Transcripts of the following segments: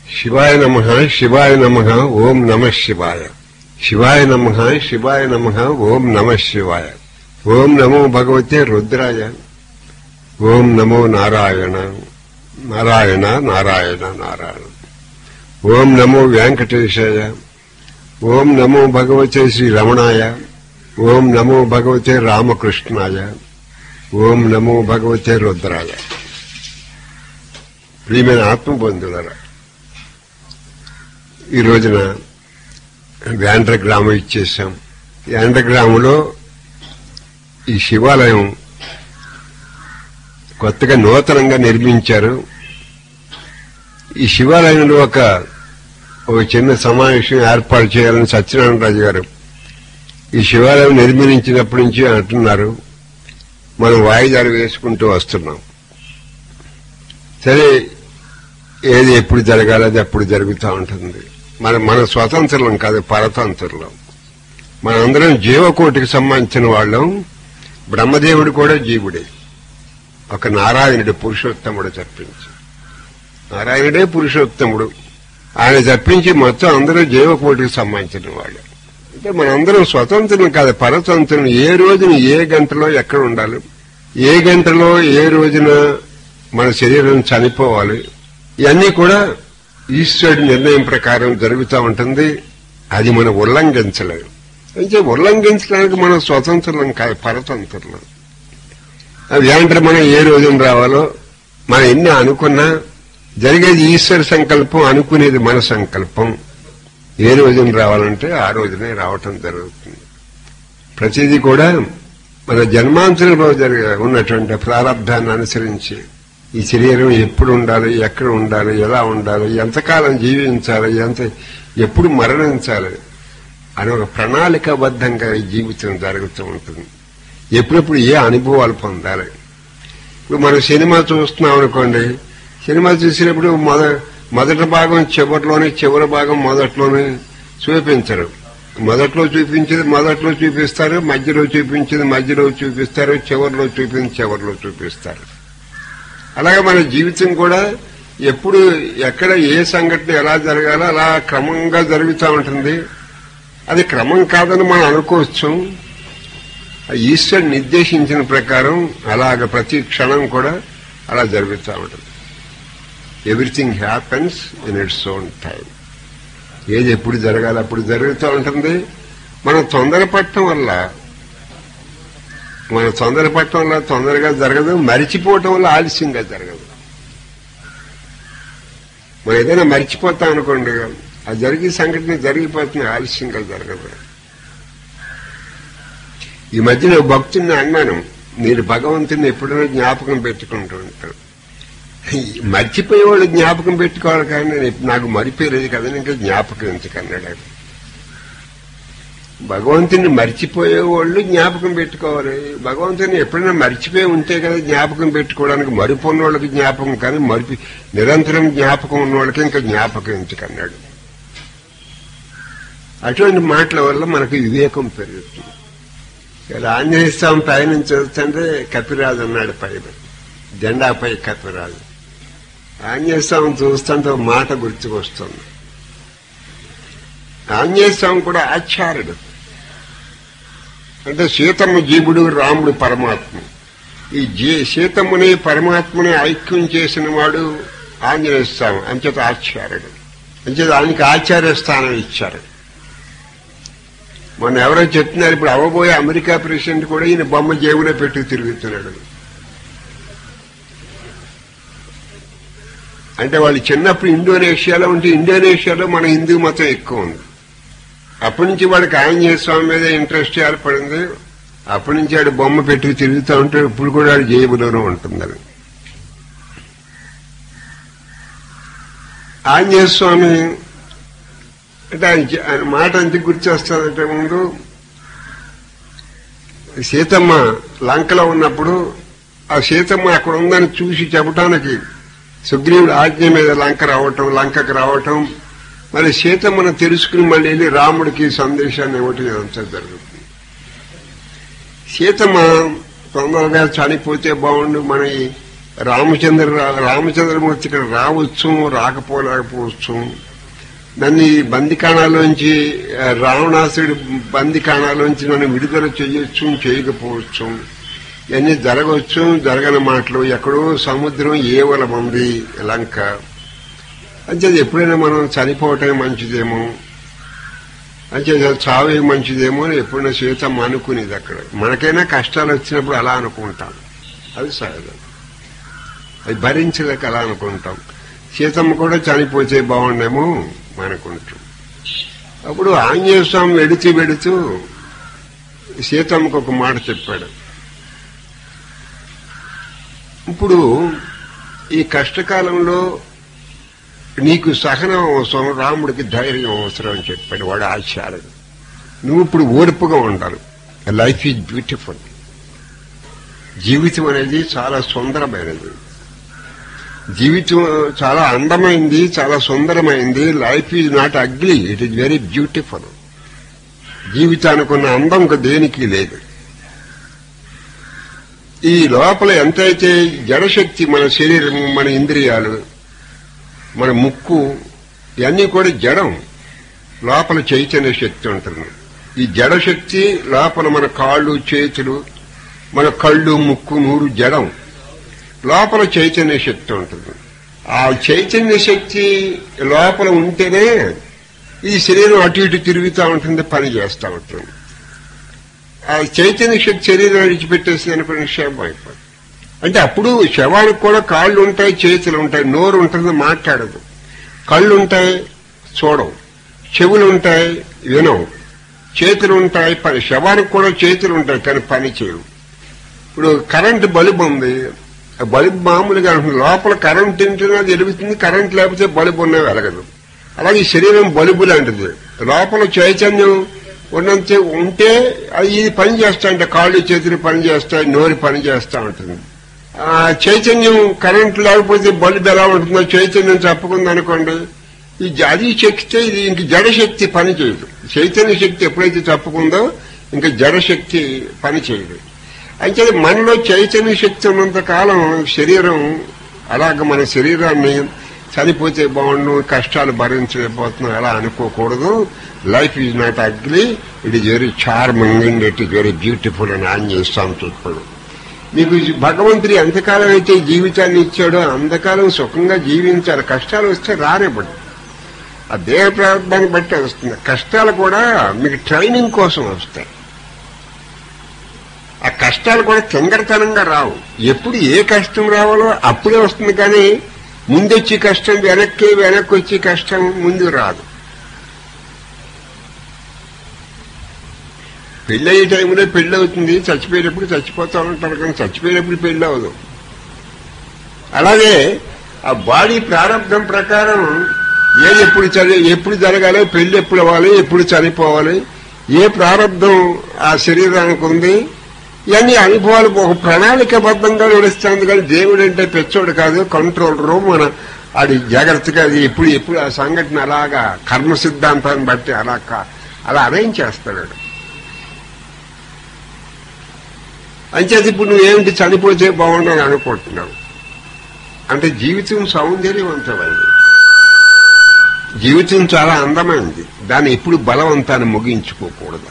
శివాయ నమ శివాయ నమ ఓం నమ శివాయ శివాయ నమ శివాయ నమ ఓం నమ శివాయ ఓం నమో భగవతే రుద్రాయ ఓం నమో నారాయణ నారాయణ నారాయణ నారాయణ ఓం నమో వెంకటేశాయ ఓం నమో భగవతే శ్రీ రమణాయ ఓం నమో భగవతే రామకృష్ణాయ ఓం నమో భగవతే రుద్రాయ ప్రియమైన ఆత్మబంధువులరా ఈ రోజున వ్యాండ్ర గ్రామం ఇచ్చేసాం వ్యాండ్ర గ్రామంలో ఈ శివాలయం కొత్తగా నూతనంగా నిర్మించారు ఈ శివాలయంలో ఒక ఒక చిన్న సమావేశం ఏర్పాటు చేయాలని సత్యనారాయణరాజు గారు ఈ శివాలయం నిర్మించినప్పటి నుంచి అంటున్నారు మనం వాయిదాలు వేసుకుంటూ వస్తున్నాం సరే ఏది ఎప్పుడు జరగాలి అది అప్పుడు జరుగుతూ ఉంటుంది మన మన స్వతంత్రం కాదు పరతంత్రులం మనందరం జీవకోటికి సంబంధించిన వాళ్ళం బ్రహ్మదేవుడు కూడా జీవుడే ఒక నారాయణుడు పురుషోత్తముడు తప్పించి నారాయణుడే పురుషోత్తముడు ఆయన తప్పించి మొత్తం అందరూ జీవకోటికి సంబంధించిన వాళ్ళు అంటే మనందరం స్వతంత్రం కాదు పరతంత్రం ఏ రోజున ఏ గంటలో ఎక్కడ ఉండాలి ఏ గంటలో ఏ రోజున మన శరీరం చనిపోవాలి ఇవన్నీ కూడా ఈశ్వరుడి నిర్ణయం ప్రకారం జరుగుతూ ఉంటుంది అది మనం ఉల్లంఘించలేము అయితే ఉల్లంఘించడానికి మనం స్వతంత్రం కాదు పరతంత్రం అవి ఏంటంటే మనం ఏ రోజున రావాలో మనం ఎన్ని అనుకున్నా జరిగేది ఈశ్వర సంకల్పం అనుకునేది మన సంకల్పం ఏ రోజున రావాలంటే ఆ రోజునే రావటం జరుగుతుంది ప్రతిదీ కూడా మన జన్మాంతరంలో జరిగే ఉన్నటువంటి ప్రారంధాన్ని అనుసరించి ఈ శరీరం ఎప్పుడు ఉండాలి ఎక్కడ ఉండాలి ఎలా ఉండాలి ఎంతకాలం జీవించాలి ఎంత ఎప్పుడు మరణించాలి అని ఒక ప్రణాళికాబద్ధంగా ఈ జీవితం జరుగుతూ ఉంటుంది ఎప్పుడెప్పుడు ఏ అనుభవాలు పొందాలి ఇప్పుడు మనం సినిమా చూస్తున్నాం అనుకోండి సినిమా చూసినప్పుడు మొద మొదటి భాగం చివరిలోనే చివరి భాగం మొదట్లోనే చూపించరు మొదట్లో చూపించేది మొదట్లో చూపిస్తారు మధ్యలో చూపించేది మధ్యలో చూపిస్తారు చివరిలో చూపించి చివరిలో చూపిస్తారు అలాగే మన జీవితం కూడా ఎప్పుడు ఎక్కడ ఏ సంఘటన ఎలా జరగాలో అలా క్రమంగా జరుగుతూ ఉంటుంది అది క్రమం కాదని మనం అనుకోవచ్చు ఈశ్వరుడు నిర్దేశించిన ప్రకారం అలాగ ప్రతి క్షణం కూడా అలా జరుగుతూ ఉంటుంది everything happens in its own time ఏది ఎప్పుడు జరగాలి అప్పుడు జరుగుతూ ఉంటుంది మనం తొందరపడటం వల్ల మన తొందరపడటం వల్ల తొందరగా జరగదు మరిచిపోవటం వల్ల ఆలస్యంగా జరగదు మనం ఏదైనా మర్చిపోతాం అనుకోండి ఆ జరిగే సంఘటన జరిగిపోతుంది ఆలస్యంగా జరగదు ఈ మధ్యన భక్తుని అన్నాను మీరు భగవంతుని ఎప్పుడైనా జ్ఞాపకం పెట్టుకుంటూ ఉంటారు మర్చిపోయేవాళ్ళు జ్ఞాపకం పెట్టుకోవాలి కానీ నేను నాకు మరిపోయలేదు కదా ఇంకా జ్ఞాపకం ఎందుకన్నాడు ఆయన భగవంతుని మర్చిపోయేవాళ్ళు జ్ఞాపకం పెట్టుకోవాలి భగవంతుని ఎప్పుడైనా మర్చిపోయి ఉంటే కదా జ్ఞాపకం పెట్టుకోవడానికి మరిపోన్న వాళ్ళకి జ్ఞాపకం కానీ మరిపి నిరంతరం జ్ఞాపకం ఉన్న వాళ్ళకి ఇంకా జ్ఞాపకం ఎందుకన్నాడు అటువంటి మాటల వల్ల మనకు వివేకం పెరుగుతుంది ఇలా ఆంజనేయ స్వామి పైన చూస్తుంటే కపిరాజు ఉన్నాడు పైన జెండాపై కపిరాజు ఆంజనేయ స్వామి చూస్తుంటే ఒక మాట గుర్తుకొస్తుంది ఆంజనేయ స్వామి కూడా ఆచార్యుడు అంటే సీతమ్మ జీవుడు రాముడు పరమాత్మ ఈ జీ సీతమ్మని పరమాత్మని ఐక్యం చేసిన వాడు ఆంజనేయ స్వామి అంచేత ఆచార్యుడు అంచేత ఆయనకి ఆచార్య స్థానం ఇచ్చారు మొన్న ఎవరో చెప్తున్నారు ఇప్పుడు అవ్వబోయే అమెరికా ప్రెసిడెంట్ కూడా ఈయన బొమ్మ జేబులో పెట్టి తిరుగుతున్నాడు అంటే వాళ్ళు చిన్నప్పుడు ఇండోనేషియాలో ఉంటే ఇండోనేషియాలో మన హిందూ మతం ఎక్కువ ఉంది అప్పటి నుంచి వాడికి ఆంజనేయ స్వామి మీద ఇంట్రెస్ట్ ఏర్పడింది అప్పటి నుంచి ఆడు బొమ్మ పెట్టి తిరుగుతూ ఉంటే ఇప్పుడు కూడా ఆడు జేబులోనే ఉంటుంది అది ఆంజనేయ స్వామి అంటే ఆయన ఆయన మాట ఎందుకు గుర్తొస్తుందంటే ముందు సీతమ్మ లంకలో ఉన్నప్పుడు ఆ సీతమ్మ అక్కడ ఉందని చూసి చెప్పడానికి సుగ్రీవుడు ఆజ్ఞ మీద లంక రావటం లంకకు రావటం మరి సీతమ్మను తెలుసుకుని మళ్ళీ వెళ్ళి రాముడికి సందేశాన్ని ఇవ్వటం ఇదంతా జరుగుతుంది సీతమ్మ తొందరగా చనిపోతే బాగుండు మన ఈ రామచంద్ర రామచంద్రమూర్తి ఇక్కడ రావచ్చు రాకపోలేకపోవచ్చు నన్ను ఈ బందికాణాలోంచి ఆ, రావణాసుడి బందికాణాలోంచి నన్ను విడుదల చేయొచ్చు చేయకపోవచ్చు ఇవన్నీ జరగవచ్చు జరగని మాటలు ఎక్కడో సముద్రం ఏవలం ఉంది లంక అంటే ఎప్పుడైనా మనం చనిపోవటమే మంచిదేమో అంటే చావే మంచిదేమో అని ఎప్పుడైనా సీతమ్మ అనుకునేది అక్కడ మనకైనా కష్టాలు వచ్చినప్పుడు అలా అనుకుంటాం అది సహజం అది భరించలేక అలా అనుకుంటాం సీతమ్మ కూడా చనిపోతే బాగుండేమో అనుకుంటాం అప్పుడు ఆంజనేయ స్వామి వెడుతూ వెడుతూ సీతమ్మకు ఒక మాట చెప్పాడు ఇప్పుడు ఈ కష్టకాలంలో నీకు సహనం అవసరం రాముడికి ధైర్యం అవసరం అని చెప్పాడు వాడు ఆచార్య నువ్వు ఇప్పుడు ఓర్పుగా ఉండాలి లైఫ్ ఈజ్ బ్యూటిఫుల్ జీవితం అనేది చాలా సుందరమైనది జీవితం చాలా అందమైంది చాలా సుందరమైంది life is not ugly it is very beautiful జీవితానికి ఉన్న అందం ఇంకా దేనికి లేదు ఈ లోపల ఎంతైతే జడశక్తి మన శరీరం మన ఇంద్రియాలు మన ముక్కు ఇవన్నీ కూడా జడం లోపల చైతన్య శక్తి ఉంటుంది ఈ జడశక్తి లోపల మన కాళ్ళు చేతులు మన కళ్ళు ముక్కు నూరు జడం లోపల చైతన్య శక్తి ఉంటుంది ఆ చైతన్య శక్తి లోపల ఉంటేనే ఈ శరీరం అటు ఇటు తిరుగుతూ ఉంటుంది పని చేస్తూ ఉంటుంది ఆ చైతన్య శక్తి శరీరం విడిచిపెట్టేసి అనుకున్న క్షేమం అయిపోతుంది అంటే అప్పుడు శవానికి కూడా కాళ్ళు ఉంటాయి చేతులు ఉంటాయి నోరు ఉంటుంది మాట్లాడదు కళ్ళు ఉంటాయి చూడవు చెవులు ఉంటాయి వినవు చేతులు ఉంటాయి పని శవానికి కూడా చేతులు ఉంటాయి కానీ పని చేయవు ఇప్పుడు కరెంటు బల్బు ఉంది ఆ బల్బు మామూలుగా ఉంటుంది. లోపల కరెంట్ ఉంటేనే అది వెలుగుతుంది కరెంట్ లేకపోతే బల్బు ఉన్నా వెలగదు అలాగే ఈ శరీరం బల్బు లాంటిది లోపల చైతన్యం ఉన్నంత ఉంటే అది ఇది పని చేస్తా అంటే కాళ్ళు చేతులు పని చేస్తాయి నోరు పని చేస్తా ఉంటుంది ఆ చైతన్యం కరెంట్ లేకపోతే బల్బు ఎలా ఉంటుందో చైతన్యం తప్పుకుంది అనుకోండి ఈ జ- అది శక్తి ఇది ఇంక జడశక్తి పని చేయదు చైతన్య శక్తి ఎప్పుడైతే తప్పుకుందో ఇంకా జడశక్తి పని చేయదు అంటే మనలో చైతన్య శక్తి ఉన్నంత కాలం శరీరం అలాగ మన శరీరాన్ని చనిపోతే బాగుండు కష్టాలు భరించలేకపోతున్నాం అలా అనుకోకూడదు life is not ugly it is very charming and it is very beautiful అని ఆంజనేయ స్వామి చెప్పాడు మీకు ఈ భగవంతుడు ఎంతకాలం అయితే జీవితాన్ని ఇచ్చాడో అంతకాలం సుఖంగా జీవించాలి కష్టాలు వస్తే రానివ్వండి ఆ దేహ ప్రారంభాన్ని బట్టి వస్తుంది కష్టాలు కూడా మీకు ట్రైనింగ్ కోసం వస్తాయి ఆ కష్టాలు కూడా తింగరతనంగా రావు ఎప్పుడు ఏ కష్టం రావాలో అప్పుడే వస్తుంది కానీ ముందొచ్చి కష్టం వెనక్కి వెనక్కి వచ్చి కష్టం ముందు రాదు పెళ్ళి అయ్యే టైంలో పెళ్ళి అవుతుంది చచ్చిపోయేటప్పుడు చచ్చిపోతా ఉంటారు కానీ చచ్చిపోయేటప్పుడు పెళ్ళి అవ్వదు అలాగే ఆ బాడీ ప్రారంభం ప్రకారం ఏది ఎప్పుడు చలి ఎప్పుడు జరగాలి పెళ్లి ఎప్పుడు అవ్వాలి ఎప్పుడు చనిపోవాలి ఏ ప్రారంభం ఆ శరీరానికి ఉంది ఇవన్నీ అనుభవాలు ఒక ప్రణాళికబద్ధంగా నడుస్తుంది కానీ దేవుడు అంటే పెచ్చోడు కాదు కంట్రోల్ రూమ్ మన అది జాగ్రత్తగా అది ఎప్పుడు ఎప్పుడు ఆ సంఘటన అలాగా కర్మ సిద్ధాంతాన్ని బట్టి అలా కా- అలా అరేంజ్ చేస్తాడు అంచేది ఇప్పుడు నువ్వేమిటి చనిపోతే బాగుండని అనుకుంటున్నావు అంటే జీవితం సౌందర్యవంతమైంది జీవితం చాలా అందమైంది దాన్ని ఎప్పుడు బలవంతాన్ని ముగించుకోకూడదు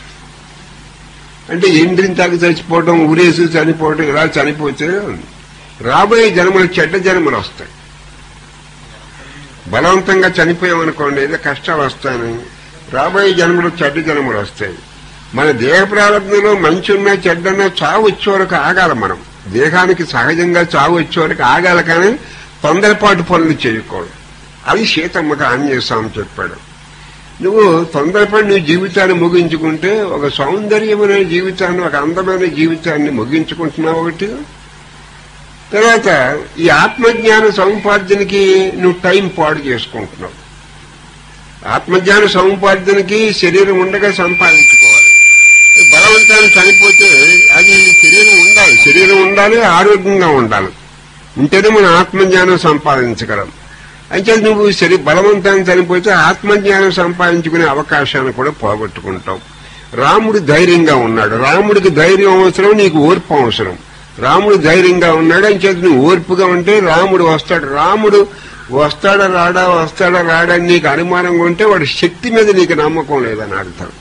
అంటే ఎండ్రింతాకి చచ్చిపోవడం ఊరేసి చనిపోవడం ఇలా చనిపోతే రాబోయే జన్మలు చెడ్డ జన్మలు వస్తాయి బలవంతంగా చనిపోయామనుకోండి ఏదో కష్టాలు వస్తాయని రాబోయే జన్మలు చెడ్డ జన్మలు వస్తాయి మన దేహ ప్రారంభంలో మంచి ఉన్నా చెడ్డన్నా చావు వచ్చే వరకు ఆగాలి మనం దేహానికి సహజంగా చావు వచ్చే వరకు ఆగాలి కానీ తొందరపాటు పనులు చేయకూడదు అది సీతమ్మకు ఆంజనేయ స్వామి చెప్పాడు నువ్వు తొందరపడి నీ జీవితాన్ని ముగించుకుంటే ఒక సౌందర్యమైన జీవితాన్ని ఒక అందమైన జీవితాన్ని ముగించుకుంటున్నావు ఒకటి తర్వాత ఈ ఆత్మజ్ఞాన సముపార్జనకి నువ్వు టైం పాడు చేసుకుంటున్నావు ఆత్మజ్ఞాన సముపార్జనకి శరీరం ఉండగా సంపాదించుకోవాలి బలవంతాన్ని చనిపోతే అది శరీరం ఉండాలి శరీరం ఉండాలి ఆరోగ్యంగా ఉండాలి ఉంటేనే మనం ఆత్మజ్ఞానం సంపాదించగలం అయితే నువ్వు శరీ బలవంతాన్ని చనిపోతే ఆత్మజ్ఞానం సంపాదించుకునే అవకాశాన్ని కూడా పోగొట్టుకుంటావు రాముడు ధైర్యంగా ఉన్నాడు రాముడికి ధైర్యం అవసరం నీకు ఓర్పు అవసరం రాముడు ధైర్యంగా ఉన్నాడు అని చేతి నువ్వు ఓర్పుగా ఉంటే రాముడు వస్తాడు రాముడు వస్తాడా రాడా వస్తాడా రాడా అని నీకు అనుమానంగా ఉంటే వాడి శక్తి మీద నీకు నమ్మకం లేదని అర్థం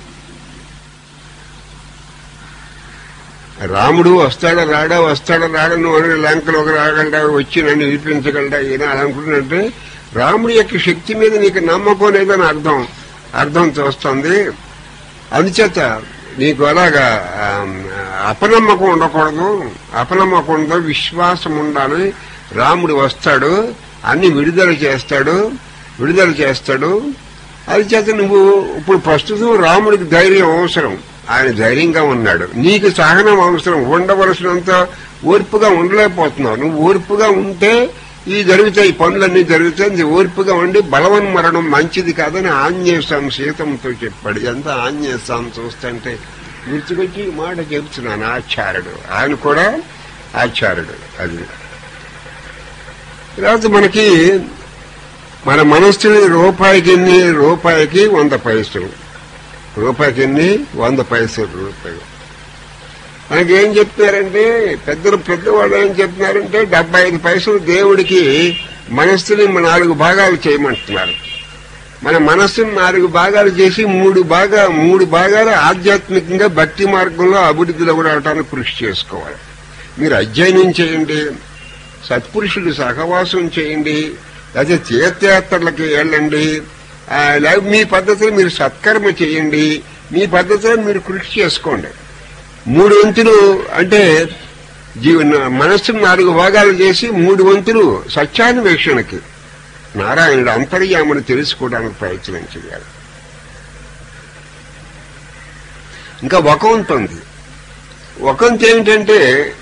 రాముడు వస్తాడా రాడా వస్తాడా రాడా నువ్వు అని లంకలోకి రాగలడా వచ్చి నన్ను వినిపించగలడా ఈయన అని అనుకుంటున్నట్టే రాముడి యొక్క శక్తి మీద నీకు నమ్మకం లేదని అర్థం అర్థం చూస్తుంది అందుచేత నీకు అలాగా ఆ, అపనమ్మకం ఉండకూడదు అపనమ్మకం ఉండదు విశ్వాసం ఉండాలి రాముడు వస్తాడు అన్ని విడుదల చేస్తాడు విడుదల చేస్తాడు అది చేత నువ్వు ఇప్పుడు ప్రస్తుతం రాముడికి ధైర్యం అవసరం ఆయన ధైర్యంగా ఉన్నాడు నీకు సహనం అవసరం ఉండవలసినంత ఓర్పుగా ఉండలేకపోతున్నావు నువ్వు ఓర్పుగా ఉంటే ఈ జరుగుతాయి పనులన్నీ జరుగుతాయి నీ ఓర్పుగా ఉండి బలవన్ మరణం మంచిది కాదని ఆంజనేయ స్వామి సీతంతో చెప్పాడు ఎంత ఆంజనేయ స్వామి చూస్తుంటే గుర్తుకొచ్చి ఈ మాట చెప్తున్నాను ఆచార్యుడు ఆయన కూడా ఆచార్యుడు అది తర్వాత మనకి మన మనస్సుని రూపాయికి ఎన్ని రూపాయికి వంద పైసలు రూపాయికి ఎన్ని వంద పైసలు రూపాయలు మనకి ఏం చెప్తున్నారంటే పెద్దలు పెద్దవాళ్ళు ఏం చెప్తున్నారంటే డెబ్బై ఐదు పైసలు దేవుడికి మనస్సుని నాలుగు భాగాలు చేయమంటున్నారు మన మనస్సును నాలుగు భాగాలు చేసి మూడు భాగా మూడు భాగాలు ఆధ్యాత్మికంగా భక్తి మార్గంలో అభివృద్ధిలో కూడా అవడానికి కృషి చేసుకోవాలి మీరు అధ్యయనం చేయండి సత్పురుషులు సహవాసం చేయండి లేకపోతే తీర్థయాత్రలకి వెళ్ళండి ఆ, లేక మీ పద్ధతిలో మీరు సత్కర్మ చేయండి మీ పద్ధతిలో మీరు కృషి చేసుకోండి మూడు వంతులు అంటే జీవన మనస్సును నాలుగు భాగాలు చేసి మూడు వంతులు సత్యాన్వేషణకి నారాయణుడు అంతర్యామని తెలుసుకోవడానికి ప్రయత్నం చేయాలి ఇంకా ఒక వంతు ఉంది ఒక వంతు ఏమిటంటే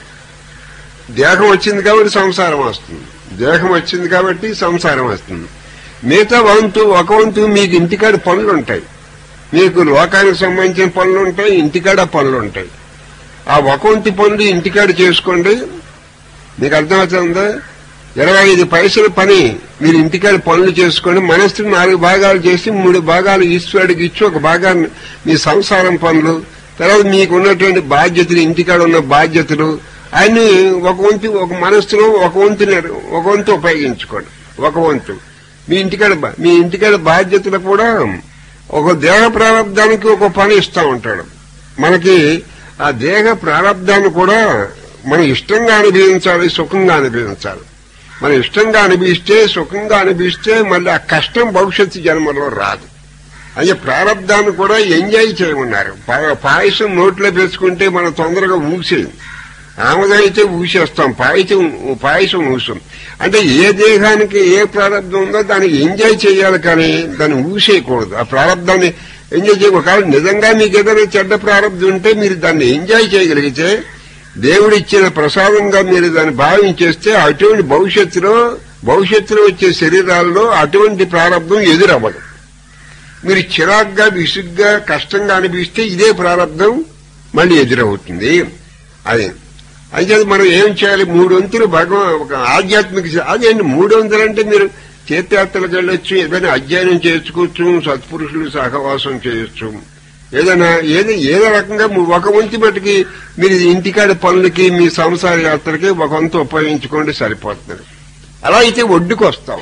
దేహం వచ్చింది కాబట్టి సంసారం వస్తుంది దేహం వచ్చింది కాబట్టి సంసారం వస్తుంది మిగతా వంతు ఒక వంతు మీకు ఇంటికాడ పనులు ఉంటాయి మీకు లోకానికి సంబంధించిన పనులు ఉంటాయి ఇంటికాడ పనులు ఉంటాయి ఆ ఒక వంతు పనులు ఇంటికాడ చేసుకోండి మీకు అర్థమవుతుందా ఇరవై ఐదు పైసల పని మీరు ఇంటికాడ పనులు చేసుకొని మనస్సును నాలుగు భాగాలు చేసి మూడు భాగాలు ఈశ్వరుడికి ఇచ్చి ఒక భాగాన్ని మీ సంసారం పనులు తర్వాత మీకు ఉన్నటువంటి బాధ్యతలు ఇంటికాడ ఉన్న బాధ్యతలు అన్ని ఒక వంతు ఒక మనస్సులో ఒక వంతు ఒక వంతు ఉపయోగించుకోండి ఒక వంతు మీ ఇంటికాడ బా- మీ ఇంటికాడ బాధ్యతలు కూడా ఒక దేహ ప్రారంధానికి ఒక పని ఇస్తా ఉంటాడు మనకి ఆ దేహ ప్రారంధాన్ని కూడా మనం ఇష్టంగా అనుభవించాలి సుఖంగా అనుభవించాలి మనం ఇష్టంగా అనిపిస్తే సుఖంగా అనిపిస్తే మళ్ళీ ఆ కష్టం భవిష్యత్తు జన్మలో రాదు అయ్యే ప్రారంధాన్ని కూడా ఎంజాయ్ చేయమన్నారు పా- పాయసం నోట్లో పెంచుకుంటే మనం తొందరగా ఊసేది ఆమదం అయితే ఊసేస్తాం పాయసం పాయసం ఊసాం అంటే ఏ దేహానికి ఏ ప్రారంభం ఉందో దాన్ని ఎంజాయ్ చేయాలి కానీ దాన్ని ఊసేయకూడదు ఆ ప్రారంధాన్ని ఎంజాయ్ చేయ ఒకవేళ నిజంగా మీకు ఏదైనా చెడ్డ ప్రారంభం ఉంటే మీరు దాన్ని ఎంజాయ్ చేయగలిగితే దేవుడిచ్చిన ప్రసాదంగా మీరు దాన్ని భావించేస్తే అటువంటి భవిష్యత్తులో భవిష్యత్తులో వచ్చే శరీరాల్లో అటువంటి ప్రారంభం ఎదురవ్వదు మీరు చిరాగ్గా విసుగ్గా కష్టంగా అనిపిస్తే ఇదే ప్రారంభం మళ్ళీ ఎదురవుతుంది అది అయితే మనం ఏం చేయాలి మూడు వంతులు భగవాన్ ఒక ఆధ్యాత్మిక సే- అదేంటి మూడు వంతులు అంటే మీరు తీర్థయాత్రలకు వెళ్ళొచ్చు ఏదైనా అధ్యయనం చేసుకోవచ్చు సత్పురుషులు సహవాసం చేయొచ్చు ఏదైనా ఏదో ఏదో రకంగా ము- ఒక వంతు మటుకి మీరు ఇంటికాడ పనులకి మీ సంసార యాత్రకి ఒక వంతు ఉపయోగించుకోండి సరిపోతుంది అలా అయితే ఒడ్డుకు వస్తాం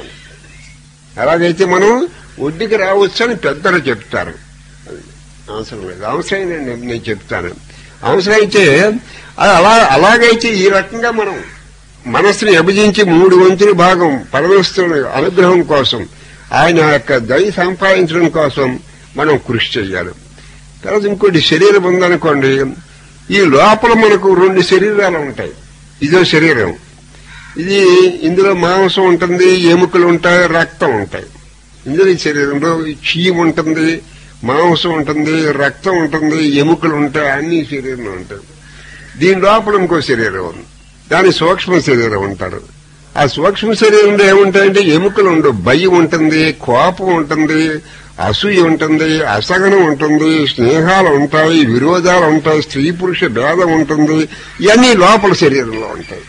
అలాగైతే మనం ఒడ్డుకి రావచ్చు అని పెద్దలు చెప్తారు అది అవసరం లేదు అవసరం నేను నేను చెప్తాను అవసరం అయితే అది అలా అలాగైతే ఈ రకంగా మనం మనస్సుని విభజించి మూడు వంతుల భాగం పరమేశ్వరుని అనుగ్రహం కోసం ఆయన యొక్క దయ సంపాదించడం కోసం మనం కృషి చేయాలి తర్వాత ఇంకోటి శరీరం ఉందనుకోండి ఈ లోపల మనకు రెండు శరీరాలు ఉంటాయి ఇదో శరీరం ఇది ఇందులో మాంసం ఉంటుంది ఎముకలు ఉంటాయి రక్తం ఉంటాయి ఇందులో ఈ శరీరంలో చీము ఉంటుంది మాంసం ఉంటుంది రక్తం ఉంటుంది ఎముకలు ఉంటాయి అన్ని ఈ శరీరంలో ఉంటాయి దీని లోపల ఇంకో శరీరం ఉంది దాని సూక్ష్మ శరీరం ఉంటారు ఆ సూక్ష్మ శరీరంలో ఏముంటాయంటే ఎముకలు ఉండవు భయం ఉంటుంది కోపం ఉంటుంది అసూయ ఉంటుంది అసహనం ఉంటుంది స్నేహాలు ఉంటాయి విరోధాలు ఉంటాయి స్త్రీ పురుష భేదం ఉంటుంది ఇవన్నీ లోపల శరీరంలో ఉంటాయి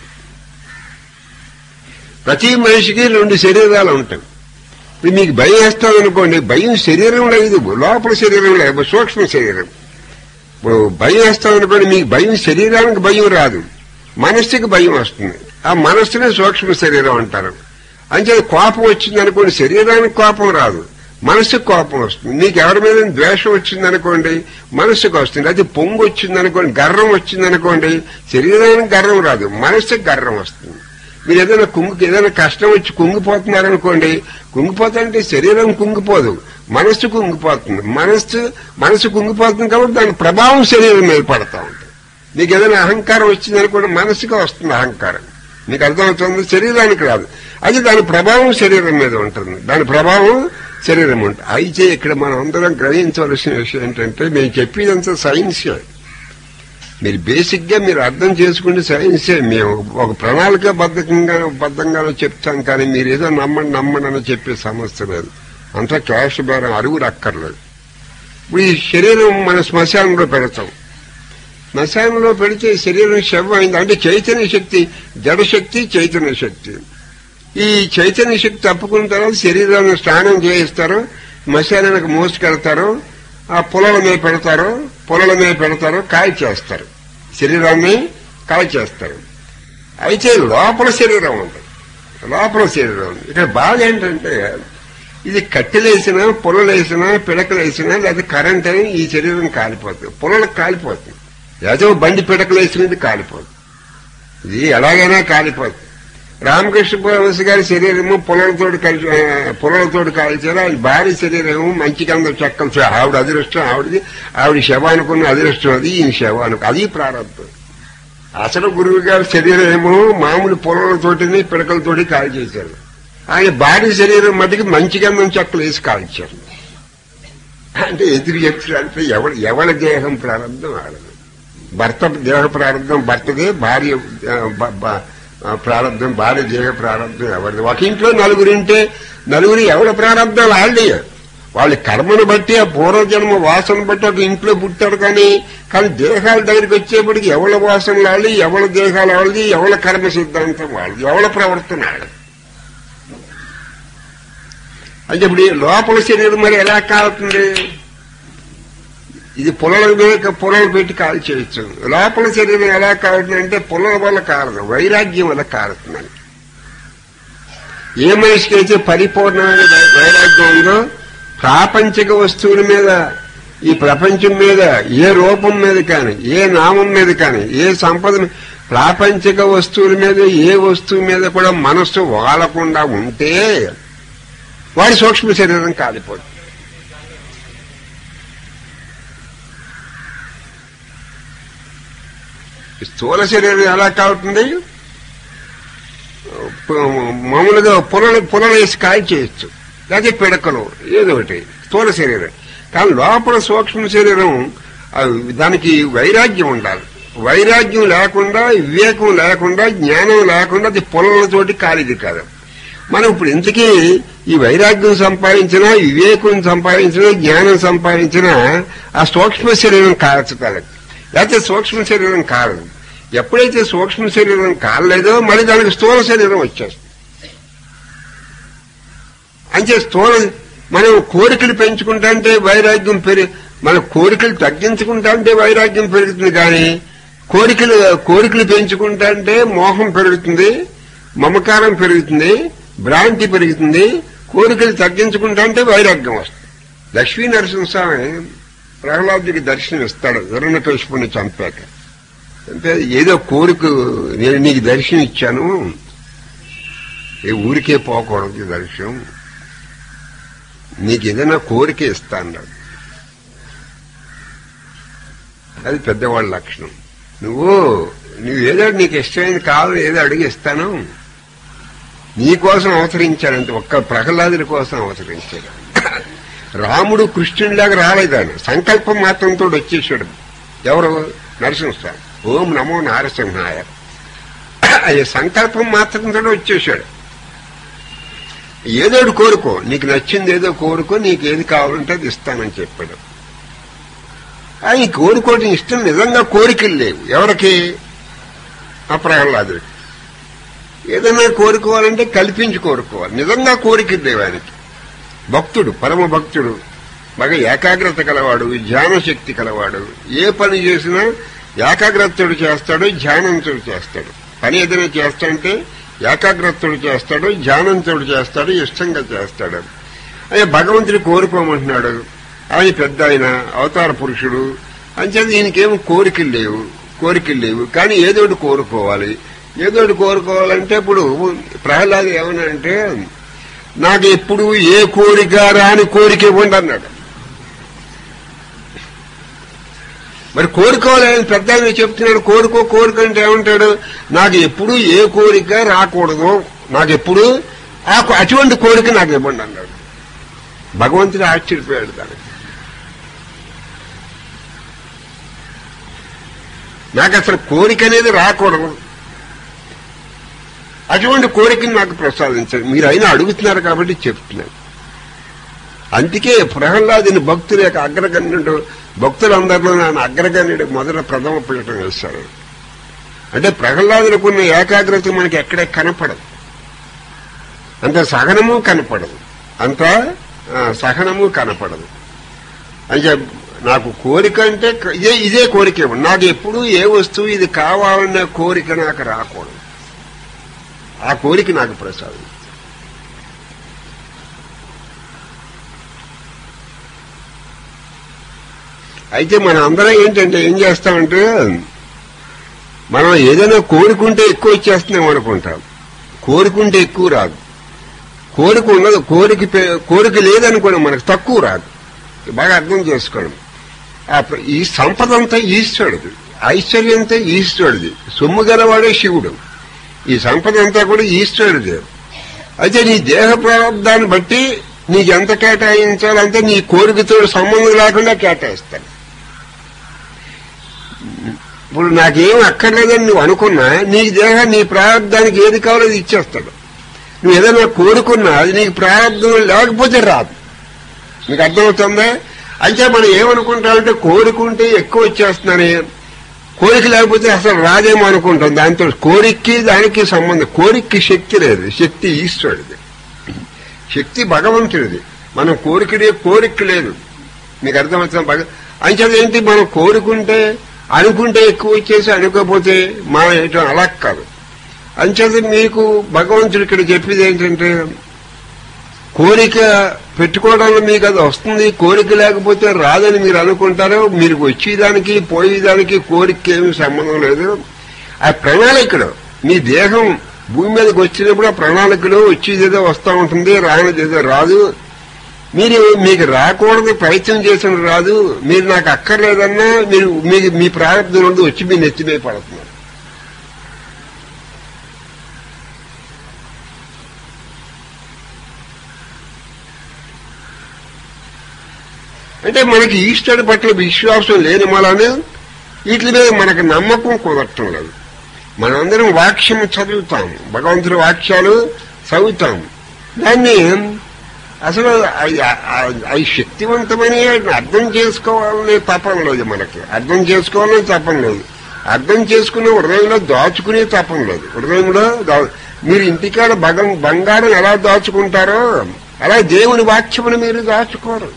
ప్రతి మనిషికి రెండు శరీరాలు ఉంటాయి ఇప్పుడు మీకు భయం వేస్తుంది అనుకోండి భయం శరీరంలో ఇది లోపల శరీరంలో లేదు, సూక్ష్మ శరీరం ఇప్పుడు భయం వేస్తాం అనుకోండి మీకు భయం శరీరానికి భయం రాదు మనస్సుకి భయం వస్తుంది ఆ మనస్సునే సూక్ష్మ శరీరం అంటారు అంటే కోపం వచ్చింది అనుకోండి శరీరానికి కోపం రాదు మనసుకు కోపం వస్తుంది మీకు ఎవరి మీద ద్వేషం వచ్చింది అనుకోండి మనసుకు వస్తుంది అది పొంగు వచ్చింది అనుకోండి గర్వం వచ్చింది అనుకోండి శరీరానికి గర్వం రాదు మనసుకు గర్వం వస్తుంది మీరు ఏదైనా కుంగు ఏదైనా కష్టం వచ్చి కుంగిపోతున్నారనుకోండి కుంగిపోతారంటే శరీరం కుంగిపోదు మనస్సు కుంగిపోతుంది మనస్సు మనసు కుంగిపోతుంది కాబట్టి దాని ప్రభావం శరీరం మీద పడతా ఉంటుంది మీకు ఏదైనా అహంకారం వచ్చింది అనుకోండి మనసుగా వస్తుంది అహంకారం మీకు అర్థమవుతుంది శరీరానికి రాదు అది దాని ప్రభావం శరీరం మీద ఉంటుంది దాని ప్రభావం శరీరం ఉంటుంది అయితే ఇక్కడ మనం అందరం గ్రహించవలసిన విషయం ఏంటంటే మేము చెప్పేదంతా సైన్సే మీరు బేసిక్ గా మీరు అర్థం చేసుకుంటే సైన్సే మేము ఒక ప్రణాళిక బద్ధకంగా బద్ధంగానే చెప్తాం కానీ మీరు ఏదో నమ్మండి నమ్మండి అని చెప్పే సమస్య లేదు అంతా క్యాష్ బేరం అరుగులు అక్కర్లేదు ఇప్పుడు ఈ శరీరం మన శ్మశానంలో పెడతాం శ్మశానంలో పెడితే శరీరం శవం అయింది అంటే చైతన్య శక్తి జడశక్తి చైతన్య శక్తి ఈ చైతన్య శక్తి తప్పుకున్న తర్వాత శరీరాన్ని స్నానం చేయిస్తారు శ్మశానానికి మోసుకెళ్తారు ఆ పొలాల మీద పెడతారు పొలాల మీద పెడతారు కాయ చేస్తారు శరీరాన్ని కాయ చేస్తారు అయితే లోపల శరీరం ఉంది లోపల శరీరం ఉంది ఇక్కడ బాధ ఏంటంటే ఇది కట్టెలేసినా పొలలేసినా పిడకలేసినా లేదా కరెంట్ అని ఈ శరీరం కాలిపోతుంది పొలలకు కాలిపోతుంది ఏదో బండి పిడకలేసినది కాలిపోతుంది ఇది ఎలాగైనా కాలిపోతుంది రామకృష్ణ పరమహంస గారి శరీరము పొలలతో కలిసి పొలలతో కాల్చారు ఆయన భార్య శరీరము మంచి గంధ చెక్కలు ఆవిడ అదృష్టం ఆవిడది ఆవిడ శవానుకున్న అదృష్టం అది ఈయన శవానికి అది ప్రారంభం అసలు గురువు గారి శరీరం ఏమో మామూలు పొలలతోటిని పిడకలతోటి కాల్ చేశారు ఆయన భార్య శరీరం మటుకు మంచి గంధం చెక్కలు వేసి కాల్చారు అంటే ఎదురు చెప్తారంటే ఎవరి ఎవరి దేహం ప్రారంభం ఆడదు భర్త దేహ ప్రారంభం భర్తదే భార్య ఆ, బ- బ- ఆ, ప్రారంభం భార్య దేహ ప్రారంభం ఎవరిది ఒక ఇంట్లో నలుగురు ఉంటే నలుగురు ఎవరి ప్రారంభం వాళ్ళే వాళ్ళ కర్మను బట్టి ఆ పూర్వజన్మ వాసన బట్టి ఒక ఇంట్లో పుట్టాడు కానీ కానీ దేహాల దగ్గరికి వచ్చేప్పటికి ఎవరి వాసన వాళ్ళది ఎవరి దేహాలు వాళ్ళది ఎవరి కర్మ సిద్ధాంతం వాళ్ళది ఎవరి ప్రవర్తన వాళ్ళది అంటే ఇప్పుడు ఈ లోపల శరీరం మరి ఎలా కాలుతుంది ఇది పొలాల మీద పొలాలు పెట్టి కాల్ చేయొచ్చు లోపల శరీరం ఎలా కాలుతుంది అంటే పొలాల వల్ల కాలదు వైరాగ్యం వల్ల కాలుతుందని ఏ మనిషికి అయితే పరిపూర్ణమైన వై- వైరాగ్యం ఉందో ప్రాపంచిక వస్తువుల మీద ఈ ప్రపంచం మీద ఏ రూపం మీద కానీ ఏ నామం మీద కానీ ఏ సంపద మీ- ప్రాపంచిక వస్తువుల మీద ఏ వస్తువు మీద కూడా మనస్సు వాలకుండా ఉంటే వాడి సూక్ష్మ శరీరం కాలిపోతుంది ఈ స్థూల శరీరం ఎలా కాలుతుంది ప- మామూలుగా పొలలు పొలలు వేసి కాయ చేయొచ్చు లేకపోతే పిడకలు ఏదో ఒకటి స్థూల శరీరం కానీ లోపల సూక్ష్మ శరీరం ఆ, దానికి వైరాగ్యం ఉండాలి వైరాగ్యం లేకుండా వివేకం లేకుండా జ్ఞానం లేకుండా అది పొలలతోటి కాలిది కాదు మనం ఇప్పుడు ఇంతకీ ఈ వైరాగ్యం సంపాదించినా వివేకం సంపాదించినా జ్ఞానం సంపాదించినా ఆ సూక్ష్మ శరీరం కాల్చగలదు లేకపోతే సూక్ష్మ శరీరం కాలదు ఎప్పుడైతే సూక్ష్మ శరీరం కాలేదో మళ్ళీ దానికి స్థూల శరీరం వచ్చేస్తుంది అంటే స్థూల మనం కోరికలు పెంచుకుంటా అంటే వైరాగ్యం పెరిగి మన కోరికలు తగ్గించుకుంటా అంటే వైరాగ్యం పెరుగుతుంది కానీ కోరికలు కోరికలు పెంచుకుంటా అంటే మోహం పెరుగుతుంది మమకారం పెరుగుతుంది భ్రాంతి పెరుగుతుంది కోరికలు తగ్గించుకుంటా అంటే వైరాగ్యం వస్తుంది లక్ష్మీ నరసింహస్వామి ప్రహ్లాదుడికి దర్శనం ఇస్తాడు హిరణ్యకశిపుని చంపాక అంటే ఏదో కోరిక నేను నీకు దర్శనం ఇచ్చాను ఏ ఊరికే పోకూడదు ఈ దర్శనం నీకు ఏదైనా కోరిక ఇస్తా అన్నాడు అది పెద్దవాళ్ళ లక్షణం నువ్వు నువ్వు ఏదో నీకు ఇష్టమైంది కావాలి ఏదో అడిగి ఇస్తాను నీకోసం అవతరించాడంటే ఒక్క ప్రహ్లాదుడి కోసం అవతరించాడు రాముడు కృష్ణుడిలాగా రాలేదు ఆయన సంకల్పం మాత్రంతో వచ్చేసాడు ఎవరు నరసింహస్వామి ఓం నమో నారసింహాయ అది సంకల్పం మాత్రంతో వచ్చేసాడు ఏదోటి కోరుకో నీకు నచ్చింది ఏదో కోరుకో నీకు ఏది కావాలంటే అది ఇస్తానని చెప్పాడు ఆయన కోరుకోవడం ఇష్టం నిజంగా కోరికలు లేవు ఎవరికి ఆ ప్రహ్లాదుడికి ఏదైనా కోరుకోవాలంటే కల్పించి కోరుకోవాలి నిజంగా కోరికలు లేవు ఆయనకి భక్తుడు పరమ భక్తుడు బాగా ఏకాగ్రత కలవాడు ధ్యాన శక్తి కలవాడు ఏ పని చేసినా ఏకాగ్రతడు చేస్తాడు ధ్యానంతుడు చేస్తాడు పని ఏదైనా చేస్తాడంటే ఏకాగ్రతడు చేస్తాడు ధ్యానంతుడు చేస్తాడు ఇష్టంగా చేస్తాడు ఆయన భగవంతుడు కోరుకోమంటున్నాడు ఆయన పెద్ద ఆయన అవతార పురుషుడు అంచేది ఈయనకేం కోరికలు లేవు కోరికలు లేవు కానీ ఏదో ఒకటి కోరుకోవాలి ఏదో ఒకటి కోరుకోవాలంటే ఇప్పుడు ప్రహ్లాద్ ఏమన్నా అంటే నాకు ఎప్పుడు ఏ కోరిక రాని కోరిక ఇవ్వండి అన్నాడు మరి కోరుకోవాలి ఆయన పెద్ద ఆయన చెప్తున్నాడు కోరుకో కోరిక అంటే ఏమంటాడు నాకు ఎప్పుడు ఏ కోరిక రాకూడదు నాకు ఎప్పుడు ఆ కో- అటువంటి కోరిక నాకు ఇవ్వండి అన్నాడు భగవంతుడు ఆశ్చర్యపోయాడు దానికి నాకు అసలు కోరిక అనేది రాకూడదు అటువంటి కోరికను నాకు ప్రసాదించండి మీరు అయినా అడుగుతున్నారు కాబట్టి చెప్తున్నాను అందుకే ప్రహ్లాదుని భక్తుల యొక్క అగ్రగణ్యుడు భక్తులందరిలో ఆయన అగ్రగణ్యుడు మొదట ప్రథమ పీఠం వేశాడు అంటే ప్రహ్లాదులకు ఉన్న ఏకాగ్రత మనకి ఎక్కడే కనపడదు అంత సహనము కనపడదు అంత ఆ, సహనము కనపడదు అంటే నాకు కోరిక అంటే క- ఇదే ఇదే కోరిక ఇవ్వండి. నాకు ఎప్పుడు ఏ వస్తువు ఇది కావాలన్న కోరిక నాకు రాకూడదు ఆ కోరిక నాకు ప్రసాదం అయితే మన అందరం ఏంటంటే ఏం చేస్తామంటే మనం ఏదైనా కోరుకుంటే ఎక్కువ వచ్చేస్తున్నాం అనుకుంటాం కోరుకుంటే ఎక్కువ రాదు కోరిక ఉన్నది కోరిక పే- కోరిక లేదనుకోండి మనకు తక్కువ రాదు బాగా అర్థం చేసుకోవడం ఆ ప్ర- ఈ సంపద అంతా ఈశ్వరుడిది ఐశ్వర్యం అంతా ఈశ్వరుడిది సొమ్ము గలవాడే శివుడు ఈ సంపద అంతా కూడా ఈశ్వరుడిదే అయితే నీ దేహ ప్రారంధాన్ని బట్టి నీకు ఎంత కేటాయించాలంటే నీ కోరికతో సంబంధం లేకుండా కేటాయిస్తాను ఇప్పుడు నాకేం అక్కర్లేదని నువ్వు అనుకున్నా నీ దేహం నీ ప్రారంధానికి ఏది కావాలో అది ఇచ్చేస్తాడు నువ్వు ఏదైనా కోరుకున్నా అది నీకు ప్రారంభం లేకపోతే రాదు మీకు అర్థమవుతుందా అయితే మనం ఏమనుకుంటామంటే కోరుకుంటే ఎక్కువ వచ్చేస్తున్నానే కోరిక లేకపోతే అసలు రాదేమో అనుకుంటాం దాంతో కోరికకి దానికి సంబంధం కోరికకి శక్తి లేదు శక్తి ఈశ్వరుడిది శక్తి భగవంతుడిది మనం కోరికడే కోరిక లేదు మీకు అర్థమవుతుంది భగ అంచేత ఏంటి మనం కోరుకుంటే అనుకుంటే ఎక్కువ వచ్చేసి అనుకోకపోతే మన ఏంటో అలా కాదు అంచేత మీకు భగవంతుడు ఇక్కడ చెప్పేది ఏంటంటే కోరిక పెట్టుకోవడంలో మీకు అది వస్తుంది కోరిక లేకపోతే రాదని మీరు అనుకుంటారు మీరు వచ్చేదానికి పోయేదానికి కోరిక ఏమి సంబంధం లేదు ఆ ప్రణాళికలో మీ దేహం భూమి మీదకి వచ్చినప్పుడు ఆ ప్రణాళికలో వచ్చేదేదో వస్తూ ఉంటుంది రానిదేదో రాదు మీరు మీకు రాకూడదు ప్రయత్నం చేసిన రాదు మీరు నాకు అక్కర్లేదన్నా మీరు మీకు మీ ప్రారంభం నుండి వచ్చి మీ నెత్తిమే పడుతున్నారు అంటే మనకి ఈశ్వరుడి పట్ల విశ్వాసం లేని వలన వీటి మీద మనకు నమ్మకం కుదరటం లేదు మనందరం వాక్యం చదువుతాం భగవంతుడి వాక్యాలు చదువుతాం దాన్ని అసలు అవి- అవి అవి శక్తివంతమని అర్థం చేసుకోవాలనే తపన లేదు మనకి అర్థం చేసుకోవాలని తపన లేదు అర్థం చేసుకునే హృదయంలో దాచుకునే తపన లేదు హృదయంలో దా- మీరు ఇంటికాడ భగం బంగారం ఎలా దాచుకుంటారో అలా దేవుని వాక్యమును మీరు దాచుకోరు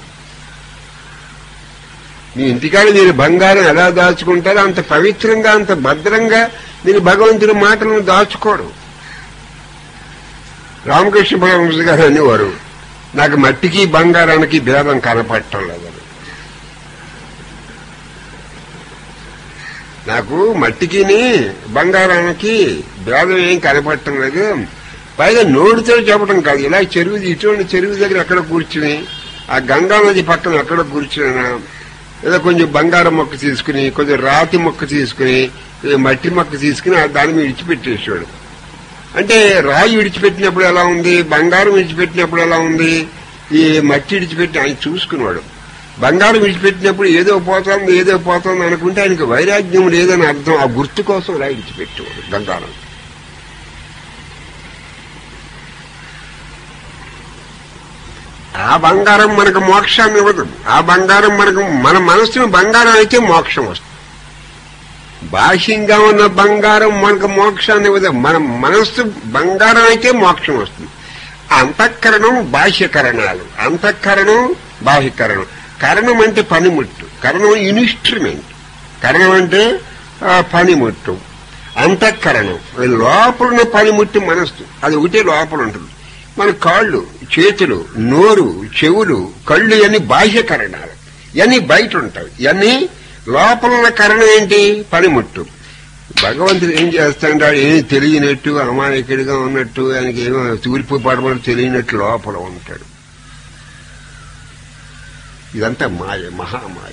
మీ ఇంటికాడ మీరు బంగారం ఎలా దాచుకుంటారో అంత పవిత్రంగా అంత భద్రంగా మీరు భగవంతుడి మాటలను దాచుకోరు రామకృష్ణ పరమహంస గారు అనేవారు నాకు మట్టికి బంగారానికి భేదం కనపడటం లేదని నాకు మట్టికిని బంగారానికి భేదం ఏం కనపడటం లేదు పైగా నోటితో చెప్పడం కాదు ఇలా చెరువు ఇటువంటి చెరువు దగ్గర ఎక్కడ కూర్చుని ఆ గంగా నది పక్కన ఎక్కడ కూర్చున్నా ఏదో కొంచెం బంగారం మొక్క తీసుకుని కొంచెం రాతి మొక్క తీసుకుని ఈ మట్టి మొక్క తీసుకుని ఆ దాని మీద విడిచిపెట్టేసాడు అంటే రాయి విడిచిపెట్టినప్పుడు ఎలా ఉంది బంగారం విడిచిపెట్టినప్పుడు ఎలా ఉంది ఈ మట్టి విడిచిపెట్టి ఆయన చూసుకున్నాడు బంగారం విడిచిపెట్టినప్పుడు ఏదో పోతుంది ఏదో పోతుంది అనుకుంటే ఆయనకి వైరాగ్యం లేదని అర్థం ఆ గుర్తు కోసం ఇలా విడిచిపెట్టేవాడు బంగారం ఆ బంగారం మనకు మోక్షాన్ని ఇవ్వదు ఆ బంగారం మనకు మన మనస్సును బంగారం అయితే మోక్షం వస్తుంది బాహ్యంగా ఉన్న బంగారం మనకు మోక్షాన్ని ఇవ్వదు మన మనస్సు బంగారం అయితే మోక్షం వస్తుంది అంతఃకరణం బాహ్యకరణాలు అంతఃకరణం బాహ్యకరణం కరణం అంటే పనిముట్టు కరణం ఇన్స్ట్రుమెంట్ కరణం అంటే ఆ, పనిముట్టు అంతఃకరణం అది లోపల ఉన్న పనిముట్టు మనస్సు అది ఒకటే లోపల ఉంటుంది మన కాళ్ళు చేతులు నోరు చెవులు కళ్ళు ఇవన్నీ బాహ్యకరణాలు ఇవన్నీ బయట ఉంటాయి ఇవన్నీ లోపల ఉన్న కరణం ఏంటి పనిముట్టు భగవంతుడు ఏం చేస్తాడు ఏం తెలియనట్టు అమాయకుడిగా ఉన్నట్టు ఆయనకి ఏమో తూర్పు పడమని తెలియనట్టు లోపల ఉంటాడు ఇదంతా మాయ మహామాయ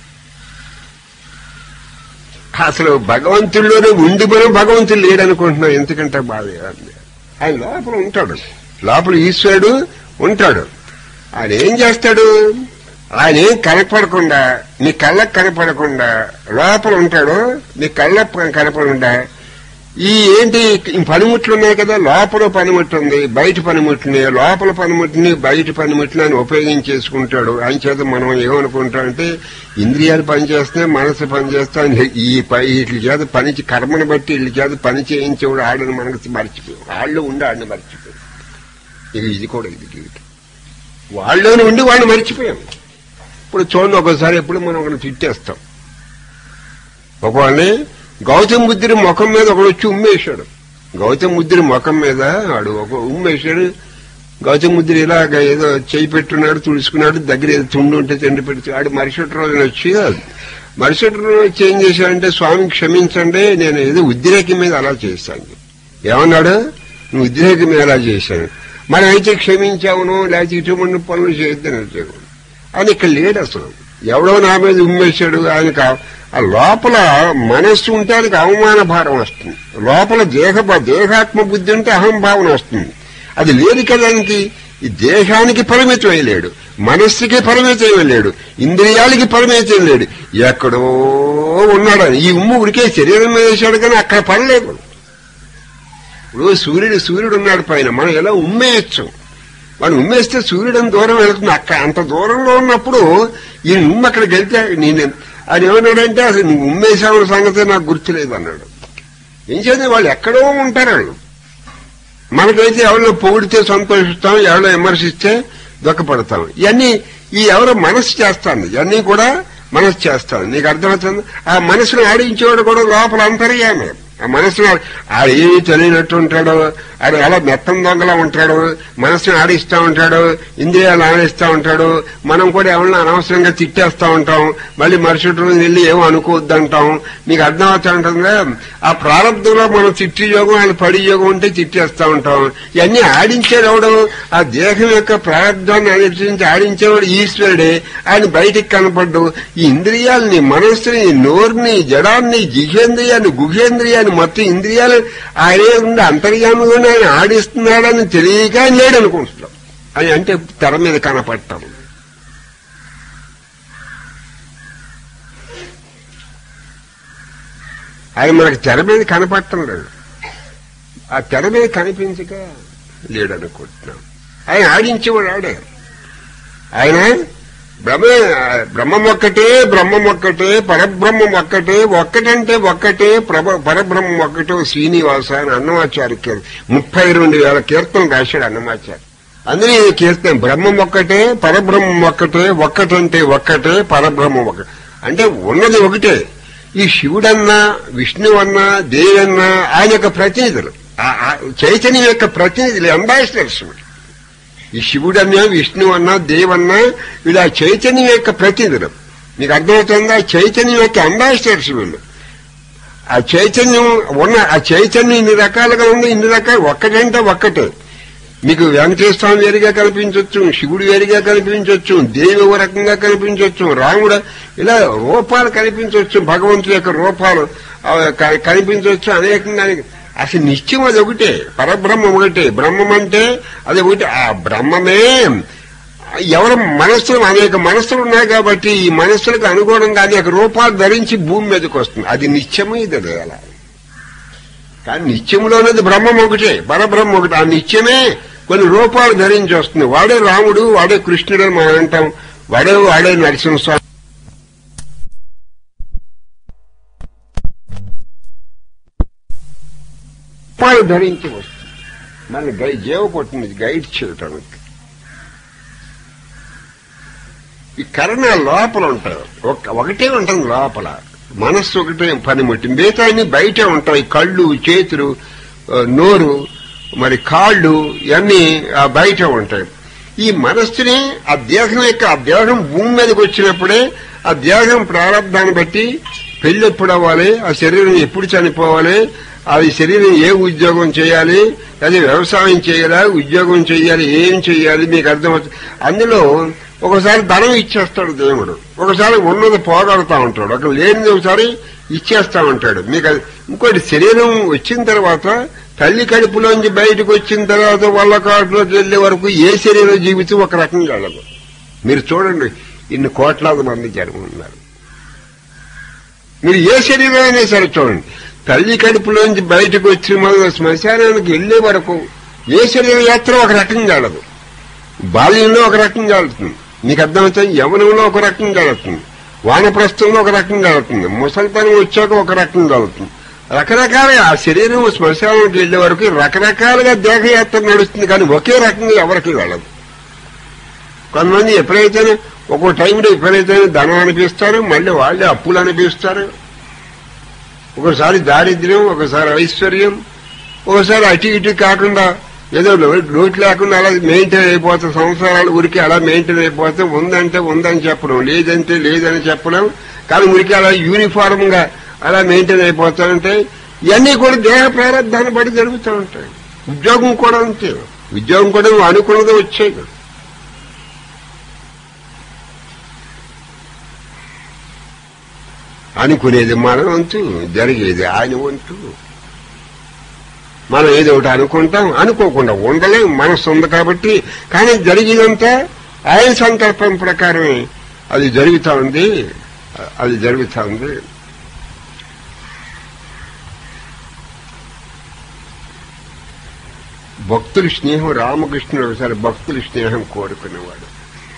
అసలు భగవంతుల్లోనే ఉండి మనం భగవంతుడు లేడనుకుంటున్నాం ఎందుకంటే బాధ ఆయన లోపల ఉంటాడు లోపల ఈశ్వరుడు ఉంటాడు ఆయన ఏం చేస్తాడు ఆయన ఏం కనపడకుండా నీ కళ్ళకు కనపడకుండా లోపల ఉంటాడు నీ కళ్ళకు కనపడకుండా ఈ ఏంటి ఈ పనిముట్లు ఉన్నాయి కదా లోపల పనిముట్లు ఉంది బయట పనిముట్లని లోపల పనిముట్లని బయట పనిముట్లని ఆయన ఉపయోగించేసుకుంటాడు ఆయన చేత మనం ఏమనుకుంటామంటే ఇంద్రియాలు పనిచేస్తున్నాయి మనసు పనిచేస్తాం ఈ ప- వీటి చేత పని చే- కర్మను బట్టి వీళ్ళ చేత పని చేయించేవాడు ఆడని మనకు మర్చిపోయాం వాళ్ళు ఉండి ఆడిని మర్చిపోయాం ఇక ఇది కూడా ఇది జీవితం వాళ్ళలోనే ఉండి వాడిని మర్చిపోయాం ఇప్పుడు చూడండి ఒకసారి ఎప్పుడు మనం ఒకరిని తిట్టేస్తాం ఒకవాడిని గౌతమ్ బుద్ధుడి ముఖం మీద ఒకడు వచ్చి ఉమ్మేశాడు గౌతమ్ బుద్ధుడి ముఖం మీద వాడు ఒక ఉమ్మేశాడు గౌతమ్ బుద్ధుడు ఇలాగ ఏదో చేయి పెట్టున్నాడు తుడుచుకున్నాడు దగ్గర ఏదో తుండు ఉంటే తిండి పెడుతూ ఆడు మరుసటి రోజున వచ్చి మరుసటి రోజు వచ్చి ఏం చేశాడంటే స్వామి క్షమించండి నేను ఏదో ఉద్రేకం మీద అలా చేశాను ఏమన్నాడు నువ్వు ఉద్రేకం మీద అలా చేశాను మనం అయితే క్షమించావును లేకపోతే ఇటువంటి పనులు చేయొద్దని వచ్చాను ఆయన ఇక్కడ లేడు అసలు ఎవడో నా మీద ఉమ్మేశాడు ఆయనకు ఆ- ఆ లోపల మనస్సు ఉంటే ఆయనకి అవమాన భారం వస్తుంది లోపల దేహ దేహాత్మ బుద్ధి ఉంటే అహంభావన వస్తుంది అది లేదు కదా ఆయనకి ఈ దేహానికి పరిమితం అయ్యలేడు మనస్సుకి పరిమితం అయ్యలేడు ఇంద్రియాలకి పరిమితం లేడు ఎక్కడో ఉన్నాడు ఆయన. ఈ ఉమ్ము ఉడికే శరీరం మీద వేశాడు కానీ అక్కడ పడలేదు ఇప్పుడు సూర్యుడు సూర్యుడు ఉన్నాడు పైన మనం ఎలా ఉమ్మేయచ్చు వాడు ఉమ్మేస్తే సూర్యుడు దూరం వెళ్తుంది అక్కడ అంత దూరంలో ఉన్నప్పుడు ఈ ఉమ్మ అక్కడికి వెళ్తే నేను ఆయన ఏమన్నాడంటే అసలు నువ్వు ఉమ్మేసావు సంగతి నాకు గుర్తులేదు అన్నాడు ఏం చేద్దాం వాళ్ళు ఎక్కడో ఉంటారు వాళ్ళు మనకైతే ఎవరిలో పొగిడితే సంతోషిస్తాం ఎవరిలో విమర్శిస్తే దుఃఖపడతాం ఇవన్నీ ఈ ఎవరో మనసు చేస్తాను ఇవన్నీ కూడా మనసు చేస్తాను నీకు అర్థమవుతుంది ఆ మనసును ఆడించేవాడు కూడా లోపల అంతర్యామే ఆ మనసును ఆడు ఏమీ తెలియనట్టు ఉంటాడు ఆడు ఎలా మెత్తం దొంగలా ఉంటాడు మనసును ఆడిస్తా ఉంటాడు ఇంద్రియాలు ఆడిస్తా ఉంటాడు మనం కూడా ఎవరిని అనవసరంగా తిట్టేస్తా ఉంటాం మళ్ళీ మరుసటి రోజు వెళ్ళి ఏమో అనుకోవద్దంటాం మీకు అర్థమవుతా ఉంటుందా ఆ ప్రారంభంలో మనం తిట్టి యోగం ఆయన పడి యోగం ఉంటే తిట్టేస్తా ఉంటాం ఇవన్నీ ఆడించేది ఎవడు ఆ దేహం యొక్క ప్రారంభాన్ని అనుసరించి ఆడించేవాడు ఈశ్వరుడే ఆయన బయటికి కనపడ్డు ఈ ఇంద్రియాలని మనస్సుని నోరుని జడాన్ని జిహేంద్రియాన్ని గుహేంద్రియాన్ని మొత్తం ఇంద్రియాలు ఆయనే ఉండి అంతర్యాముగానే ఆయన ఆడిస్తున్నాడని తెలియక ఆయన లేడు అనుకుంటున్నాం అని అంటే తెర మీద కనపడటం ఆయన మనకి తెర మీద కనపడటం లేదు ఆ తెర మీద కనిపించక లేడు అనుకుంటున్నాం ఆయన ఆడించేవాడు ఆడే ఆయన బ్రహ్మ బ్రహ్మం ఒక్కటే బ్రహ్మం ఒక్కటే పరబ్రహ్మం ఒక్కటే ఒక్కటంటే ఒక్కటే ప్రభ పరబ్రహ్మం ఒక్కటే శ్రీనివాస అని అన్నమాచార్య కీర్తన ముప్పై రెండు వేల కీర్తనలు రాశాడు అన్నమాచార్య అందులో ఈ కీర్తన బ్రహ్మం ఒక్కటే పరబ్రహ్మం ఒక్కటే ఒక్కటంటే ఒక్కటే పరబ్రహ్మం ఒక్కటే అంటే ఉన్నది ఒకటే ఈ శివుడన్నా విష్ణువన్నా దేవన్నా ఆయన యొక్క ప్రతినిధులు ఆ- ఆ చైతన్యం యొక్క ప్రతినిధులు అంబాసిడర్స్ ఈ శివుడన్నా విష్ణు అన్నా దేవన్నా వీళ్ళు ఆ చైతన్యం యొక్క ప్రతినిధులు మీకు అర్థమవుతుందా చైతన్యం యొక్క అంబాసిడర్స్ వీళ్ళు ఆ చైతన్యం ఉన్న ఆ చైతన్యం ఇన్ని రకాలుగా ఉంది ఇన్ని రకాలు ఒక్కటంటే ఒక్కటే మీకు వెంకటేశ్వర స్వామి వేరుగా కనిపించవచ్చు శివుడు వేరుగా కనిపించవచ్చు దేవి ఒక రకంగా కనిపించవచ్చు రాముడు ఇలా రూపాలు కనిపించవచ్చు భగవంతుడి యొక్క రూపాలు ఆ, క- కనిపించవచ్చు అనేకంగా అసలు నిత్యం అది ఒకటే పరబ్రహ్మం ఒకటే బ్రహ్మం అంటే అది ఒకటి ఆ బ్రహ్మమే ఎవరు మనస్సులు అనేక మనస్సులు ఉన్నాయి కాబట్టి ఈ మనస్సులకు అనుగుణంగా అనేక రూపాలు ధరించి భూమి మీదకి వస్తుంది అది నిత్యమే ఇది అలా కానీ నిత్యములోనేది బ్రహ్మం ఒకటే పరబ్రహ్మ ఒకటి ఆ నిత్యమే కొన్ని రూపాలు ధరించి వస్తుంది వాడే రాముడు వాడే కృష్ణుడు అని మనం అంటాం వాడే వాడే నరసింహస్వామి రూపాలు ధరించి వస్తుంది మన గై జీవ కొట్టింది గైడ్ చేయటానికి ఈ కరణ లోపల ఉంటాయి ఒక- ఒకటే ఉంటుంది లోపల మనస్సు ఒకటే పనిముట్టి మిగతా అన్ని బయటే ఉంటాయి కళ్ళు చేతులు ఆ, నోరు మరి కాళ్ళు ఇవన్నీ ఆ బయట ఉంటాయి ఈ మనస్సుని ఆ దేహం యొక్క ఆ దేహం భూమి మీదకి వచ్చినప్పుడే ఆ దేహం ప్రారంభాన్ని బట్టి పెళ్లి ఎప్పుడు అవ్వాలి ఆ శరీరం ఎప్పుడు చనిపోవాలి అది శరీరం ఏ ఉద్యోగం చేయాలి అది వ్యవసాయం చేయాలా ఉద్యోగం చేయాలి ఏం చేయాలి మీకు అర్థమవుతుంది అందులో ఒకసారి ధనం ఇచ్చేస్తాడు దేవుడు ఒకసారి ఉన్నది పోగొడతా ఉంటాడు అక్కడ లేనిది ఒకసారి ఇచ్చేస్తా ఉంటాడు మీకు అది ఇంకోటి శరీరం వచ్చిన తర్వాత తల్లి కడుపులోంచి బయటకు వచ్చిన తర్వాత వాళ్ళ కాటులోకి వెళ్లే వరకు ఏ శరీరం జీవితం ఒక రకంగా వెళ్ళదు మీరు చూడండి ఇన్ని కోట్లాది మంది జనం ఉన్నారు మీరు ఏ శరీరం అయినా సరే చూడండి తల్లి కడుపులోంచి బయటకు వచ్చి మొదలు శ్మశానానికి వెళ్లే వరకు ఏ శరీర యాత్ర ఒక రకంగా వెళ్ళదు బాల్యంలో ఒక రకంగా వెళ్తుంది మీకు అర్థమవుతుంది యవనంలో ఒక రకంగా వెళ్తుంది వానప్రస్థంలో ఒక రకంగా వెళ్తుంది ముసలితనం వచ్చాక ఒక రకంగా వెళ్తుంది రకరకాల ఆ శరీరం శ్మశానానికి వెళ్లే వరకు రకరకాలుగా దేహయాత్ర నడుస్తుంది కానీ ఒకే రకంగా ఎవరికి వెళ్ళదు కొంతమంది ఎప్పుడైతే ఒక్కో టైంలో ఎప్పుడైతే ధనం అనిపిస్తారు మళ్ళీ వాళ్ళే అప్పులు అనిపిస్తారు ఒకసారి దారిద్ర్యం ఒకసారి ఐశ్వర్యం ఒకసారి అటు ఇటు కాకుండా ఏదో లో- లోటు లేకుండా అలా మెయింటైన్ అయిపోతే సంవత్సరాలు ఉరికి అలా మెయింటైన్ అయిపోతే ఉందంటే ఉందని చెప్పడం లేదంటే లేదని చెప్పడం కానీ ఉరికి అలా యూనిఫామ్ గా అలా మెయింటైన్ అయిపోతాయంటే ఇవన్నీ కూడా దేహ ప్రారంభాన్ని బట్టి జరుగుతూ ఉంటాయి ఉద్యోగం కూడా అంతే ఉద్యోగం కూడా నువ్వు అనుకున్నది వచ్చేది అనుకునేది మన వంతు జరిగేది ఆయన వంతు మనం ఏదో ఒకటి అనుకుంటాం అనుకోకుండా ఉండలేం మనసు ఉంది కాబట్టి కానీ జరిగేదంతా ఆయన సంకల్పం ప్రకారమే అది జరుగుతా ఉంది అది జరుగుతా ఉంది భక్తుల స్నేహం రామకృష్ణుడు ఒకసారి భక్తుల స్నేహం కోరుకునేవాడు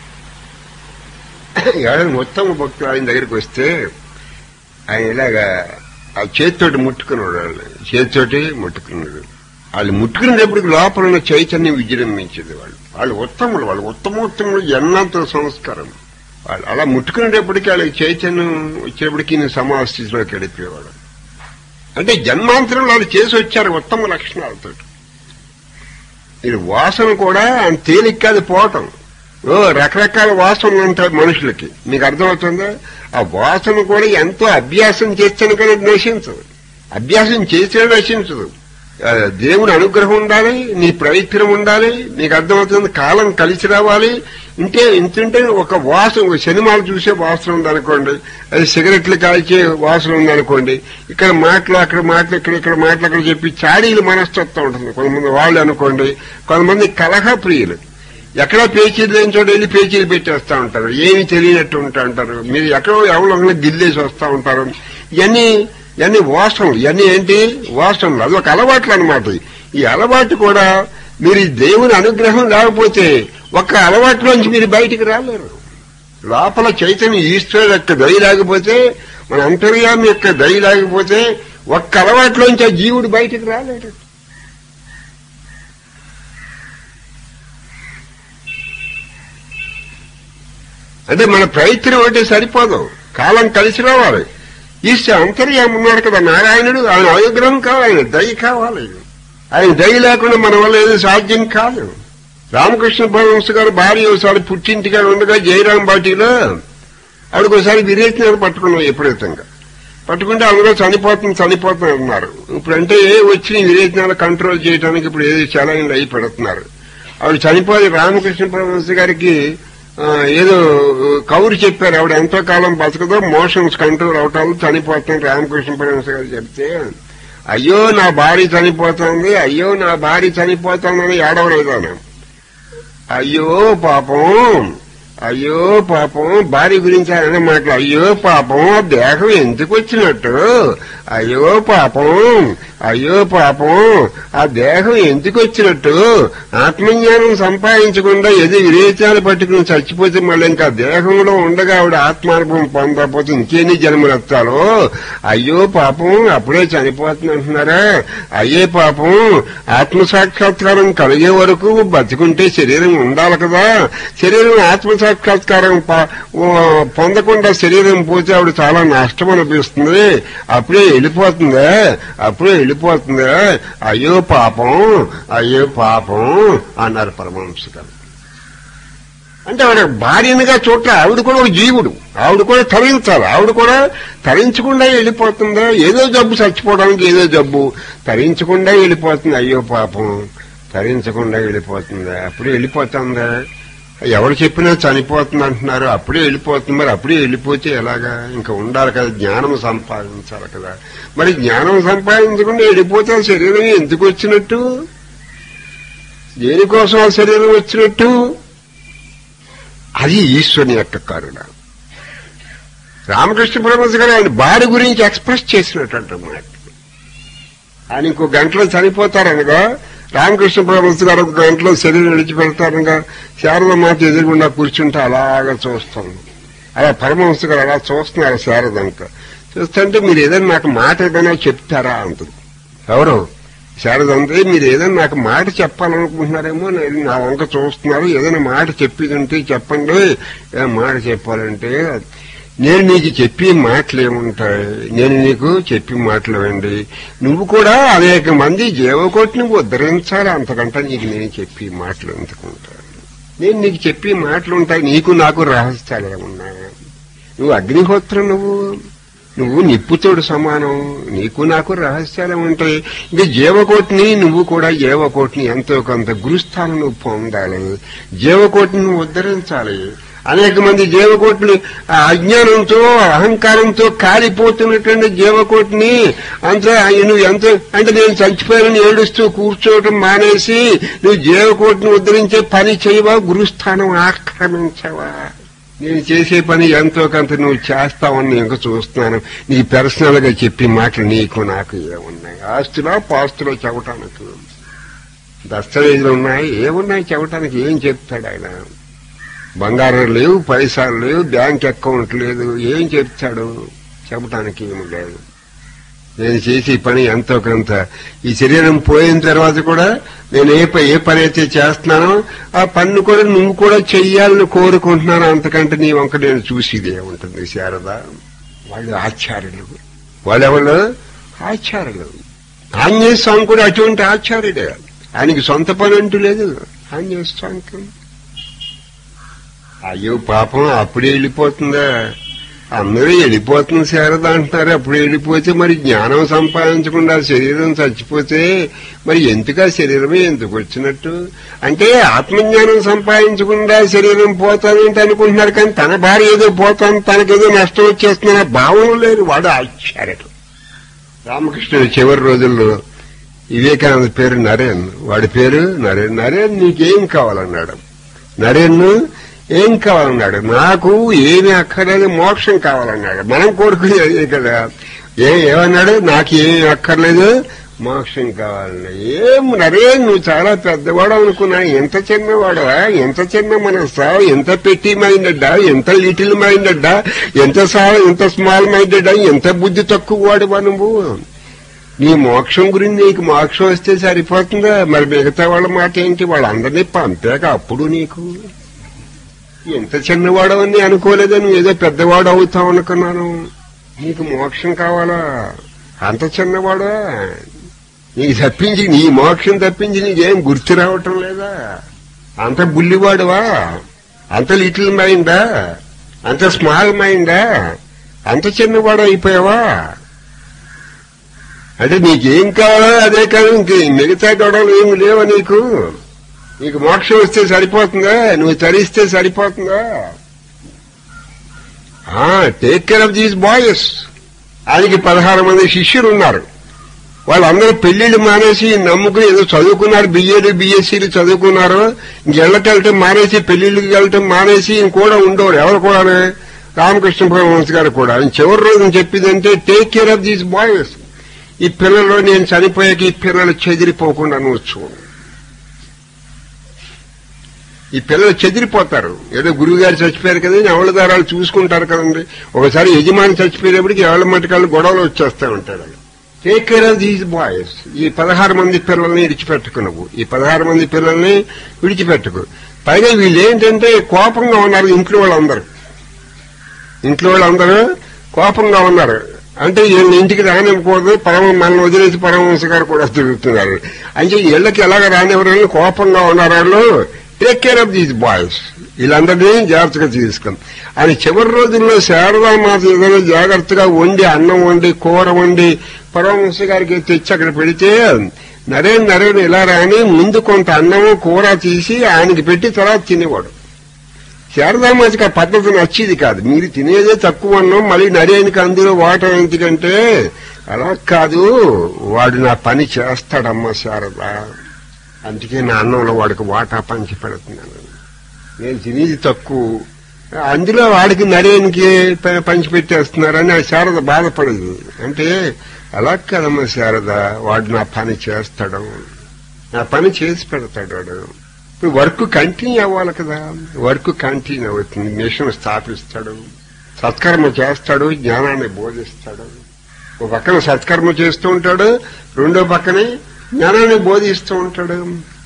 ఎవరైనా మొత్తం భక్తులు ఆయన దగ్గరికి వస్తే ఆయన ఇలాగా ఆ చేతితోటి ముట్టుకున్నాడు వాళ్ళు చేతితోటి ముట్టుకున్నాడు వాళ్ళు ముట్టుకునేటప్పటికి లోపల ఉన్న చైతన్యం విజృంభించేది వాళ్ళు వాళ్ళు ఉత్తములు వాళ్ళు ఉత్తమోత్తములు ఎన్నంత సంస్కారం వాళ్ళు అలా ముట్టుకునేటప్పటికి వాళ్ళకి చైతన్యం వచ్చేటప్పటికి ఈయన సమాజ స్థితిలోకి వెళ్ళిపోయేవాడు అంటే జన్మాంతరం వాళ్ళు చేసి వచ్చారు ఉత్తమ లక్షణాలతో ఇది వాసన కూడా అంత తేలిక కాదు పోవటం ఓ రకరకాల వాసనలు ఉంటాయి మనుషులకి మీకు అర్థమవుతుందా ఆ వాసన కూడా ఎంతో అభ్యాసం చేస్తేనే కానీ అది నశించదు అభ్యాసం చేస్తే నశించదు ఆ, దేవుని అనుగ్రహం ఉండాలి నీ ప్రయత్నం ఉండాలి నీకు అర్థమవుతుంది కాలం కలిసి రావాలి ఇంటే ఇంతుంటే ఒక వాసన ఒక సినిమాలు చూసే వాసన ఉందనుకోండి అది సిగరెట్లు కాల్చే వాసన ఉందనుకోండి ఇక్కడ మాటలు అక్కడ మాటలు ఇక్కడ ఇక్కడ మాటలు అక్కడ చెప్పి చాడీలు మనస్తత్వం ఉంటుంది కొంతమంది వాళ్ళు అనుకోండి కొంతమంది కలహ ప్రియులు ఎక్కడో పేచీలు లేని చోట వెళ్ళి పేచీలు పెట్టేస్తా ఉంటారు ఏమి తెలియనట్టు ఉంటా ఉంటారు మీరు ఎక్కడో ఎవరో గిల్లేసి వస్తా ఉంటారు ఇవన్నీ ఇవన్నీ వాసనలు ఇవన్నీ ఏంటి వాసనలు అది ఒక అలవాట్లు అనమాట ఈ అలవాటు కూడా మీరు ఈ దేవుని అనుగ్రహం లేకపోతే ఒక్క అలవాట్లోంచి మీరు బయటికి రాలేరు లోపల చైతన్య ఈశ్వరుడు యొక్క దయ లేకపోతే మన అంతర్యామి యొక్క దయ లేకపోతే ఒక్క అలవాట్లోంచి ఆ జీవుడు బయటికి రాలేడు అంటే మన ప్రయత్నం అంటే సరిపోదు కాలం కలిసి రావాలి ఈశ్వ అంతర్యామి ఉన్నాడు కదా నారాయణుడు ఆయన అనుగ్రహం కావాలి ఆయన దయ కావాలి ఆయన దయ లేకుండా మన వల్ల ఏది సాధ్యం కాదు రామకృష్ణ పరమహంస గారు భార్య ఒకసారి పుట్టింటిగా ఉండగా జయరాం బాటిలో ఆవిడకి ఒకసారి విరేచనాలు పట్టుకున్నాం ఎప్పుడైతంగా పట్టుకుంటే అందులో చనిపోతుంది చనిపోతుంది అన్నారు ఇప్పుడు అంటే వచ్చి విరేచనాలు కంట్రోల్ చేయడానికి ఇప్పుడు ఏది చలాయిలు అయి పెడుతున్నారు ఆవిడ చనిపోయి రామకృష్ణ పరమహంస గారికి ఆ, ఏదో కౌరు చెప్పారు ఆవిడ ఎంతో కాలం బతకదో మోషన్స్ కంట్రోల్ అవటాలు చనిపోతుంది రామకృష్ణ పరమహంస గారు చెప్తే అయ్యో నా భార్య చనిపోతుంది అయ్యో నా భార్య చనిపోతుందని ఏడవలేదు ఆయన అయ్యో పాపం అయ్యో పాపం భార్య గురించి ఆయన మాటలు అయ్యో పాపం ఆ దేహం ఎందుకు వచ్చినట్టు అయ్యో పాపం అయ్యో పాపం ఆ దేహం ఎందుకు వచ్చినట్టు ఆత్మజ్ఞానం సంపాదించకుండా ఏది విరేచాలు పట్టుకుని చచ్చిపోతే మళ్ళీ ఇంకా దేహంలో ఉండగా ఆవిడ ఆత్మానుభవం పొందకపోతే ఇంకేన్ని జన్మలు ఎత్తాలో అయ్యో పాపం అప్పుడే చనిపోతుంది అంటున్నారా అయ్యే పాపం ఆత్మ సాక్షాత్కారం కలిగే వరకు బతికుంటే శరీరం ఉండాలి కదా శరీరం ఆత్మ సాక్షాత్కారం ప- ఓ, పొందకుండా శరీరం పోతే ఆవిడ చాలా నష్టం అనిపిస్తుంది అప్పుడే వెళ్ళిపోతుందా అప్పుడే వెళ్ళిపోతుందా అయ్యో పాపం అయ్యో పాపం అన్నారు పరమహంస గారు అంటే ఆవిడ భార్యనిగా చూడటం ఆవిడ కూడా ఒక జీవుడు ఆవిడ కూడా తరించాలి ఆవిడ కూడా తరించకుండా వెళ్ళిపోతుందా ఏదో జబ్బు చచ్చిపోవడానికి ఏదో జబ్బు తరించకుండా వెళ్ళిపోతుంది అయ్యో పాపం తరించకుండా వెళ్ళిపోతుందా అప్పుడే వెళ్ళిపోతుందా ఎవరు చెప్పినా చనిపోతుంది అంటున్నారు అప్పుడే వెళ్ళిపోతుంది మరి అప్పుడే వెళ్ళిపోతే ఎలాగా ఇంకా ఉండాలి కదా జ్ఞానం సంపాదించాలి కదా మరి జ్ఞానం సంపాదించకుండా వెళ్ళిపోతే ఆ శరీరం ఎందుకు వచ్చినట్టు దేనికోసం ఆ శరీరం వచ్చినట్టు అది ఈశ్వరుని యొక్క కరుణ రామకృష్ణ పరమహంస గారు ఆయన భార్య గురించి ఎక్స్ప్రెస్ చేసినటువంటి మాట ఆయన ఇంకో గంటలో చనిపోతారనగా రామకృష్ణ పరమహంస గారు ఒక గంటలో శరీరం విడిచిపెడతారనగా శారద మాత ఎదురుగుండా కూర్చుంటే అలాగా చూస్తాను అలా పరమహంస గారు అలా చూస్తున్నారు శారద అంతా చూస్తుంటే మీరు ఏదైనా నాకు మాట ఏదైనా చెప్తారా అంటుంది ఎవరు శారద అంటే మీరు ఏదైనా నాకు మాట చెప్పాలనుకుంటున్నారేమో నేను నా వంక చూస్తున్నారు ఏదైనా మాట చెప్పేది ఉంటే చెప్పండి ఏదైనా మాట చెప్పాలంటే నేను నీకు చెప్పే మాటలు ఏముంటాయి నేను నీకు చెప్పి మాటలు నువ్వు కూడా అనేక మంది జీవకోటిని ఉద్ధరించాలి అంతకంటే నీకు నేను చెప్పి మాటలు ఎందుకుంటాను నేను నీకు చెప్పి మాటలు ఉంటాయి నీకు నాకు రహస్యాలు ఏమున్నా నువ్వు అగ్నిహోత్రం నువ్వు నువ్వు నిప్పుతోడు సమానం నీకు నాకు రహస్యాలు ఉంటాయి ఇంకా జీవకోటిని నువ్వు కూడా జీవకోటిని ఎంతో కొంత గురుస్థానం నువ్వు పొందాలి జీవకోటిని నువ్వు ఉద్ధరించాలి అనేక మంది జీవకోటిని ఆ అజ్ఞానంతో అహంకారంతో కాలిపోతున్నటువంటి జీవకోటిని అంత నువ్వు ఎంత అంటే నేను చచ్చిపోయానని ఏడుస్తూ కూర్చోవటం మానేసి నువ్వు జీవకోటిని ఉద్ధరించే పని చేయవా గురుస్థానం ఆక్రమించవా నేను చేసే పని ఎంతో కొంత నువ్వు చేస్తావని నేను ఇంకా చూస్తున్నాను నీ పర్సనల్ గా చెప్పి మాటలు నీకు నాకు ఏమున్నాయి ఆస్తులా పాస్తులో చెప్పటానికి దస్తావేజులు ఉన్నాయి ఏమున్నాయి చెప్పటానికి ఏం చెప్తాడు ఆయన బంగారం లేవు పైసలు లేవు బ్యాంక్ అకౌంట్ లేదు ఏం చెప్తాడు చెప్పటానికి ఏమి లేదు నేను చేసే పని ఎంతో కొంత ఈ శరీరం పోయిన తర్వాత కూడా నేను ఏ ప- ఏ పని అయితే చేస్తున్నానో ఆ పన్ను కూడా నువ్వు కూడా చెయ్యాలని కోరుకుంటున్నాను అంతకంటే నీ వంక నేను చూసేది ఏముంటుంది శారద వాళ్ళు ఆచార్యులు వాళ్ళెవళ్ళు ఆచార్యులు ఆంజనేయ స్వామి కూడా అటువంటి ఆచార్యుడే ఆయనకి సొంత పని అంటూ లేదు ఆంజనేయ స్వామికి అయ్యో పాపం అప్పుడే వెళ్ళిపోతుందా అందరూ వెళ్ళిపోతుంది శారద అంటున్నారు అప్పుడు వెళ్ళిపోతే మరి జ్ఞానం సంపాదించకుండా శరీరం చచ్చిపోతే మరి ఎందుకు ఆ శరీరమే ఎందుకు వచ్చినట్టు అంటే ఆత్మజ్ఞానం సంపాదించకుండా శరీరం పోతానంటే అనుకుంటున్నారు కానీ తన భార్య ఏదో పోతాను తనకేదో నష్టం వచ్చేస్తున్న భావన లేరు వాడు ఆశ్చర్యం రామకృష్ణుడు చివరి రోజుల్లో వివేకానంద పేరు నరేన్ వాడి పేరు నరేన్ నరేన్ నీకేం కావాలన్నాడు నరేన్ ఏం కావాలన్నాడు నాకు ఏమి అక్కర్లేదు మోక్షం కావాలన్నాడు మనం కోరుకునేది కదా ఏ ఏమన్నాడు నాకు ఏమి అక్కర్లేదు మోక్షం కావాలన్నా ఏం నరేన్ నువ్వు చాలా పెద్దవాడు అనుకున్నా ఎంత చిన్నవాడవా ఎంత చిన్న మనసా ఎంత పెట్టి మైండెడ్డా ఎంత లిటిల్ మైండెడ్డా ఎంత సా ఎంత స్మాల్ మైండెడ్డా ఎంత బుద్ధి తక్కువ వాడువా నువ్వు నీ మోక్షం గురించి నీకు మోక్షం వస్తే సరిపోతుందా మరి మిగతా వాళ్ళ మాట ఏంటి వాళ్ళందరినీ పంపాక అప్పుడు నీకు ఎంత చిన్నవాడవని అనుకోలేదా నువ్వు ఏదో పెద్దవాడు అవుతావు అనుకున్నాను నీకు మోక్షం కావాలా అంత చిన్నవాడా నీకు తప్పించి నీ మోక్షం తప్పించి నీకేం గుర్తు రావటం లేదా అంత బుల్లివాడువా అంత లిటిల్ మైండా అంత స్మాల్ మైండా అంత చిన్నవాడు అయిపోయావా అంటే నీకేం కావాలో అదే కాదు ఇంక మిగతా గొడవలు ఏమి లేవా నీకు నీకు మోక్షం వస్తే సరిపోతుందా నువ్వు తరిస్తే సరిపోతుందా take care of these boys ఆయనకి పదహారు మంది శిష్యులు ఉన్నారు వాళ్ళందరూ పెళ్లిళ్ళు మానేసి నమ్ముకుని ఏదో చదువుకున్నారు బిఏలు బిఎస్సీలు చదువుకున్నారు ఇంకెళ్ళకి వెళ్ళటం మానేసి పెళ్లిళ్ళకి వెళ్ళటం మానేసి ఈయన కూడా ఉండేవాడు ఎవరు కూడా రామకృష్ణ పరమహంస గారు కూడా ఆయన చివరి రోజు చెప్పిందంటే take care of these boys ఈ పిల్లలు నేను చనిపోయాక ఈ పిల్లలు చెదిరిపోకుండా నువ్వు చూడు ఈ పిల్లలు చెదిరిపోతారు ఏదో గురువు గారు చచ్చిపోయారు కదా ఎవరి దారాలు చూసుకుంటారు కదండి ఒకసారి యజమాని చచ్చిపోయేటప్పటికి ఎవరి మటుకాళ్ళు గొడవలు వచ్చేస్తూ ఉంటాడు take care of these boys ఈ పదహారు మంది పిల్లల్ని విడిచిపెట్టుకు నువ్వు ఈ పదహారు మంది పిల్లల్ని విడిచిపెట్టుకు పైగా వీళ్ళు ఏంటంటే కోపంగా ఉన్నారు ఇంట్లో వాళ్ళందరూ ఇంట్లో వాళ్ళందరూ కోపంగా ఉన్నారు అంటే వీళ్ళని ఇంటికి రానివ్వకూడదు పరమ మనల్ని వదిలేసి పరమహంస గారు కూడా తిరుగుతున్నారు అంటే ఇళ్ళకి ఎలాగ రానివ్వరని కోపంగా ఉన్నారు వాళ్ళు take care of these boys వీళ్ళందరినీ జాగ్రత్తగా తీసుకుని అని చివరి రోజుల్లో శారదామాత ఏదైనా జాగ్రత్తగా వండి అన్నం వండి కూర వండి పరమహంస గారికి తెచ్చి అక్కడ పెడితే నరేన్ నరేన్ ఇలా రాని ముందు కొంత అన్నము కూర తీసి ఆయనకి పెట్టి తర్వాత తినేవాడు శారదామాతకి ఆ పద్ధతి నచ్చేది కాదు మీరు తినేదే తక్కువ అన్నం మళ్ళీ నరేనికి అందులో వాటర్ ఎందుకంటే అలా కాదు వాడు నా పని చేస్తాడమ్మా శారద అందుకే నా అన్నంలో వాడికి వాటా పంచి పెడుతున్నాను నేను తినేది తక్కువ అందులో వాడికి నరేనికి ప- పంచి పెట్టేస్తున్నారని ఆ శారద బాధపడదు అంటే అలా కాదమ్మా శారద వాడు నా పని చేస్తాడు నా పని చేసి పెడతాడు వాడు ఇప్పుడు వర్క్ కంటిన్యూ అవ్వాలి కదా వర్క్ కంటిన్యూ అవుతుంది మిషన్ స్థాపిస్తాడు సత్కర్మ చేస్తాడు జ్ఞానాన్ని బోధిస్తాడు ఒక పక్కన సత్కర్మ చేస్తూ ఉంటాడు రెండో పక్కనే జ్ఞానాన్ని బోధిస్తూ ఉంటాడు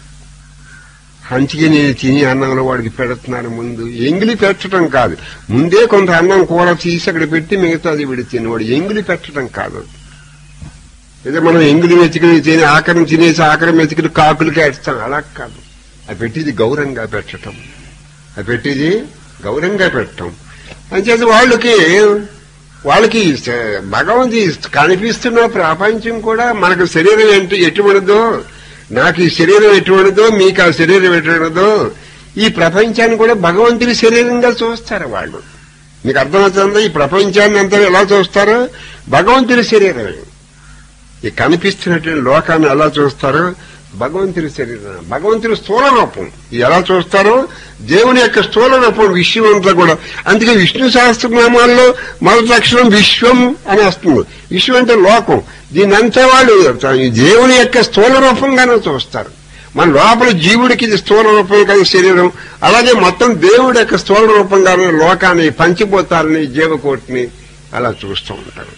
అందుకే నేను తిని అన్నంలో వాడికి పెడుతున్నాను ముందు ఎంగిలి పెట్టడం కాదు ముందే కొంత అన్నం కూర తీసి అక్కడ పెట్టి మిగతాది విడి తినేవాడు ఎంగిలి పెట్టడం కాదు ఏదో మనం ఎంగిలి వెతికిని తిని ఆకరం తినేసి ఆకరం వెతికిని కాకులకి వేస్తాం అలా కాదు అది పెట్టిది గౌరవంగా పెట్టటం అది పెట్టిది గౌరవంగా పెట్టటం అంచేది వాళ్ళకి వాళ్ళకి స- భగవంతు కనిపిస్తున్న ప్రపంచం కూడా మనకు శరీరం ఏంటి ఎటువంటిదో నాకు ఈ శరీరం ఎటువంటిదో మీకు ఆ శరీరం ఎటువంటిదో ఈ ప్రపంచాన్ని కూడా భగవంతుని శరీరంగా చూస్తారు వాళ్ళు మీకు అర్థమవుతుందా ఈ ప్రపంచాన్ని అంతా ఎలా చూస్తారు భగవంతుని శరీరమే ఈ కనిపిస్తున్నటువంటి లోకాన్ని ఎలా చూస్తారు భగవంతుని శరీరం భగవంతుని స్థూల రూపం ఇది ఎలా చూస్తారో దేవుని యొక్క స్థూల రూపం విశ్వం అంతా కూడా అందుకే విష్ణు సహస్రనామాల్లో మొదటి అక్షరం విశ్వం అని వస్తుంది విశ్వం అంటే లోకం దీని అంతా వాళ్ళు ఈ దేవుని యొక్క స్థూల రూపంగానే చూస్తారు మన లోపల జీవుడికి ఇది స్థూల రూపం కదా శరీరం అలాగే మొత్తం దేవుడి యొక్క స్థూల రూపంగానే లోకాన్ని పంచిపోతారని జీవకోటిని అలా చూస్తూ ఉంటారు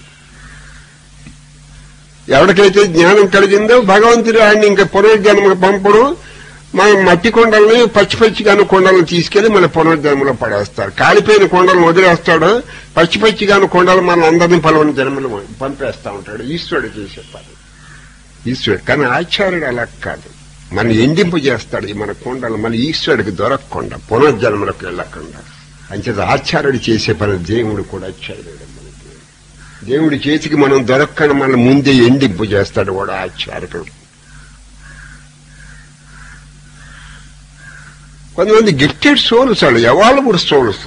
ఎవరికైతే జ్ఞానం కలిగిందో భగవంతుడు ఆయన ఇంకా పునర్జన్మకు పంపడు మనం మట్టి కొండల్ని పచ్చి పచ్చిగాను కొండలను తీసుకెళ్లి మన పునర్జన్మలో పడేస్తారు కాలిపోయిన కొండలను వదిలేస్తాడు పచ్చి పచ్చిగాను కొండలు మన అందరినీ పలవని జన్మలు పంపేస్తా ఉంటాడు ఈశ్వరుడు చేసే పని ఈశ్వరుడు కానీ ఆచార్యుడు అలా కాదు మన ఎండింపు చేస్తాడు ఈ మన కొండలు మన ఈశ్వరుడికి దొరకకుండా పునర్జన్మలకు వెళ్ళకుండా అంచేత ఆచార్యుడు చేసే పని దేవుడు కూడా చేయలేడు మనకి దేవుడి చేతికి మనం దొరక్కని మన ముందే ఎండింపు చేస్తాడు వాడు ఆచార్యుడు కొంతమంది గిఫ్టెడ్ సోల్స్ వాళ్ళు ఎవాల్బుడ్ సోల్స్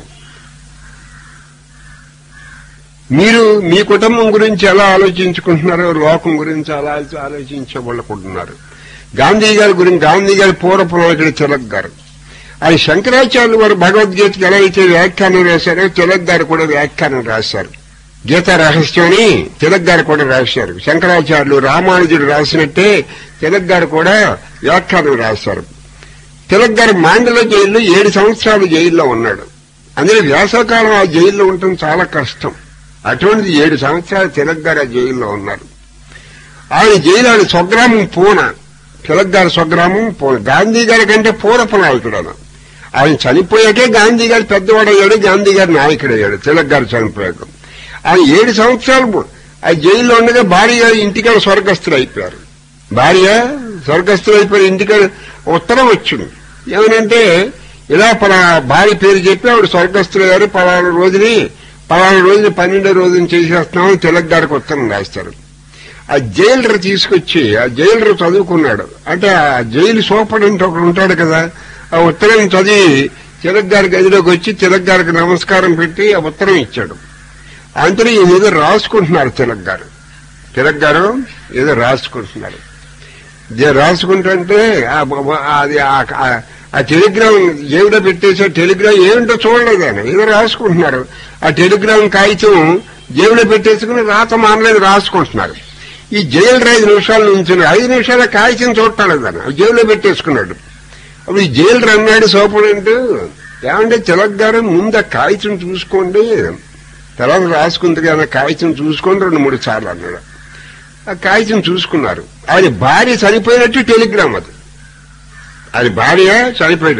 మీరు మీ కుటుంబం గురించి ఎలా ఆలోచించుకుంటున్నారో లోకం గురించి అలా ఆలోచించబడుకుంటున్నారు గాంధీ గారి గురించి గాంధీ గారి పూర్వపు నాయకుడు తిలక్ గారు ఆయన శంకరాచార్యులు వారు భగవద్గీతకి ఎలా అయితే వ్యాఖ్యానం రాశారో తిలక్ గారు కూడా వ్యాఖ్యానం రాశారు గీతా రహస్యాన్ని తిలక్ గారు కూడా రాశారు శంకరాచార్యులు రామానుజుడు రాసినట్టే తిలక్ గారు కూడా వ్యాఖ్యానం రాశారు తిలక్ గారు మాండల జైల్లో ఏడు సంవత్సరాలు జైల్లో ఉన్నాడు అందులో వేసవకాలం ఆ జైల్లో ఉండటం చాలా కష్టం అటువంటిది ఏడు సంవత్సరాలు తిలక్ గారు ఆ జైల్లో ఉన్నారు ఆయన జైలు ఆయన స్వగ్రామం పూన తిలక్ గారి స్వగ్రామం పూన గాంధీ గారి కంటే పూర్వపు నాయకుడు ఆయన ఆయన చనిపోయాకే గాంధీ గారు పెద్దవాడయ్యాడు గాంధీ గారి నాయకుడయ్యాడు తిలక్ గారు చనిపోయాక ఆయన ఏడు సంవత్సరాలు ఆ జైల్లో ఉండగా భార్య ఇంటికాడ స్వర్గస్థులు అయిపోయారు భార్య స్వర్గస్థులు అయిపోయారు ఇంటికాడ ఉత్తరం వచ్చింది ఏమనంటే ఇలా పలా భార్య పేరు చెప్పి ఆవిడ స్వర్గస్థులయ్యారు పలానా రోజుని పలానా రోజుని పన్నెండో రోజుని చేసేస్తున్నామని తిలక్ గారికి ఉత్తరం రాస్తారు ఆ జైలర్ తీసుకొచ్చి ఆ జైలర్ చదువుకున్నాడు అంటే ఆ జైలు సూపరింట్ ఒకడు ఉంటాడు కదా ఆ ఉత్తరం చదివి తిలక్ గారి గదిలోకి వచ్చి తిలక్ గారికి నమస్కారం పెట్టి ఆ ఉత్తరం ఇచ్చాడు అంతలో ఈ మీద రాసుకుంటున్నారు తిలక్ గారు తిలక్ గారు ఏదో రాసుకుంటున్నారు ఇదే రాసుకుంటుంటే ఆ బ- అది ఆ- ఆ- ఆ టెలిగ్రామ్ ఏమిటో పెట్టేసా టెలిగ్రామ్ ఏమిటో చూడలేదు ఆయన ఏదో రాసుకుంటున్నారు ఆ టెలిగ్రామ్ కాగితం జేబులో పెట్టేసుకుని రాత మానలేదు రాసుకుంటున్నారు ఈ జైలు ఐదు నిమిషాల నుంచి ఐదు నిమిషాల కాగితం చూడటాలేదు ఆయన జేబులో పెట్టేసుకున్నాడు అప్పుడు ఈ జైలు అన్నాడు సూపరింట్ ఏమంటే తిలక్ గారు ముందు ఆ కాగితం చూసుకోండి తర్వాత రాసుకుంది కదా కాగితం చూసుకోండి రెండు మూడు సార్లు అన్నాడు ఆ కాగితం చూసుకున్నారు ఆయన భార్య చనిపోయినట్టు టెలిగ్రామ్ అది అది భార్య చనిపోయింది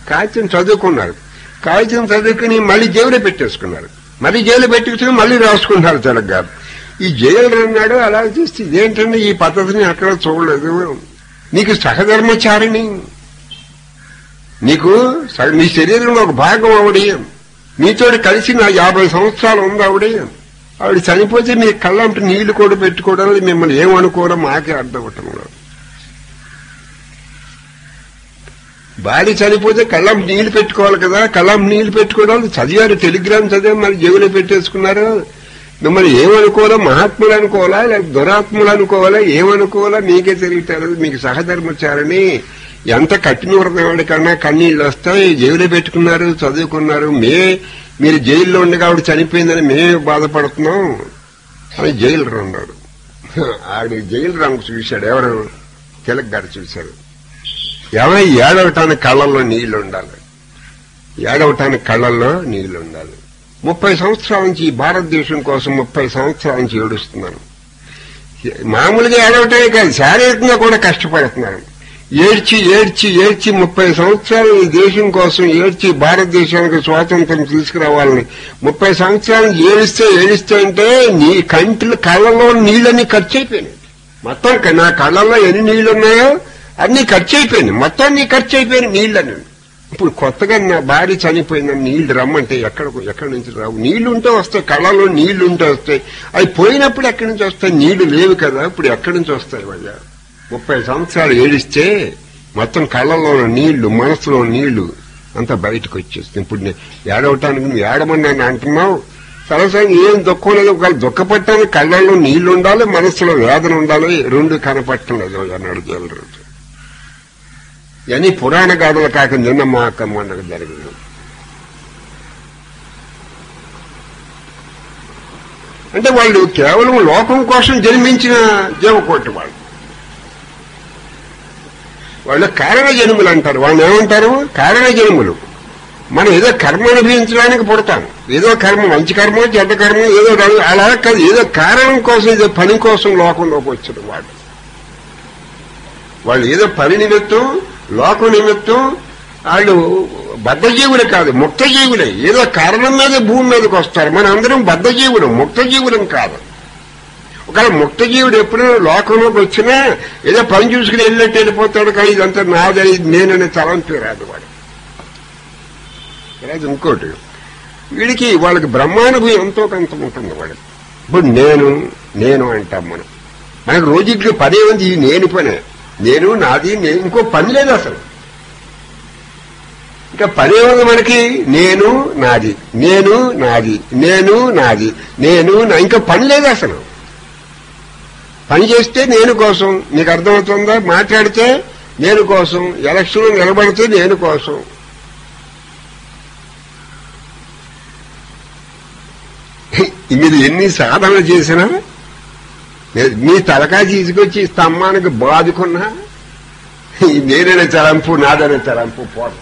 కాగితం చదువుకున్నారు కాగితం చదువుకుని మళ్ళీ జైలు పెట్టేసుకున్నారు మళ్ళీ జైలు పెట్టేసుకుని మళ్ళీ రాసుకుంటారు తెలగ్గా ఈ జైలు అన్నాడు అలా చేస్తే ఇదేంటంటే ఈ పద్ధతిని అక్కడ చూడలేదు నీకు సహధర్మచారిణి నీకు సగ- నీ శరీరంలో ఒక భాగం ఆవిడ నీతోటి కలిసి నా యాభై సంవత్సరాలు ఉంది ఆవిడ ఆవిడ చనిపోతే మీ కళ్ళంటి నీళ్లు కూడా పెట్టుకోవడం మిమ్మల్ని ఏమనుకోవడం మాకే అర్థం అవటం లేదు భార్య చనిపోతే కళ్ళం నీళ్లు పెట్టుకోవాలి కదా కళ్ళం నీళ్లు పెట్టుకోవడం చదివారు టెలిగ్రామ్ చదివి మరి జేబులో పెట్టేసుకున్నారు మిమ్మల్ని ఏమనుకోవాలా మహాత్ములు అనుకోవాలా లేక దురాత్ములు అనుకోవాలా ఏమనుకోవాలా మీకే తెలియటారు మీకు సహధర్మచారని ఎంత కట్టిన హృదయవాడి కన్నా కన్నీళ్ళు వస్తాయి జైలు పెట్టుకున్నారు చదువుకున్నారు మే మీరు జైల్లో ఉండగా ఆవిడ చనిపోయిందని మేమే బాధపడుతున్నాం అని జైలు అన్నాడు ఆవిడ జైలు రంగు చూశాడు ఎవరు తిలక్ గారు చూశాడు ఎవరై ఏడవటానికి కళ్ళల్లో నీళ్లు ఉండాలి ఏడవటానికి కళ్ళల్లో నీళ్లు ఉండాలి ముప్పై సంవత్సరాల నుంచి ఈ భారతదేశం కోసం ముప్పై సంవత్సరాల నుంచి ఏడుస్తున్నాను మామూలుగా ఏడవటమే కాదు శారీరకంగా కూడా కష్టపడుతున్నాను ఏడ్చి ఏడ్చి ఏడ్చి ముప్పై సంవత్సరాలు ఈ దేశం కోసం ఏడ్చి భారతదేశానికి స్వాతంత్రం తీసుకురావాలని ముప్పై సంవత్సరాలు ఏడిస్తే ఏడిస్తే అంటే నీ కంటిలో కళ్ళలో నీళ్ళన్నీ ఖర్చు అయిపోయినాయి మొత్తం క- నా కళ్ళల్లో ఎన్ని నీళ్లు ఉన్నాయో అన్ని ఖర్చు అయిపోయినాయి మొత్తం నీ ఖర్చు అయిపోయినాయి నీళ్ళని ఇప్పుడు కొత్తగా నా భార్య చనిపోయిందని నీళ్లు రమ్మంటే ఎక్కడ ఎక్కడి నుంచి రావు నీళ్లు ఉంటే వస్తాయి కళ్ళలో నీళ్లు ఉంటే వస్తాయి అవి పోయినప్పుడు ఎక్కడి నుంచి వస్తాయి నీళ్లు లేవు కదా ఇప్పుడు ఎక్కడి నుంచి వస్తాయి వయ్యా ముప్పై సంవత్సరాలు ఏడిస్తే మొత్తం కళ్ళలో ఉన్న నీళ్లు మనసులో నీళ్లు అంతా బయటకు వచ్చేస్తుంది ఇప్పుడు నే- ఏడవటానికి నువ్వు ఏడమన్నాను అంటున్నావు సరసంగా ఏం దుఃఖం లేదు ఒకవేళ దుఃఖపట్టానికి కళ్ళల్లో నీళ్లు ఉండాలి మనసులో వేదన ఉండాలి రెండు కనపట్టం లేదు అన్నాడు జలరాజు ఇవన్నీ పురాణ గాథలు కాక నిన్న మా అక్క మొన్నకు జరిగింది అంటే వాళ్ళు కేవలం లోకం కోసం జన్మించిన జీవకోటి వాళ్ళు వాళ్ళు కారణ జన్ములు అంటారు వాళ్ళు ఏమంటారు కారణ జన్ములు మనం ఏదో కర్మ అనుభవించడానికి పుడతాం ఏదో కర్మ మంచి కర్మ చెడ్డ కర్మ ఏదో రంగు- అలా కాదు ఏదో కారణం కోసం ఏదో పని కోసం లోకంలోకి వచ్చారు వాళ్ళు వాళ్ళు ఏదో పని నిమిత్తం లోక నిమిత్తం వాళ్ళు బద్ధజీవులు కాదు ముక్తజీవులే ఏదో కారణం మీద భూమి మీదకి వస్తారు మన అందరం బద్ధజీవులు ముక్తజీవులం కాదు ఒకవేళ ముక్తజీవుడు ఎప్పుడు లోకంలోకి వచ్చినా ఏదో పని చూసుకుని వెళ్ళినట్టు వెళ్ళిపోతాడు కానీ ఇదంతా నాదని ఇది నేననే తలంపి రాదు వాడు రాదు ఇంకోటి వీడికి వాళ్ళకి బ్రహ్మానుభవం ఎంతో కొంత ఉంటుంది వాడు ఇప్పుడు నేను నేను అంటాం మనం మనకు రోజుకి పదే ఉంది ఈ నేను పనే నేను నాది నేను ఇంకో పని లేదు అసలు ఇంకా పని ఉంది మనకి నేను నాది నేను నాది నేను నాది నేను నా ఇంకా పని లేదు అసలు పని చేస్తే నేను కోసం నీకు అర్థమవుతుందా మాట్లాడితే నేను కోసం ఎలక్షన్ నిలబడితే నేను కోసం మీరు ఎన్ని సాధన చేసినా నే- మీ తలకాయ తీసుకొచ్చి స్తంభానికి బాదుకున్నా ఈ నేననే తలంపు నాదనే తలంపు పోదు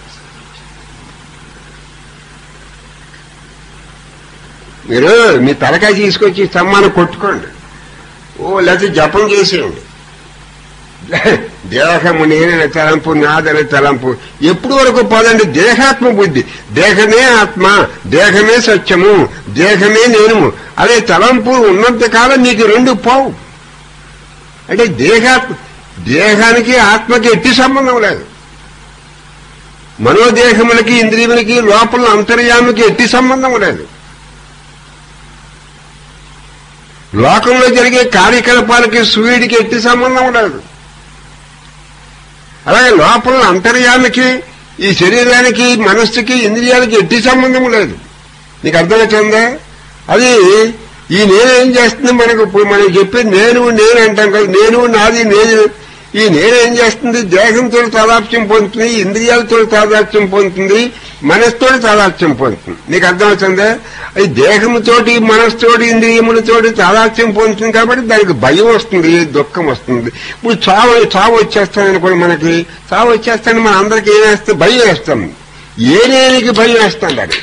మీరు మీ తలకాయ తీసుకొచ్చి స్తంభాన్ని కొట్టుకోండి ఓ లేకపోతే జపం చేసేయండి దేహము నేననే తలంపు నాదనే తలంపు ఎప్పుడు వరకు పోదండి దేహాత్మ బుద్ధి దేహమే ఆత్మ దేహమే సత్యము దేహమే నేను అదే తలంపు ఉన్నంత కాలం నీకు రెండు పోవు అంటే దేహాత్మ దేహానికి ఆత్మకి ఎట్టి సంబంధం లేదు మనోదేహములకి ఇంద్రియములకి లోపల అంతర్యామికి ఎట్టి సంబంధం లేదు లోకంలో జరిగే కార్యకలాపాలకి సూర్యుడికి ఎట్టి సంబంధం లేదు అలాగే లోపల అంతర్యామికి ఈ శరీరానికి మనస్సుకి ఇంద్రియాలకి ఎట్టి సంబంధం లేదు నీకు అర్థమవుతుందా అది ఈ నేనేం చేస్తుంది మనకు ఇప్పుడు మనం చెప్పి నేను నేను అంటాం కదా నేను నాది నేను ఈ నేనేం చేస్తుంది దేహంతో తాదాప్యం పొందుతుంది ఇంద్రియాలతో తాదాప్యం పొందుతుంది మనసుతో తాదాప్యం పొందుతుంది నీకు అర్థమవుతుందా అది దేహంతోటి మనసుతోటి ఇంద్రియములతోటి తాదాప్యం పొందుతుంది కాబట్టి దానికి భయం వస్తుంది దుఃఖం వస్తుంది ఇప్పుడు చావు చావు వచ్చేస్తానని కూడా మనకి చావు వచ్చేస్తానని మన అందరికి ఏం వేస్తుంది భయం వేస్తాం ఏ నేనికి భయం వేస్తాం దాన్ని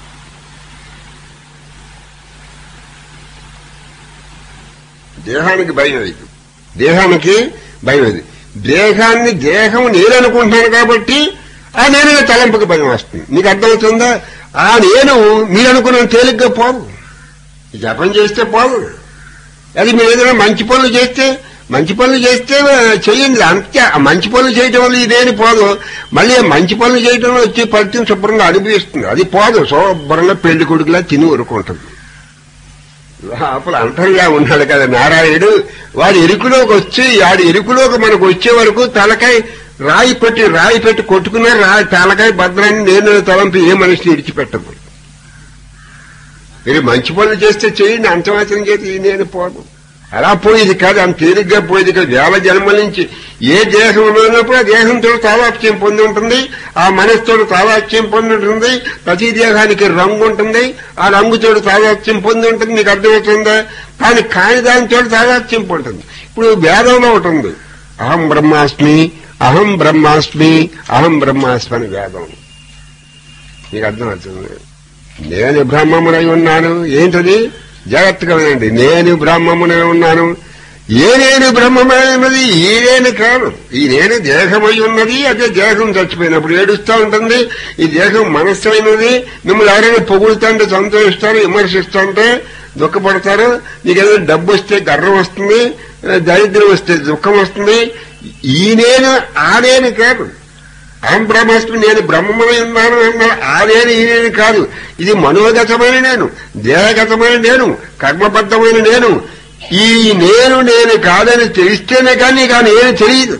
దేహానికి భయం అది దేహానికి భయం అది దేహాన్ని దేహం నేననుకుంటున్నాను కాబట్టి ఆ నేను తలంపుకి భయం వస్తుంది నీకు అర్థమవుతుందా ఆ నేను మీరు అనుకున్న తేలిగ్గా పోదు ఈ జపం చేస్తే పోదు అది మీరు ఏదైనా మంచి పనులు చేస్తే మంచి పనులు చేస్తే ఆ, చెయ్యండి అంతే ఆ మంచి పనులు చేయటం వల్ల ఇదేని పోదు మళ్ళీ ఆ మంచి పనులు చేయటం వల్ల వచ్చే ఫలితం శుభ్రంగా అనుభవిస్తుంది అది పోదు శుభ్రంగా పెళ్లి కొడుకులా తిని ఊరుకుంటుంది లోపల అంతర్గా ఉన్నాడు కదా నారాయణుడు వాడి ఎరుకులోకి వచ్చి వాడి ఎరుకులోకి మనకు వచ్చే వరకు తలకాయ రాయి పెట్టి రాయి పెట్టి కొట్టుకున్న రాయి తలకాయ భద్రాన్ని నేను తలంపి ఏ మనిషిని విడిచిపెట్టదు మీరు మంచి పనులు చేస్తే చేయండి అంతమాత్రం చేతి ఈ నేను పోదు అలా పోయేది కాదు అంత తేలిగ్గా పోయేది కాదు వేల జన్మల నుంచి ఏ దేహం ఉన్నప్పుడు ఆ దేహంతో తాదాత్యం పొంది ఉంటుంది ఆ మనసుతో తాదాత్యం పొంది ఉంటుంది ప్రతి దేహానికి రంగు ఉంటుంది ఆ రంగుతో తాదాత్యం పొంది ఉంటుంది నీకు అర్థమవుతుందా కానీ కాని దానితో తాదాత్యం పొందుతుంది ఇప్పుడు వేదంలో ఒకటి ఉంది అహం బ్రహ్మాస్మి అహం బ్రహ్మాస్మి అహం బ్రహ్మాస్మి అని వేదం నీకు అర్థమవుతుంది నేను బ్రహ్మమునై ఉన్నాను ఏంటది జాగ్రత్తగా వినండి నేను బ్రహ్మమునై ఉన్నాను ఏ నేను బ్రహ్మమై ఉన్నది ఈ నేను కాదు ఈ నేను దేహమై ఉన్నది అదే దేహం చచ్చిపోయినప్పుడు ఏడుస్తూ ఉంటుంది ఈ దేహం మనస్సైనది మిమ్మల్ని ఎవరైనా పొగుడుతుంటే సంతోషిస్తారు విమర్శిస్తుంటే దుఃఖపడతారు నీకు ఏదైనా డబ్బు వస్తే గర్వం వస్తుంది దరిద్రం వస్తే దుఃఖం వస్తుంది ఈ నేను ఆ నేను కాదు అహం బ్రహ్మాస్మి నేను బ్రహ్మమై ఉన్నాను అన్నాడు ఆ నేను ఈ నేను కాదు ఇది మనోగతమైన నేను దేహగతమైన నేను కర్మబద్ధమైన నేను ఈ నేను నేను కాదని తెలిస్తేనే కానీ నీకు ఆ నేను తెలియదు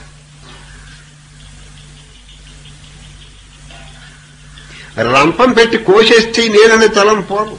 రంపం పెట్టి కోసేస్తే ఈ నేనని తలం పోదు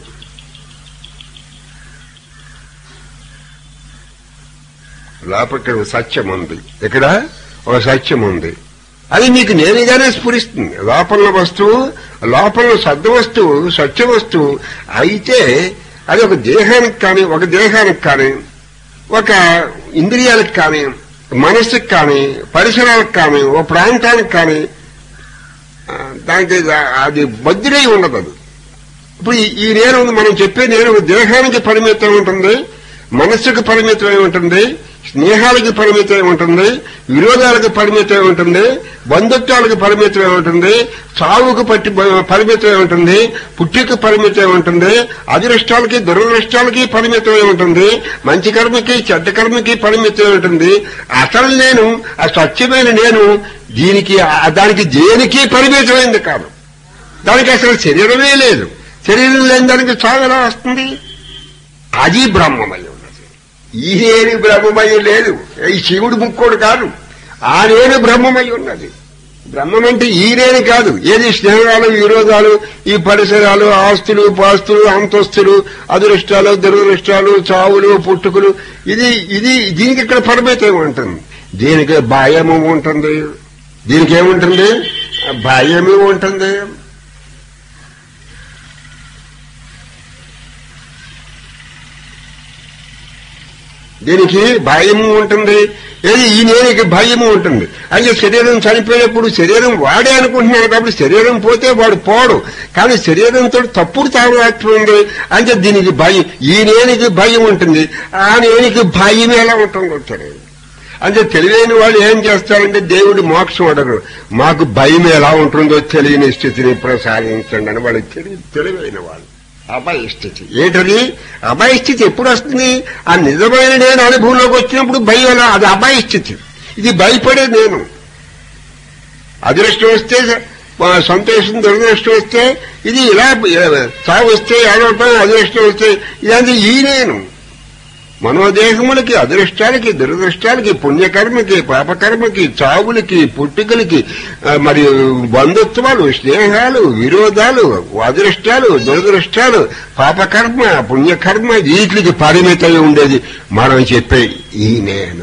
లోపల ఒక సత్యం ఉంది ఇక్కడ ఒక సత్యం ఉంది అది మీకు నేరుగానే స్ఫురిస్తుంది లోపల వస్తువు లోపల సద్ద వస్తువు సత్య వస్తువు అయితే అది ఒక దేహానికి కానీ ఒక దేహానికి కానీ ఒక ఇంద్రియాలకు కానీ మనస్సుకి కానీ పరిసరాలకు కానీ ఒక ప్రాంతానికి కానీ ఆ, దానికి అది బద్దుడై ఉండదు అది ఇప్పుడు ఈ- ఈ నేను ఉంది, మనం చెప్పే నేను దేహానికి పరిమితం ఉంటుంది మనస్సుకు పరిమితమై ఉంటుంది స్నేహాలకు పరిమితమై ఉంటుంది విరోధాలకు పరిమితమై ఉంటుంది బంధుత్వాలకు పరిమితమై ఉంటుంది చావుకు పట్టి పరిమితమై ఉంటుంది పుట్టికి పరిమితమై ఉంటుంది అదృష్టాలకి దురదృష్టాలకి పరిమితమై ఉంటుంది మంచి కర్మకి చెడ్డ కర్మకి పరిమితమై ఉంటుంది అసలు నేను ఆ స్వచ్ఛమైన నేను దీనికి ఆ- దానికి దేనికి పరిమితమైంది కాదు దానికి అసలు శరీరమే లేదు శరీరం లేని దానికి చావు ఎలా వస్తుంది అది బ్రహ్మమై ఉన్నది ఈ నేను బ్రహ్మమై లేదు ఈ శివుడు ముక్కోడు కాదు ఆ నేను బ్రహ్మమై ఉన్నది బ్రహ్మం అంటే ఈ నేను కాదు ఏది స్నేహాలు విరోధాలు ఈ పరిసరాలు ఆస్తులు పాస్తులు అంతస్తులు అదృష్టాలు దురదృష్టాలు చావులు పుట్టుకులు ఇది ఇది దీనికి ఇక్కడ పరిమితం ఉంటుంది దీనికి భయము ఉంటుంది దీనికి ఏముంటుంది భయము ఉంటుంది దీనికి భయము ఉంటుంది ఏది ఈ నేనికి భయము ఉంటుంది అయితే శరీరం చనిపోయినప్పుడు శరీరం వాడే అనుకుంటున్నాడు కాబట్టి శరీరం పోతే వాడు పోడు కానీ శరీరంతో తప్పుడు తాగుతుంది ఉంది అంటే దీనికి భయం ఈ నేనికి భయం ఉంటుంది ఆ నేనికి భయం ఎలా ఉంటుందో తెలియదు అంటే తెలివైన వాళ్ళు ఏం చేస్తారంటే దేవుడు మోక్షం అడగరు మాకు భయం ఎలా ఉంటుందో తెలియని స్థితిని ప్రసాదించండి అని వాళ్ళు తెలివి తెలివైన వాళ్ళు అభయ స్థితి ఏంటది అభయ స్థితి ఎప్పుడు వస్తుంది ఆ నిజమైన నేను అనుభవంలోకి వచ్చినప్పుడు భయం ఎలా అది అభయ స్థితి ఇది భయపడే నేను అదృష్టం వస్తే ఆ, సంతోషం దురదృష్టం వస్తే ఇది ఇలా ఆ, చావు వస్తే ఏడవటం అదృష్టం వస్తే ఇదంతా ఈ నేను మనోదేహములకి అదృష్టాలకి దురదృష్టాలకి పుణ్యకర్మకి పాపకర్మకి చావులకి పుట్టుకలకి ఆ, మరి బంధుత్వాలు స్నేహాలు విరోధాలు అదృష్టాలు దురదృష్టాలు పాపకర్మ పుణ్యకర్మ వీటికి పరిమితమై ఉండేది మనం చెప్పే ఈ నేను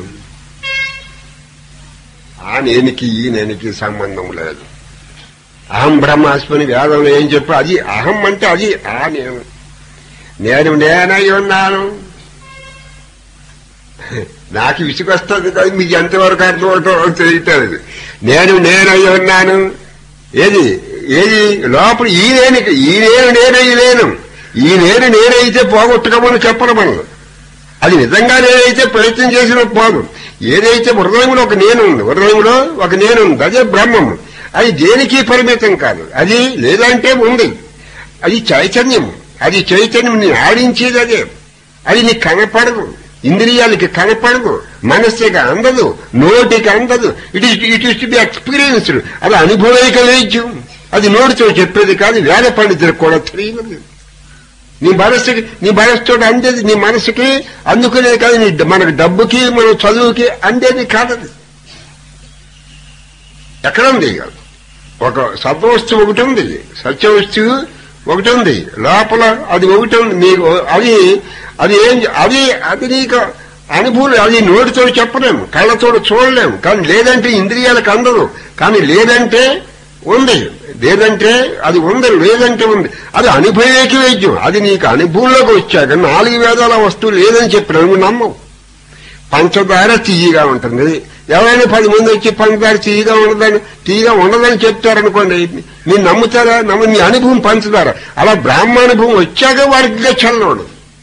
ఆ నేనికి ఈ నేనికి సంబంధం లేదు అహం బ్రహ్మాస్మని వేదంలో ఏం చెప్పు అది అహం అంటే అది ఆ నేను నేను నేనై ఉన్నాను నాకు విసుకొస్తుంది కదా మీకు ఎంతవరకు అర్థమవుతుందో తెలియట్లేదు నేను నేనై ఉన్నాను ఏది ఏది లోపల ఈ నేను ఈ నేను నేనై లేను ఈ నేను నేనైతే పోగొట్టుకోమని చెప్పను మనం అది నిజంగా నేనైతే ప్రయత్నం చేసిన పోదు ఏదైతే హృదయంలో ఒక నేను ఉంది హృదయంలో ఒక నేను ఉంది అదే బ్రహ్మము అది దేనికి పరిమితం కాదు అది లేదంటే ఉంది అది చైతన్యం అది చైతన్యం నీ ఆడించేది అదే అది నీకు కనపడదు ఇంద్రియాలకి కనపడదు మనస్సుకి అందదు నోటికి అందదు it is it is to be experienced అది అనుభవైక లేజ్యం అది నోటితో చెప్పేది కాదు వేద పండితులకు కూడా తెలియదు నీ మనస్సుకి నీ మనస్సుతో అందేది నీ మనసుకి అందుకునేది కాదు నీ మనకు డబ్బుకి మన చదువుకి అందేది కాదది ఎక్కడ ఉంది ఒక సత్వస్తువు ఒకటి ఉంది సత్యవస్తువు ఒకటి ఉంది లోపల అది ఒకటి ఉంది నీకు అది అది ఏం అది అది నీకు అనుభూతి అది నోటితో చెప్పలేము కళ్ళతో చూడలేము కానీ లేదంటే ఇంద్రియాలకు అందదు కానీ లేదంటే ఉంది లేదంటే అది ఉంది లేదంటే ఉంది అది అనుభవేకి వైద్యం అది నీకు అనుభవంలోకి వచ్చాక నాలుగు వేదాల వస్తువు లేదని చెప్పిన నువ్వు నమ్మవు పంచదార తీయగా ఉంటుంది ఎవరైనా పది మంది వచ్చి పంచదార తీయగా ఉండదని తీయగా ఉండదని చెప్తారనుకోండి మీరు నమ్ముతారా నమ్మ మీ అనుభవం పంచదార అలా బ్రాహ్మణుభవం వచ్చాక వారికి చల్లవాడు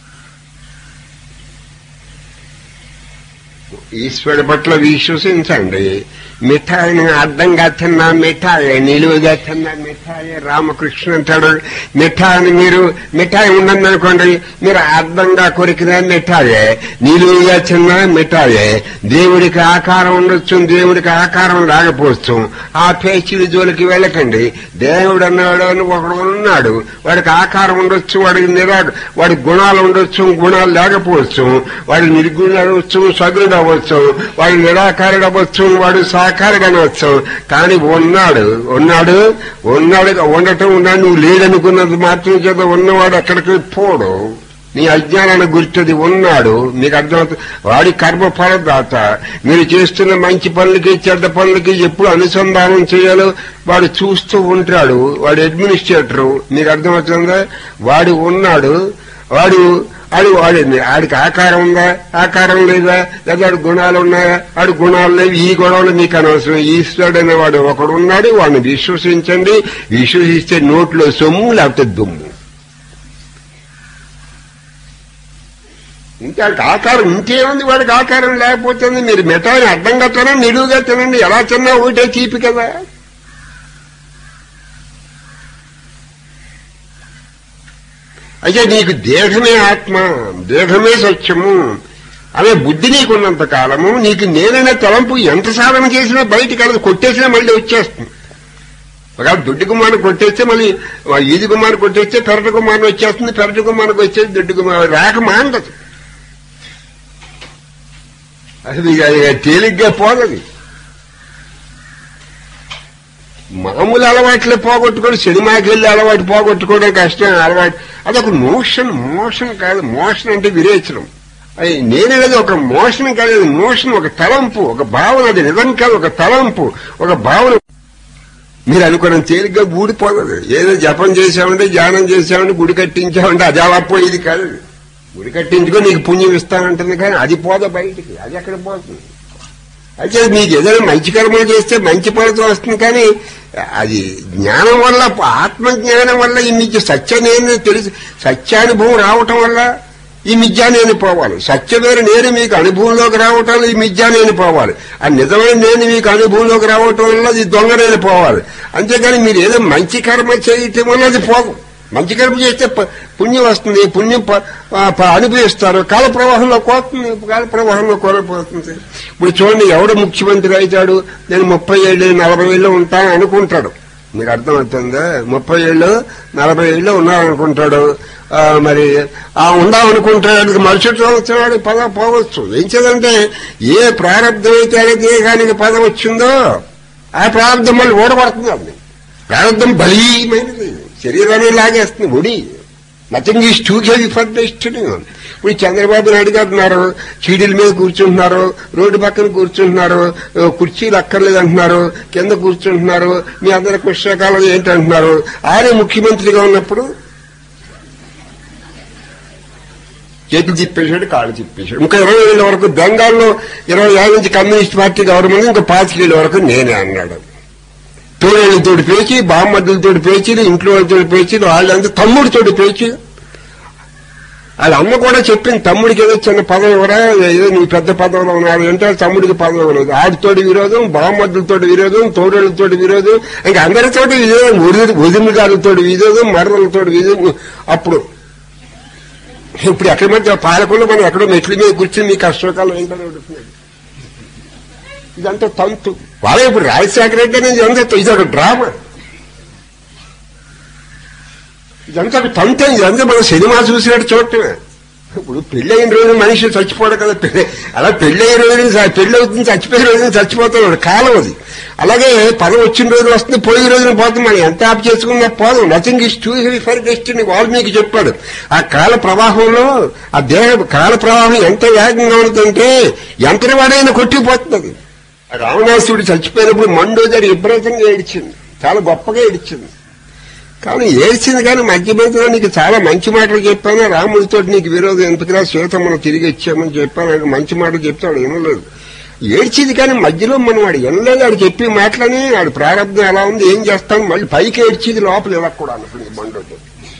ఈశ్వరుడి పట్ల విశ్వసించండి మిఠాయిని అడ్డంగా తిన్నా మిఠాయి నిలువుగా తిన్నా మిఠాయి రామకృష్ణ అంటాడు మిఠాయిని మీరు మిఠాయి ఉండదు అనుకోండి మీరు అడ్డంగా కొరికినా మిఠాయే నిలువుగా తిన్నా మిఠాయే దేవుడికి ఆకారం ఉండొచ్చు దేవుడికి ఆకారం రాకపోవచ్చు ఆ పేచీల జోలికి వెళ్ళకండి దేవుడు అన్నాడు అని ఒకడు ఉన్నాడు వాడికి ఆకారం ఉండొచ్చు వాడికి నిరా వాడి గుణాలు ఉండొచ్చు గుణాలు లేకపోవచ్చు వాడు నిర్గుణుడు అవ్వచ్చు సగుడు అవ్వచ్చు వాడు నిరాకారుడు అవ్వచ్చు వాడు సాకారుడు అనవచ్చు కానీ ఉన్నాడు ఉన్నాడు ఉన్నాడు ఉండటం ఉన్నాడు నువ్వు లేడనుకున్నది మాత్రం చేత ఉన్నవాడు ఎక్కడికి పోడు నీ అజ్ఞానాన్ని గుర్తది ఉన్నాడు మీకు అర్థమవుతుంది వాడి కర్మ ఫలదాత మీరు చేస్తున్న మంచి పనులకి చెడ్డ పనులకి ఎప్పుడు అనుసంధానం చేయాలో వాడు చూస్తూ ఉంటాడు వాడు అడ్మినిస్ట్రేటర్ మీకు అర్థమవుతుందా వాడు ఉన్నాడు వాడు ఆడు వాడి ఆడికి ఆకారం ఉందా ఆకారం లేదా లేదా ఆడు గుణాలు ఉన్నాయా ఆడు గుణాలు లేవు ఈ గొడవలు మీకు అనవసరం ఈశ్వరుడు అనేవాడు ఒకడు ఉన్నాడు వాడిని విశ్వసించండి విశ్వసిస్తే నోట్లో సొమ్ము లేకపోతే దుమ్ము ఇంకా ఆకారం ఇంకేముంది వాడికి ఆకారం లేకపోతే మీరు మిఠాయిని అడ్డంగా తినండి నిలువుగా తినండి ఎలా తిన్నా ఒకటే తీపి కదా అయితే నీకు దేహమే ఆత్మ దేహమే సత్యము అనే బుద్ధి నీకున్నంత కాలము నీకు నేననే తలంపు ఎంత సాధన చేసినా బయటికి వెళ్ళదు కొట్టేసినా మళ్ళీ వచ్చేస్తుంది ఒకవేళ దుడ్డు కుమారు కొట్టేస్తే మళ్ళీ ఈది కుమారు కొట్టేస్తే పెరటి కుమారుని వచ్చేస్తుంది పెరటి కుమారుకి వచ్చేది దుడ్డు కుమారు రాక మాండదు అసలు ఇక ఇక తేలిగ్గా పోదది మామూలు అలవాట్లే పోగొట్టుకోవడం సినిమాకి వెళ్ళి అలవాటు పోగొట్టుకోవడం కష్టం అలవాటు అదొక మోషన్ మోషన్ కాదు మోషన్ అంటే విరేచనం అది నేనేది ఒక మోషన్ కాదు అది మోషన్ ఒక తలంపు ఒక భావన అది నిజం కాదు ఒక తలంపు ఒక భావన మీరు అనుకోవడం తేలిగ్గా ఊడిపోదు ఏదో జపం చేశామంటే ధ్యానం చేశామంటే గుడి కట్టించామంటే అది అలా పోయేది కాదు గుడి కట్టించుకో నీకు పుణ్యం ఇస్తానంటుంది కానీ అది పోదు బయటికి అది ఎక్కడ పోతుంది అయితే మీకు ఏదైనా మంచి కర్మలు చేస్తే మంచి ఫలితం వస్తుంది కానీ అది జ్ఞానం వల్ల ఆత్మజ్ఞానం వల్ల ఈ మీకు సత్య నేను తెలిసి సత్యానుభవం రావటం వల్ల ఈ మిథ్యా నేను పోవాలి సత్యమైన నేను మీకు అనుభవంలోకి రావటం వల్ల ఈ మిథ్యా నేను పోవాలి ఆ నిజమైన నేను మీకు అనుభవంలోకి రావటం వల్ల అది దొంగ నేను పోవాలి అంతేగాని మీరు ఏదో మంచి కర్మ చేయటం వల్ల అది పోదు మంచి కర్మ చేస్తే ప- పుణ్యం వస్తుంది పుణ్యం ప- ఆ, ప- అనుభవిస్తారు కాల ప్రవాహంలో కోతుంది కాల ప్రవాహంలో కోల్పోతుంది ఇప్పుడు చూడండి ఎవడు ముఖ్యమంత్రి అవుతాడు నేను ముప్పై ఏళ్ళు నలభై ఏళ్ళు ఉంటాను అనుకుంటాడు మీకు అర్థమవుతుందా ముప్పై ఏళ్ళు నలభై ఏళ్ళు ఉన్నారనుకుంటాడు ఆ, మరి ఆ ఉందామనుకుంటాడు మరుసటి సంవత్సరానికి పదవి పోవచ్చు ఏం చేదంటే ఏ ప్రారంభం అయితే ఆ దేహానికి పదవి వచ్చిందో ఆ ప్రారంభం మళ్ళీ ఓడబడుతుంది అది ప్రారంభం బలీయమైనది శరీరాన్ని లాగేస్తుంది ఒడి nothing is too heavy for destiny ఇప్పుడు చంద్రబాబు నాయుడు గారు ఉన్నారు చీడీల మీద కూర్చుంటున్నారు రోడ్డు పక్కన కూర్చుంటున్నారు ఆ, కుర్చీలు అక్కర్లేదు అంటున్నారు కింద కూర్చుంటున్నారు మీ అందరి పుస్తకాలు ఏంటంటున్నారు ఆయనే ముఖ్యమంత్రిగా ఉన్నప్పుడు చేతులు తిప్పేశాడు కాళ్ళు తిప్పేశాడు ఇంకా ఇరవై ఏళ్ళ వరకు బెంగాల్లో ఇరవై ఏళ్ళ నుంచి కమ్యూనిస్ట్ పార్టీ గవర్నమెంట్ ఇంకా పాతికేళ్ళ వరకు నేనే అన్నాడు తోడేళ్ళతోటి పేచి బామ్మద్దులతోటి పేచీలు ఇంట్లో వాళ్ళతోటి పేచీలు వాళ్ళంతా తమ్ముడితోటి పేచి వాళ్ళ అమ్మ కూడా చెప్పింది తమ్ముడికి ఏదో చిన్న పదవి ఇవ్వరా ఏదో నీ పెద్ద పదవిలో ఉన్నారు అంటే తమ్ముడికి పదవి ఇవ్వలేదు ఆడితోటి విరోధం బామ్మద్దులతోటి విరోధం తోడేళ్లతోటి విరోధం ఇంకా అందరితోటి విరోధం వదిలి వదిలి గారితోటి విరోధం మరదలతోటి విరోధం అప్పుడు ఇప్పుడు ఎక్కడి మధ్య పాలకులు మనం ఎక్కడో మెట్ల మీద కూర్చుని మీ కష్టకాలం ఏంటని అడుగుతున్నాడు ఇదంతా తంతు వాళ్ళ ఇప్పుడు రాజశేఖర రెడ్డి అనేది ఇదంతా ఇది ఒక డ్రామా ఇదంతా ఒక తంతే ఇదంతా మనం సినిమా చూసినట్టు చూడటమే ఇప్పుడు పెళ్ళైన రోజు మనిషి చచ్చిపోవడం కదా పెళ్ళి అలా పెళ్ళైన రోజు పెళ్ళి అవుతుంది చచ్చిపోయిన రోజు చచ్చిపోతాడు కాలం అది అలాగే పదం వచ్చిన రోజు వస్తుంది పోయిన రోజున పోతుంది మనం ఎంత ఆపు చేసుకున్నా పోదాం nothing is too heavy for destiny Valmiki చెప్పాడు ఆ కాల ప్రవాహంలో ఆ దేహ కాల ప్రవాహం ఎంత వేగంగా ఉంటుందంటే ఎంతటి వాడైనా కొట్టిపోతుంది ఆ రావణాసుడు చచ్చిపోయినప్పుడు మండోదరి విపరీతంగా ఏడిచింది చాలా గొప్పగా ఏడిచింది కానీ ఏడ్చింది కానీ మధ్య మధ్యలో నీకు చాలా మంచి మాటలు చెప్పాను రాముడితో నీకు విరోధం ఎందుకురా సీతమ్మను తిరిగి ఇచ్చామని చెప్పాను ఆయన మంచి మాటలు చెప్తాడు వినలేదు ఏడ్చింది కానీ మధ్యలో మనం వాడు వినలేదు వాడు చెప్పి మాటలని వాడు ప్రారంభం ఎలా ఉంది ఏం చేస్తాం మళ్ళీ పైకి ఏడ్చింది లోపల ఇవ్వకూడదు అనుకుంది మండోతో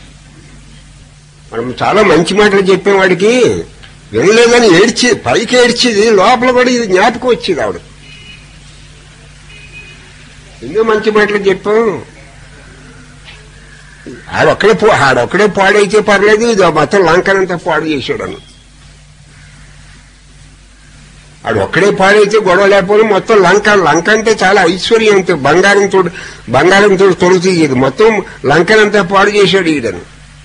మనం చాలా మంచి మాటలు చెప్పాం వాడికి వినలేదని ఏడ్చి పైకి ఏడ్చింది లోపల కూడా ఇది జ్ఞాపకం వచ్చేది ఆవిడ ఎన్నో మంచి మాటలు చెప్పాం ఆడొక్కడే పో ఆడొక్కడే పాడైతే పర్లేదు ఇది మొత్తం లంకనంతా పాడు చేశాడని ఆడు ఒక్కడే పాడైతే గొడవ లేకపోతే మొత్తం లంక లంక అంటే చాలా ఐశ్వర్యంతో బంగారంతో బంగారంతో తొలతీయదు మొత్తం లంకనంతా పాడు చేశాడు ఈడని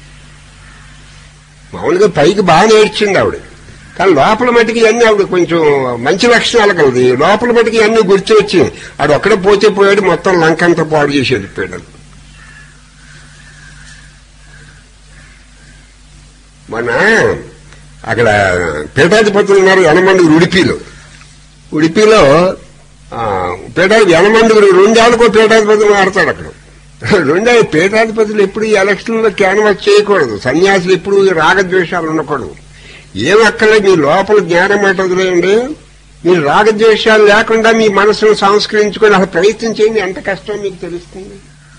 మామూలుగా పైకి బాగా నేర్చింది ఆవిడ కానీ లోపల మటుకి అన్ని ఆవిడ కొంచెం మంచి లక్షణాలు కలది లోపల మటుకి అన్ని గుర్తు వచ్చి ఆడు ఒక్కడే పోతే పోయాడు మొత్తం లంకంతా పాడు చేసి వెళ్ళిపోయాడు మన అక్కడ పీఠాధిపతులు ఉన్నారు యనమండుగురు ఉడిపిలో ఉడిపిలో ఆ, పీఠా యనమండుగురు రెండేళ్ళకో పీఠాధిపతులు మారుతాడు అక్కడ రెండే పీఠాధిపతులు ఎప్పుడు ఈ ఎలక్షన్ లో క్యాన్వాస్ చేయకూడదు సన్యాసులు ఎప్పుడు రాగద్వేషాలు ఉండకూడదు ఏం అక్కడే మీ లోపల జ్ఞానం మాట వదిలేయండి మీరు రాగద్వేషాలు లేకుండా మీ మనసును సంస్కరించుకొని అసలు ప్రయత్నం చేయండి ఎంత కష్టం మీకు తెలుస్తుంది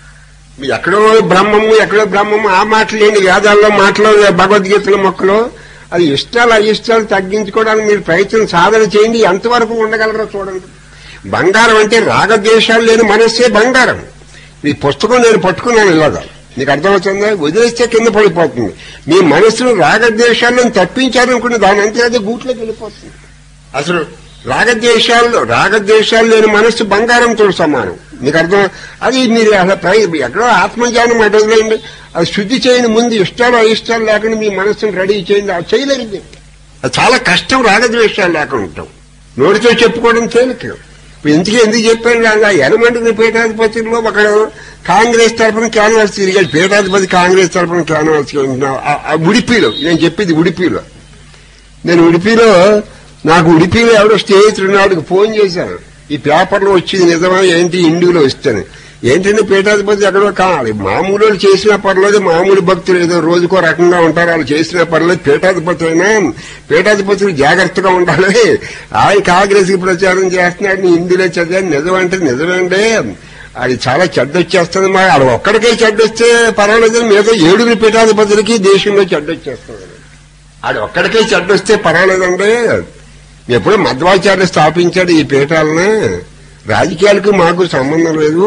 మీ ఎక్కడో బ్రహ్మము ఎక్కడో బ్రహ్మము ఆ మాటలు ఏంటి వేదాల్లో మాటలు భగవద్గీతల మొక్కలు అది ఇష్టాలు అయిష్టాలు తగ్గించుకోవడానికి మీరు ప్రయత్నం సాధన చేయండి ఎంతవరకు ఉండగలరో చూడండి బంగారం అంటే రాగద్వేషాలు లేని మనస్సే బంగారం ఈ పుస్తకం నేను పట్టుకున్నాను ఇలాగా నీకు అర్థమవుతుందా వదిలేస్తే కింద పడిపోతుంది మీ మనసును రాగద్వేషాలను తప్పించారనుకున్న దాని అంతే అదే గూట్లోకి వెళ్ళిపోతుంది అసలు రాగద్వేషాల్లో రాగద్వేషాలు లేని మనస్సు బంగారంతో సమానం మీకు అర్థం అది మీరు అసలు ప్రయ- ఎక్కడో ఆత్మజ్ఞానం అటు వదిలేయండి అది శుద్ధి చేయని ముందు ఇష్టాలు అయిష్టాలు లేకుండా మీ మనస్సును రెడీ చేయండి అది చేయలేరు ఇది. అది చాలా కష్టం రాగద్వేషాలు లేకుండా ఉంటాం నోటితో చెప్పుకోవడం తేలిక ఇప్పుడు ఇంతకీ ఎందుకు చెప్పాను అలా ఎనమంటున్న పీఠాధిపతిలో ఒకడు కాంగ్రెస్ తరఫున క్యాన్వాస్ తిరిగాడు పీఠాధిపతి కాంగ్రెస్ తరఫున క్యాన్వాస్ ఉడిపిలో నేను చెప్పింది ఉడిపిలో నేను ఉడిపిలో నాకు ఉడిపిలో ఎవడో స్నేహితుడు నాడుకు ఫోన్ చేశాను ఈ పేపర్లో వచ్చింది నిజమా ఏంటి ఇండిలో వస్తాను ఏంటంటే పీఠాధిపతి ఎక్కడో కావాలి మామూలు వాళ్ళు చేసినా పర్లేదు మామూలు భక్తులు ఏదో రోజుకో రకంగా ఉంటారు వాళ్ళు చేసినా పర్లేదు పీఠాధిపతి అయినా పీఠాధిపతులు జాగ్రత్తగా ఉండాలి ఆయన కాంగ్రెస్ కి ప్రచారం చేస్తున్నాడు నీ హిందీలో చదివాను నిజం అంటే నిజమేంటే అది చాలా చెడ్డ వచ్చేస్తుంది మా ఆడు ఒక్కడికే చెడ్డ వస్తే పర్వాలేదు మిగతా ఏడుగురు పీఠాధిపతులకి దేశంలో చెడ్డ వచ్చేస్తుంది ఆడు ఒక్కడికే చెడ్డ వస్తే పర్వాలేదండి ఎప్పుడో మధ్వాచార్య స్థాపించాడు ఈ పీఠాలని రాజకీయాలకు మాకు సంబంధం లేదు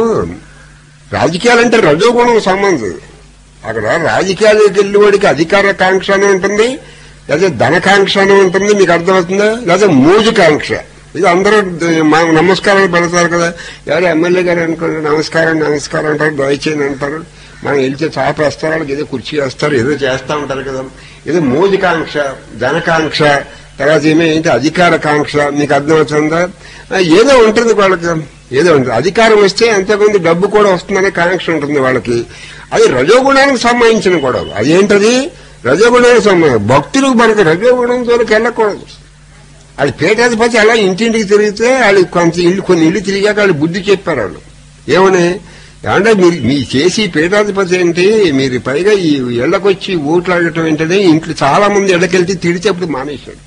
రాజకీయాలంటే రజోగుణం సంబంధం అక్కడ రాజకీయాలకు వెళ్ళి వాడికి అధికార కాంక్ష అని ఉంటుంది లేదా ధనకాంక్ష అని ఉంటుంది మీకు అర్థమవుతుందా లేదా మూజుకాంక్ష ఇది అందరూ మా నమస్కారాలు పెడతారు కదా ఎవరు ఎమ్మెల్యే గారు అనుకోండి నమస్కారం నమస్కారం అంటారు దయచేయండి అంటారు మనం వెళ్తే చాప వేస్తారు వాళ్ళకి ఏదో కుర్చీ వేస్తారు ఏదో చేస్తా ఉంటారు కదా ఏదో మూజికాంక్ష ధనకాంక్ష తర్వాత ఏమో ఏంటి అధికార కాంక్ష మీకు అర్థమవుతుందా ఆ, ఏదో ఉంటుంది వాళ్ళకి ఏదో ఉంటుంది అధికారం వస్తే అంతకుముందు డబ్బు కూడా వస్తుందనే కాంక్ష ఉంటుంది వాళ్ళకి అది రజోగుణానికి సంబంధించిన గొడవ అదేంటది రజోగుణానికి సంబంధం భక్తులు మనకి రజోగుణం జోలికి వెళ్ళకూడదు అది పీఠాధిపతి అలా ఇంటింటికి తిరిగితే వాళ్ళు కొంత ఇల్లు కొన్ని ఇల్లు తిరిగాక వాళ్ళు బుద్ధి చెప్పారు వాళ్ళు ఏమని ఏమంటే మీరు మీ చేసి పీఠాధిపతి ఏంటి మీరు పైగా ఈ ఇళ్లకొచ్చి ఓట్లు అడగటం ఏంటనే ఇంట్లో చాలా మంది ఇళ్ళకెళ్తే తిడితే అప్పుడు మానేశాడు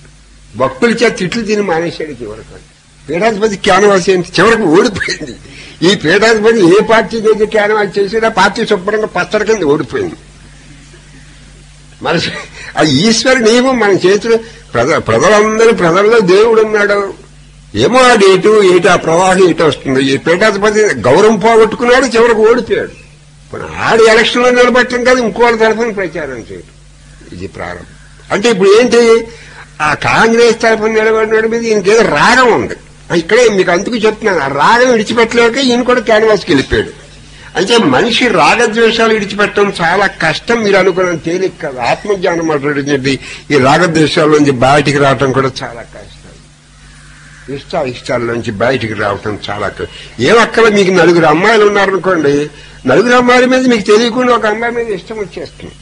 భక్తుల చేత తిట్లు తిని మానేశాడు చివరికి పీఠాధిపతి క్యాన్వాస్ ఏంటి చివరికి ఓడిపోయింది ఈ పీఠాధిపతి ఏ పార్టీ దగ్గర క్యాన్వాస్ చేసినా పార్టీ శుభ్రంగా పచ్చడి కింద ఓడిపోయింది మన అది ఈశ్వర నియమం మన చేతిలో ప్రజ ప్రజలందరూ ప్రజల్లో దేవుడు ఉన్నాడు ఏమో ఆడు ఎటు ఏటు ఆ ప్రవాహం ఎటు వస్తుంది ఈ పీఠాధిపతి గౌరవం పోగొట్టుకున్నాడు చివరికి ఓడిపోయాడు ఇప్పుడు ఆడు ఎలక్షన్ లో నిలబట్టడం కాదు ఇంకోళ్ళ తరఫున ప్రచారం చేయడం ఇది ప్రారంభం అంటే ఇప్పుడు ఏంటి ఆ కాంగ్రెస్ తరఫున నిలబడినాడు మీద ఈయనకేదో రాగం ఉంది ఇక్కడే మీకు అందుకు చెప్తున్నాను ఆ రాగం విడిచిపెట్టలేక ఈయన కూడా క్యాన్వాస్కి వెళ్ళిపోయాడు అంటే మనిషి రాగద్వేషాలు విడిచిపెట్టడం చాలా కష్టం మీరు అనుకున్న తేలిక కాదు ఆత్మజ్ఞానం మాట్లాడింది ఈ రాగద్వేషాల నుంచి బయటికి రావటం కూడా చాలా కష్టం ఇష్ట ఇష్టాల నుంచి బయటికి రావటం చాలా కష్టం ఏం అక్కడ మీకు నలుగురు అమ్మాయిలు ఉన్నారనుకోండి నలుగురు అమ్మాయిల మీద మీకు తెలియకుండా ఒక అమ్మాయి మీద ఇష్టం వచ్చేస్తుంది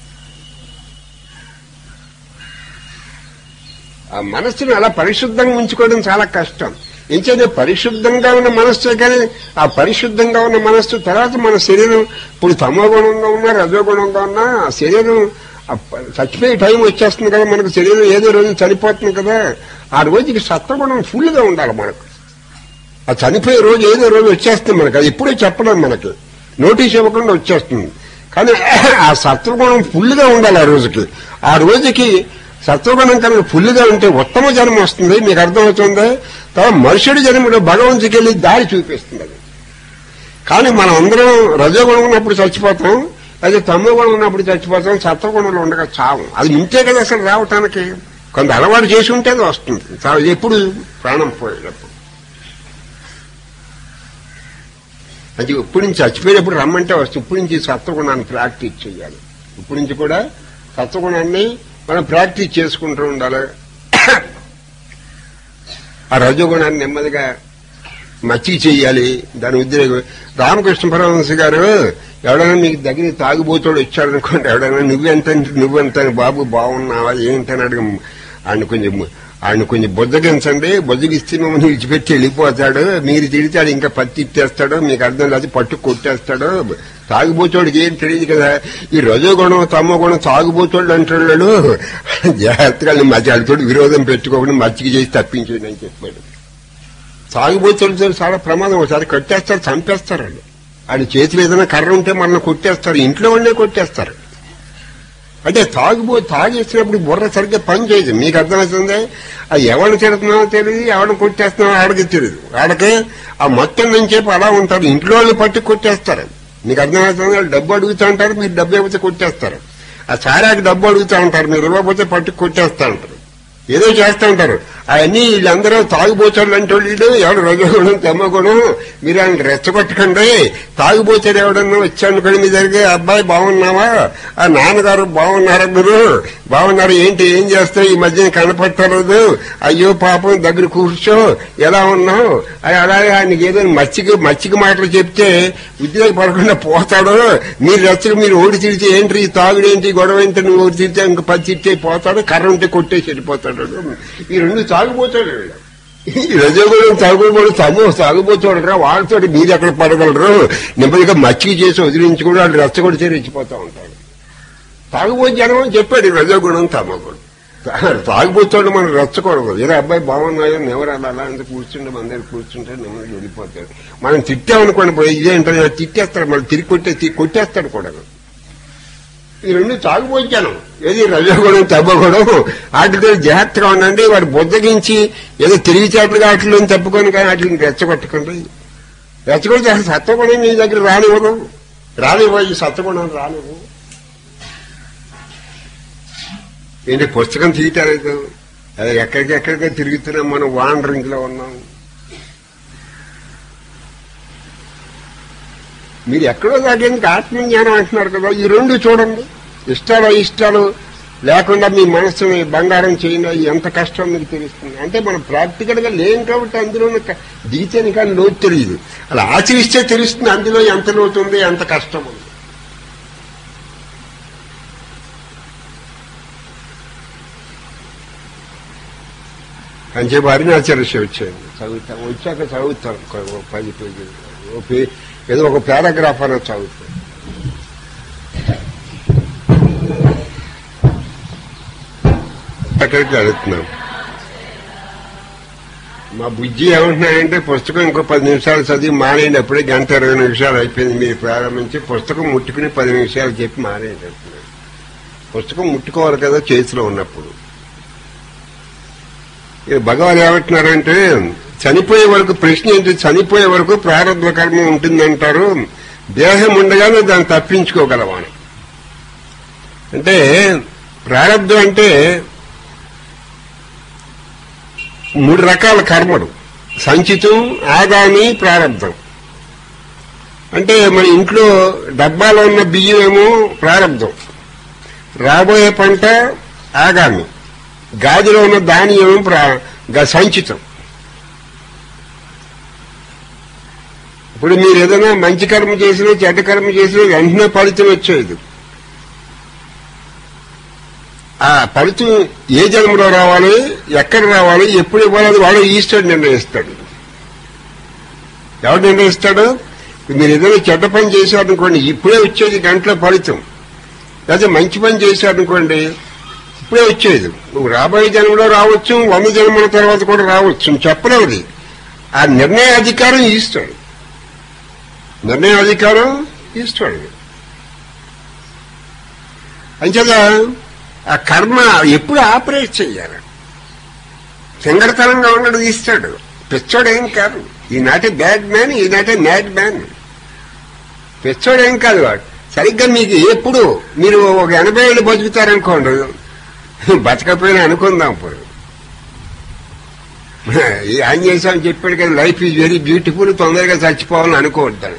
ఆ మనస్సును అలా పరిశుద్ధంగా ఉంచుకోవడం చాలా కష్టం ఇంకేదో పరిశుద్ధంగా ఉన్న మనస్సు కానీ ఆ పరిశుద్ధంగా ఉన్న మనస్సు తర్వాత మన శరీరం ఇప్పుడు తమోగుణంగా ఉన్నా రజోగుణంగా ఉన్నా ఆ శరీరం ఆ ప- చచ్చిపోయే టైం వచ్చేస్తుంది కదా మనకు శరీరం ఏదో రోజు చనిపోతుంది కదా ఆ రోజుకి సత్వగుణం ఫుల్గా ఉండాలి మనకు ఆ చనిపోయే రోజు ఏదో రోజు వచ్చేస్తుంది మనకి అది ఎప్పుడూ చెప్పడం మనకి నోటీస్ ఇవ్వకుండా వచ్చేస్తుంది కానీ ఆ సత్వగుణం ఫుల్గా ఉండాలి ఆ రోజుకి ఆ రోజుకి సత్వగుణం కనుక ఫుల్గా ఉంటే ఉత్తమ జన్మ వస్తుంది మీకు అర్థమవుతుంది తర్వాత మనుషుడి జన్మలో భగవంతుడికి వెళ్ళి దారి చూపిస్తుంది అది కానీ మనం అందరం రజోగుణం ఉన్నప్పుడు చచ్చిపోతాం అదే తమ్మ గుణం ఉన్నప్పుడు చచ్చిపోతాం సత్వగుణంలో ఉండగా చావం అది ఉంటే కదా అసలు రావటానికి కొంత అలవాటు చేసి ఉంటే అది వస్తుంది చావు ఎప్పుడు ప్రాణం పోయేటప్పుడు అది ఇప్పటి నుంచి చచ్చిపోయేటప్పుడు రమ్మంటే వస్తుంది ఇప్పటి నుంచి సత్వగుణాన్ని ప్రాక్టీస్ చేయాలి ఇప్పటి నుంచి కూడా సత్వగుణాన్ని మనం ప్రాక్టీస్ చేసుకుంటూ ఉండాలి ఆ రజోగుణాన్ని నెమ్మదిగా మచ్చికి చెయ్యాలి దాని ఉద్రేకం రామకృష్ణ పరమహంస గారు ఎవడైనా మీకు దగ్గర తాగుబోతోడు వచ్చాడు అనుకోండి ఎవడైనా నువ్వెంత నువ్వెంత అని బాబు బాగున్నావా ఏంటని అడగ ఆయన కొంచెం ఆయన కొంచెం బుద్ధగించండి బుద్ధగిస్తే మమ్మల్ని విడిచిపెట్టి వెళ్ళిపోతాడు మీరు తిడితాడు ఇంకా పత్తి ఇచ్చేస్తాడు మీకు అర్థం లేదు పట్టు కొట్టేస్తాడు తాగుబోతోడికి ఏం తెలియదు కదా ఈ రజోగుణం తమ్మ గుణం తాగుబోతోడు అంటున్నాడు జాగ్రత్తగా మధ్య విరోధం పెట్టుకోకుండా మచ్చికి చేసి తప్పించేయండి అని చెప్పాడు తాగుబోతులతో చాలా ప్రమాదం ఒకసారి కొట్టేస్తారు చంపేస్తారు వాళ్ళు ఆయన చేతిలో ఏదైనా కర్ర ఉంటే మనల్ని కొట్టేస్తారు ఇంట్లో ఉండే కొట్టేస్తారు అంటే తాగుబో తాగేసినప్పుడు బుర్ర సరిగ్గా పని చేయదు మీకు అర్థమవుతుంది అది ఎవరిని తిడుతున్నావో తెలియదు ఎవరిని కొట్టేస్తున్నావో ఆడకి తెలియదు ఆడకి ఆ మొత్తం నుంచి చెప్పి అలా ఉంటారు ఇంట్లో వాళ్ళు పట్టి కొట్టేస్తారు మీకు అర్థమవుతుంది వాళ్ళు డబ్బు అడుగుతూ ఉంటారు మీరు డబ్బు ఇవ్వకపోతే కొట్టేస్తారు ఆ సారాకి డబ్బు అడుగుతూ ఉంటారు మీరు ఇవ్వకపోతే పట్టి కొట్టేస్తా ఉంటారు ఏదో చేస్తూ ఉంటారు అవన్నీ వీళ్ళందరూ తాగుబోతాడు అంటే వీళ్ళు ఎవడు రజగుణం తెమ్మగుణం మీరు ఆయన రెచ్చగొట్టకండి తాగుబోతాడు ఎవడన్నా వచ్చానుకోండి మీ దగ్గర అబ్బాయి బాగున్నావా ఆ నాన్నగారు బాగున్నారా మీరు బాగున్నారు ఏంటి ఏం చేస్తావు ఈ మధ్యన కనపట్టలేదు అయ్యో పాపం దగ్గర కూర్చో ఎలా ఉన్నావు అది అలాగే ఆయనకి ఏదో మచ్చికి మచ్చికి మాటలు చెప్తే ఉద్యోగపడకుండా పోతాడు మీరు రెచ్చగా మీరు ఓడి తిడితే ఏంటి ఈ తాగుడేంటి గొడవ ఏంటి నువ్వు ఓడి తిడితే ఇంక పది తిట్టే పోతాడు కర్ర ఉంటే కొట్టేసి వెళ్ళిపోతాడు ఈ రెండు తాగుపోతాడు వీళ్ళు. ఈ రజోగుణం తాగుబోడు తమ్ము తాగుపోతాడు రా వాళ్ళతో మీరు ఎక్కడ పడగలరు నెమ్మదిగా మచ్చికి చేసి వదిలించి కూడా వాళ్ళు రెచ్చగొడితే రెచ్చిపోతా ఉంటాడు తాగుబోతు జనం అని చెప్పాడు ఈ రజోగుణం తమగుణం తాగుబోతాడు మనం రెచ్చకూడదు ఏదో అబ్బాయి బాగున్నాయో ఎవరు అలా అలా అంత కూర్చుంటే మన దగ్గర కూర్చుంటే నెమ్మది వెళ్ళిపోతాడు మనం తిట్టామనుకోండి పోయి ఇదేంటో తిట్టేస్తాడు మళ్ళీ తిరిగి కొట్టే తి- కొట్టేస్తాడు కూడా ఈ రెండు తాగుపోయాను ఏది రజోగుణం తబ్బగుణం వాటితో జాగ్రత్తగా ఉండండి వాడు బుద్ధగించి ఏదో తిరిగిచేట్లుగా వాటిలో తప్పుకొని కానీ వాటిని రెచ్చగొట్టకండి రెచ్చగొడితే అసలు సత్వగుణం నీ దగ్గర రానివ్వదు రానివ్వ ఈ సత్వగుణం రానివ్వు ఏంటి పుస్తకం తీయటాలేదు అది ఎక్కడికి ఎక్కడికి తిరుగుతున్నాం మనం వాండరింగ్ లో ఉన్నాం మీరు ఎక్కడో దాకేందుకు ఆత్మజ్ఞానం అంటున్నారు కదా ఈ రెండు చూడండి ఇష్టాలు ఇష్టాలు లేకుండా మీ మనస్సుని బంగారం చేయండి ఎంత కష్టం మీకు తెలుస్తుంది అంటే మనం ప్రాక్టికల్ గా లేం కాబట్టి అందులో దిగితేని కానీ లోతు తెలియదు అలా ఆచరిస్తే తెలుస్తుంది అందులో ఎంత లోతు ఉంది ఎంత కష్టం ఉంది అంచేపు అరుణాచరస్య వచ్చాను చదువుతాం వచ్చాక చదువుతాను ఒక- ఒక పది పేజీలు ఓ పే- ఏదో ఒక పారాగ్రాఫ్ అనేది చదువుతాను అక్కడికి వెళుతున్నాం మా బుజ్జి ఏమంటున్నాయంటే పుస్తకం ఇంకో పది నిమిషాలు చదివి మానేయండి అప్పుడే గంట ఇరవై నిమిషాలు అయిపోయింది మీరు ప్రారంభించి పుస్తకం ముట్టుకుని పది నిమిషాలు చెప్పి మానేయండి అంటున్నాడు పుస్తకం ముట్టుకోవాలి కదా చేతిలో ఉన్నప్పుడు ఇక భగవాన్ ఏమంటున్నారంటే చనిపోయే వరకు ప్రశ్న ఏంటి చనిపోయే వరకు ప్రారంభ కర్మ ఉంటుందంటారు దేహం ఉండగానే దాన్ని తప్పించుకోగలమని అంటే ప్రారంభం అంటే మూడు రకాల కర్మలు సంచితం ఆగామి ప్రారంభం అంటే మన ఇంట్లో డబ్బాలో ఉన్న బియ్యం ఏమో ప్రారంభం రాబోయే పంట ఆగామి గాజులో ఉన్న ధాన్యం ప్రా- గ- సంచితం ఇప్పుడు మీరు ఏదైనా మంచి కర్మ చేసినా చెడ్డ కర్మ చేసినా వెంటనే ఫలితం వచ్చేది ఆ ఫలితం ఏ జన్మలో రావాలి ఎక్కడ రావాలి ఎప్పుడు ఇవ్వాలి అది వాడు ఈశ్వరుడు నిర్ణయిస్తాడు ఎవడు నిర్ణయిస్తాడు మీరు ఏదైనా చెడ్డ పని చేశారనుకోండి ఇప్పుడే వచ్చేది గంటలో ఫలితం లేదా మంచి పని చేశారనుకోండి ఇప్పుడే వచ్చేది నువ్వు రాబోయే జన్మలో రావచ్చు వంద జన్మల తర్వాత కూడా రావచ్చు నువ్వు చెప్పలేవు అది. ఆ నిర్ణయ అధికారం ఇస్తాడు నిర్ణయ అధికారం ఇస్తాడు అంచేత ఆ కర్మ ఎప్పుడు ఆపరేట్ చెయ్యాలి సింగరతనంగా ఉండడు ఇస్తాడు పిచ్చోడు ఏం కాదు ఈ నాటి బ్యాడ్ మ్యాన్ ఈ నాటి మ్యాడ్ మ్యాన్ పిచ్చోడు ఏం కాదు వాడు సరిగ్గా మీకు ఎప్పుడు మీరు ఒక ఎనభై ఏళ్ళు బతుకుతారనుకోండి బతకపోయినా అనుకుందాం ఇప్పుడు ఈ ఆయన చేశామని చెప్పాడు కదా లైఫ్ ఈజ్ వెరీ బ్యూటిఫుల్ తొందరగా చచ్చిపోవాలని అనుకోవద్దాను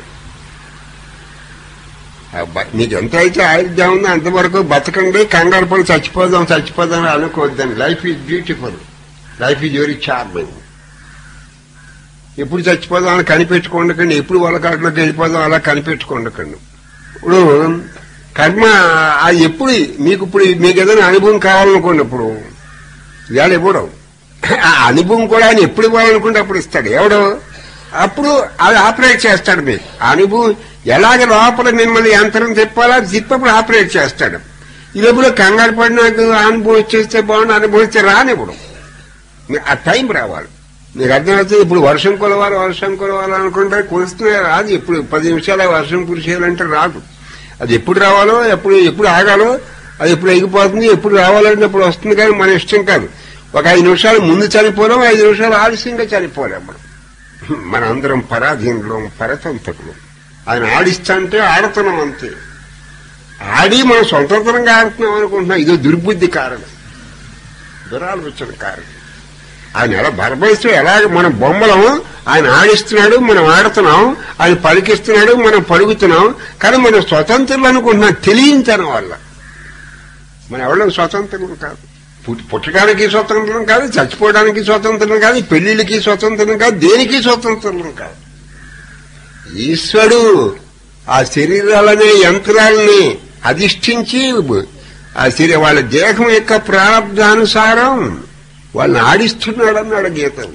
అబ్బా, మీకు ఎంత అయితే ఆయుధ్యం ఉందో అంతవరకు బతకండి కంగారు పడి చచ్చిపోదాం చచ్చిపోదాం అని అనుకోవద్దండి life is beautiful life is very charming ఎప్పుడు చచ్చిపోదాం అని కనిపెట్టుకోండకండి ఎప్పుడు వాళ్ళ కాటిలోకి వెళ్ళిపోదాం అలా కనిపెట్టుకోండకండి ఇప్పుడు కర్మ అది ఎప్పుడు మీకు ఇప్పుడు మీకు ఏదైనా అనుభవం కావాలనుకోండి ఇప్పుడు ఇవాళ ఇవ్వడం ఆ అనుభవం కూడా ఆయన ఎప్పుడు ఇవ్వాలనుకుంటే అప్పుడు ఇస్తాడు ఎవడు అప్పుడు అది ఆపరేట్ చేస్తాడు మీకు ఆ అనుభవం ఎలాగ లోపల మిమ్మల్ని యంత్రం తిప్పాలో అది తిప్పప్పుడు ఆపరేట్ చేస్తాడు ఇదప్పుడు కంగారు పడి నాకు అనుభవం వచ్చేస్తే బాగుండు అనుభవిస్తే రానివ్వడం మీ- ఆ టైం రావాలి మీకు అర్థమవుతుంది ఇప్పుడు వర్షం కొలవాలి వర్షం కొలవాలి అనుకుంటే కురుస్తున్నా రాదు ఇప్పుడు పది నిమిషాల వర్షం కురిసేయాలంటే రాదు అది ఎప్పుడు రావాలో ఎప్పుడు ఎప్పుడు ఆగాలో అది ఎప్పుడు ఎగిపోతుంది ఎప్పుడు రావాలంటే ఎప్పుడు వస్తుంది కానీ మన ఇష్టం కాదు ఒక ఐదు నిమిషాలు ముందు చనిపోలేం ఐదు నిమిషాలు ఆలస్యంగా చనిపోలేం మనం మన అందరం పరాధీనులం పరతంత్రులు ఆయన ఆడిస్తా ఆడుతున్నాం అంతే ఆడి మనం స్వతంత్రంగా ఆడుతున్నాం అనుకుంటున్నాం ఇదో దుర్బుద్ధి కారణం దురాలోచన కారణం ఆయన ఎలా బర్బయిస్తూ ఎలాగ మన బొమ్మలం ఆయన ఆడిస్తున్నాడు మనం ఆడుతున్నాం ఆయన పలికిస్తున్నాడు మనం పలుకుతున్నాం కానీ మనం స్వతంత్రులు అనుకుంటున్నాం తెలియంతనం వల్ల మనం ఎవరో స్వతంత్రం కాదు పుట్- పుట్టడానికి స్వతంత్రం కాదు చచ్చిపోవడానికి స్వతంత్రం కాదు పెళ్లిళ్ళకి స్వతంత్రం కాదు దేనికి స్వతంత్రం కాదు ఈశ్వరుడు ఆ శరీరాలనే యంత్రాలని అధిష్ఠించి ఆ శరీర వాళ్ళ దేహం యొక్క ప్రారంధానుసారం వాళ్ళని ఆడిస్తున్నాడు అన్నాడు గీతం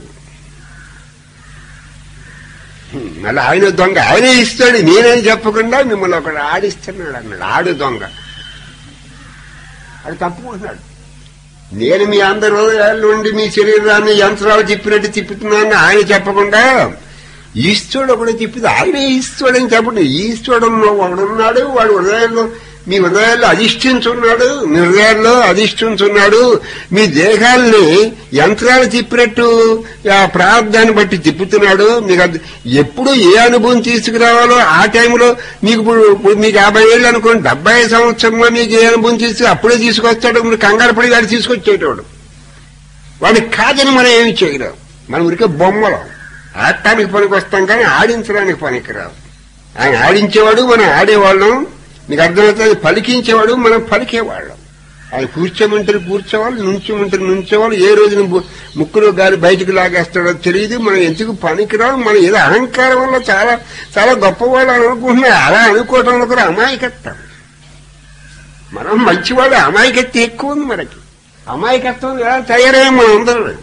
హ్మ్, మళ్ళీ ఆయన దొంగ ఆయనే ఇస్తాడు నేనేం చెప్పకుండా మిమ్మల్ని ఒకడు ఆడిస్తున్నాడు అన్నాడు ఆడు దొంగ అది తప్పుకుంటున్నాడు నేను మీ అందరూ నుండి మీ శరీరాన్ని యంత్రాలు తిప్పినట్టు తిప్పుతున్నాను ఆయన చెప్పకుండా ఈశ్వరుడు ఒకడు తిప్పితే ఆయనే ఈశ్వరుడు చెప్పండి ఈశ్వరుడు ఒకడున్నాడు వాడు హృదయంలో మీ హృదయాల్లో అధిష్ఠించున్నాడు మీ హృదయాల్లో అధిష్ఠించున్నాడు మీ దేహాల్ని యంత్రాలు తిప్పినట్టు ఆ ప్రార్థాన్ని బట్టి తిప్పుతున్నాడు మీకు అది ఎప్పుడు ఏ అనుభవం తీసుకురావాలో ఆ టైంలో మీకు ఇప్పుడు ఇప్పుడు మీకు యాభై ఏళ్ళు అనుకోండి డెబ్బై సంవత్సరంలో మీకు ఏ అనుభవం తీసుకు అప్పుడే తీసుకొస్తాడు మీరు కంగారు పడి వాడు తీసుకొచ్చేటోడు వాడికి కాదని మనం ఏమి చేయలేం మనం ఉరికే బొమ్మలం ఆడటానికి పనికి వస్తాం కానీ ఆడించడానికి పనికిరావు ఆయన ఆడించేవాడు మనం ఆడేవాళ్ళం మీకు అర్థమవుతుంది పలికించేవాడు మనం పలికేవాళ్ళం ఆయన కూర్చోమంటారు కూర్చోవాలి నుంచోమంటారు నుంచోవాలి ఏ రోజున ము- ముక్కులో గాలి బయటకు లాగేస్తాడో తెలియదు మనం ఎందుకు పనికిరావు మనం ఏదో అహంకారం వల్ల చాలా చాలా గొప్పవాళ్ళు అని అనుకుంటున్నాం అలా అనుకోవడంలో కూడా అమాయకత్వం మనం మంచివాడు అమాయకత్వం ఎక్కువ ఉంది మనకి అమాయకత్వం ఎలా తయారయ్యాం మనం అందరం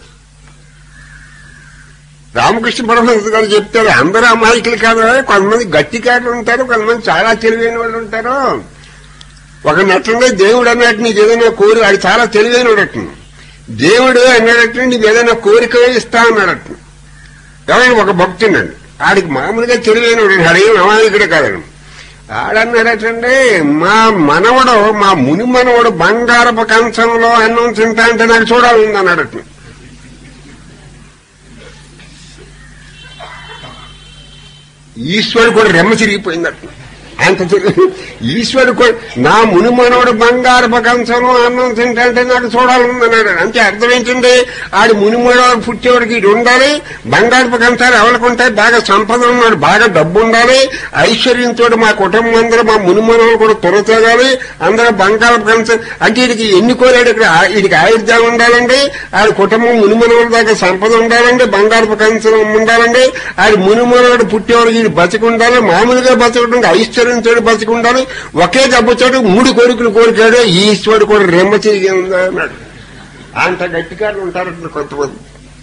రామకృష్ణ పరమహంస గారు చెప్తారు అందరూ అమాయకులు కాదు కొంతమంది గట్టికారులు ఉంటారు కొంతమంది చాలా తెలివైన వాళ్ళు ఉంటారు ఒక నటంగా దేవుడు అన్నట్టు నీకు ఏదైనా కోరి వాడు చాలా తెలివైన వాడట దేవుడు అన్నాడట నీకు ఏదైనా కోరిక ఇస్తా అన్నాడట ఎవరైనా ఒక భక్తుడండి ఆడికి మామూలుగా తెలివైన వాడు అడేం అమాయకుడే కాదండి ఆడన్నాడటండి మా మనవడు మా ముని మనవడు బంగారపు కంచంలో అన్నం తింటా అంటే నాకు చూడాలని అన్నాడట ఈశ్వరుడు కూడా రెమ్మ తిరిగిపోయిందట అంత తిరిగి ఈశ్వరుడు కూడా నా ముని మనవడు బంగారపు కంచంలో అన్నం తింటా అంటే నాకు చూడాలన్నాడు అంటే అర్థం ఏంటండి ఆడి ముని మనవడు పుట్టేవాడికి ఇది ఉండాలి బంగారపు కంచాలు ఎవరికి ఉంటాయి బాగా సంపద ఉన్నాడు బాగా డబ్బు ఉండాలి ఐశ్వర్యంతో మా కుటుంబం అందరూ మా ముని మనవడు కూడా తురతగాలి అందరూ బంగారపు కంచం అంటే వీడికి ఎన్ని కోరాడు ఇక్కడ ఆ- వీడికి ఆయుర్దాయం ఉండాలండి ఆడి కుటుంబం ముని మనవడి దాకా సంపద ఉండాలండి బంగారపు కంచం ఉండాలండి ఆడి ముని మనవడు పుట్టేవాడికి వీడు బతికి ఉండాలి మామూలుగా బతకడం ఐశ్వర్యంతో బతికి ఉండాలి ఒకే దెబ్బతోటి మూడు కోరికలు కోరికాడు ఈశ్వరుడు కూడా రెమ్మ తిరిగి ఉందా అన్నాడు అంత గట్టికారులు ఉంటారు కొంతమంది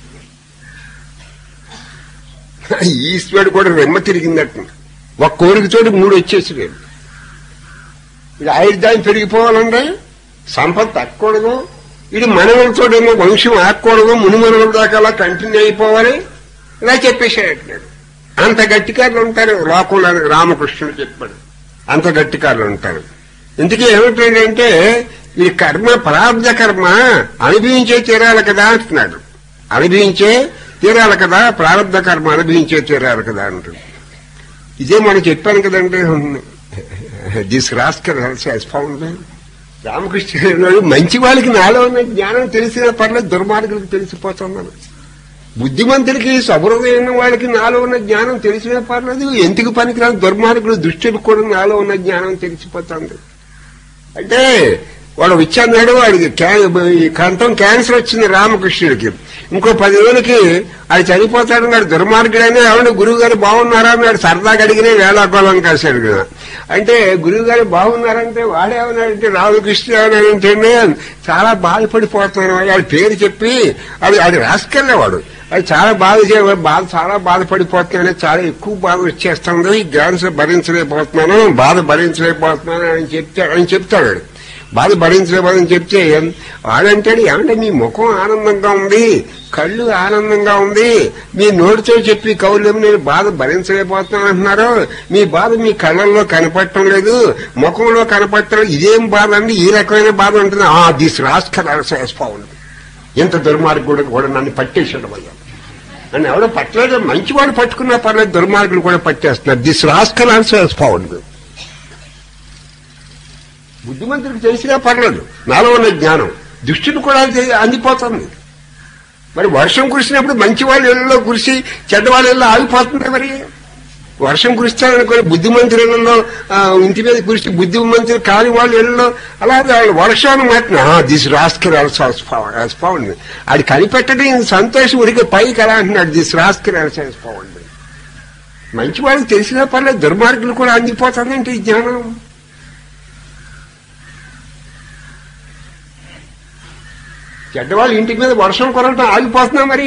ఈశ్వరుడు కూడా రెమ్మ తిరిగిందట ఒక కోరికతోటి మూడు వచ్చేసాడు ఇది ఆయుర్దాయం పెరిగిపోవాలంటే సంపద తక్కకూడదు ఇది మనవలతోటేమో వంశం ఆకూడదు మునిమనవుల దాకా అలా కంటిన్యూ అయిపోవాలి ఇలా చెప్పేశాడు అంత గట్టికారులు ఉంటారు లోకంలో రామకృష్ణుడు చెప్పాడు అంత గట్టికారులు ఉంటారు ఇందుకే ఏమిటంటే ఈ కర్మ ప్రారంధ కర్మ అనుభవించే తీరాలి కదా అంటున్నాడు అనుభవించే తీరాలి కదా ప్రారంధ కర్మ అనుభవించే తీరాలి కదా అంటుంది ఇదే మనం చెప్పాను కదండి దిస్ రాస్కర్ ఫౌండ్ రామకృష్ణ మంచి వాళ్ళకి నాలో ఉన్న జ్ఞానం తెలిసిన పర్లేదు దుర్మార్గులకు తెలిసిపోతున్నాను బుద్ధిమంతులకి సబృదయం వాళ్ళకి నాలో ఉన్న జ్ఞానం తెలిసిన పర్లేదు ఎందుకు పనికిరాని దుర్మార్గులు దుష్టులకు కూడా నాలో ఉన్న జ్ఞానం తెలిసిపోతుంది అంటే వాడు వచ్చాడు వాడికి క్యా- ఈ కంఠం క్యాన్సర్ వచ్చింది రామకృష్ణుడికి ఇంకో పది రోజులకి అది చనిపోతాడు నాడు దుర్మార్గుడైనా ఎవరు గురువు గారు బాగున్నారా అని వాడు సరదాగా అడిగినే వేళాకోళం కాశాడు కదా అంటే గురువు గారు బాగున్నారంటే వాడేమన్నాడంటే రామకృష్ణ ఏమన్నాడంటే చాలా బాధపడిపోతున్నాను వాడి పేరు చెప్పి అది అది రాసుకెళ్ళేవాడు అది చాలా బాధ చే- బాధ చాలా బాధపడిపోతున్నాను చాలా ఎక్కువ బాధ వచ్చేస్తుంది ఈ క్యాన్సర్ భరించలేకపోతున్నాను బాధ భరించలేకపోతున్నాను అని చెప్తే అని చెప్తాడు వాడు. బాధ భరించలేకపోదని చెప్తే వాడంటాడు ఏమంటే మీ ముఖం ఆనందంగా ఉంది కళ్ళు ఆనందంగా ఉంది మీ నోటితో చెప్పి కౌలేమో నేను బాధ భరించలేకపోతున్నాను అంటున్నారు మీ బాధ మీ కళ్ళల్లో కనపడటం లేదు ముఖంలో కనపడటం లేదు. ఇదేం బాధ అండి ఈ రకమైన బాధ ఉంటుంది ఆ దిస్ రాష్ట్ర ఇంత దుర్మార్గుడు కూడా నన్ను పట్టేసాడు వల్ల నన్ను ఎవడో పట్టలేదు మంచివాడు పట్టుకున్నా పర్లేదు దుర్మార్గులు కూడా పట్టేస్తున్నారు దిస్ రాస్కల్ ఆల్సో పౌండ్ బుద్ధిమంతుడికి తెలిసినా పర్లేదు నాలో ఉన్న జ్ఞానం దుష్టుడు కూడా తె- అందిపోతుంది మరి వర్షం కురిసినప్పుడు మంచి వాళ్ళ ఇళ్లలో కురిసి చెడ్డవాళ్ళ ఇళ్ళలో ఆగిపోతుంది మరి వర్షం కురిస్తారనుకోని బుద్ధిమంతుల ఇళ్లలో ఆ, ఇంటి మీద కురిసి బుద్ధిమంతులు కాని వాళ్ళ ఇళ్లలో అలాగే వాళ్ళు వర్షాన్ని మాత్రం దిస్ రాస్కర్ పౌండ్ అది కనిపెట్టడం ఈయన సంతోషం ఉడికి పైకి అలా అంటున్నాడు దిస్ రాస్కర్ పౌండ్ మంచి వాళ్ళకి తెలిసినా పర్లేదు దుర్మార్గులు కూడా అందిపోతుందంటే ఈ జ్ఞానం చెడ్డవాళ్ళు ఇంటి మీద వర్షం కొరటం ఆగిపోతున్నా మరి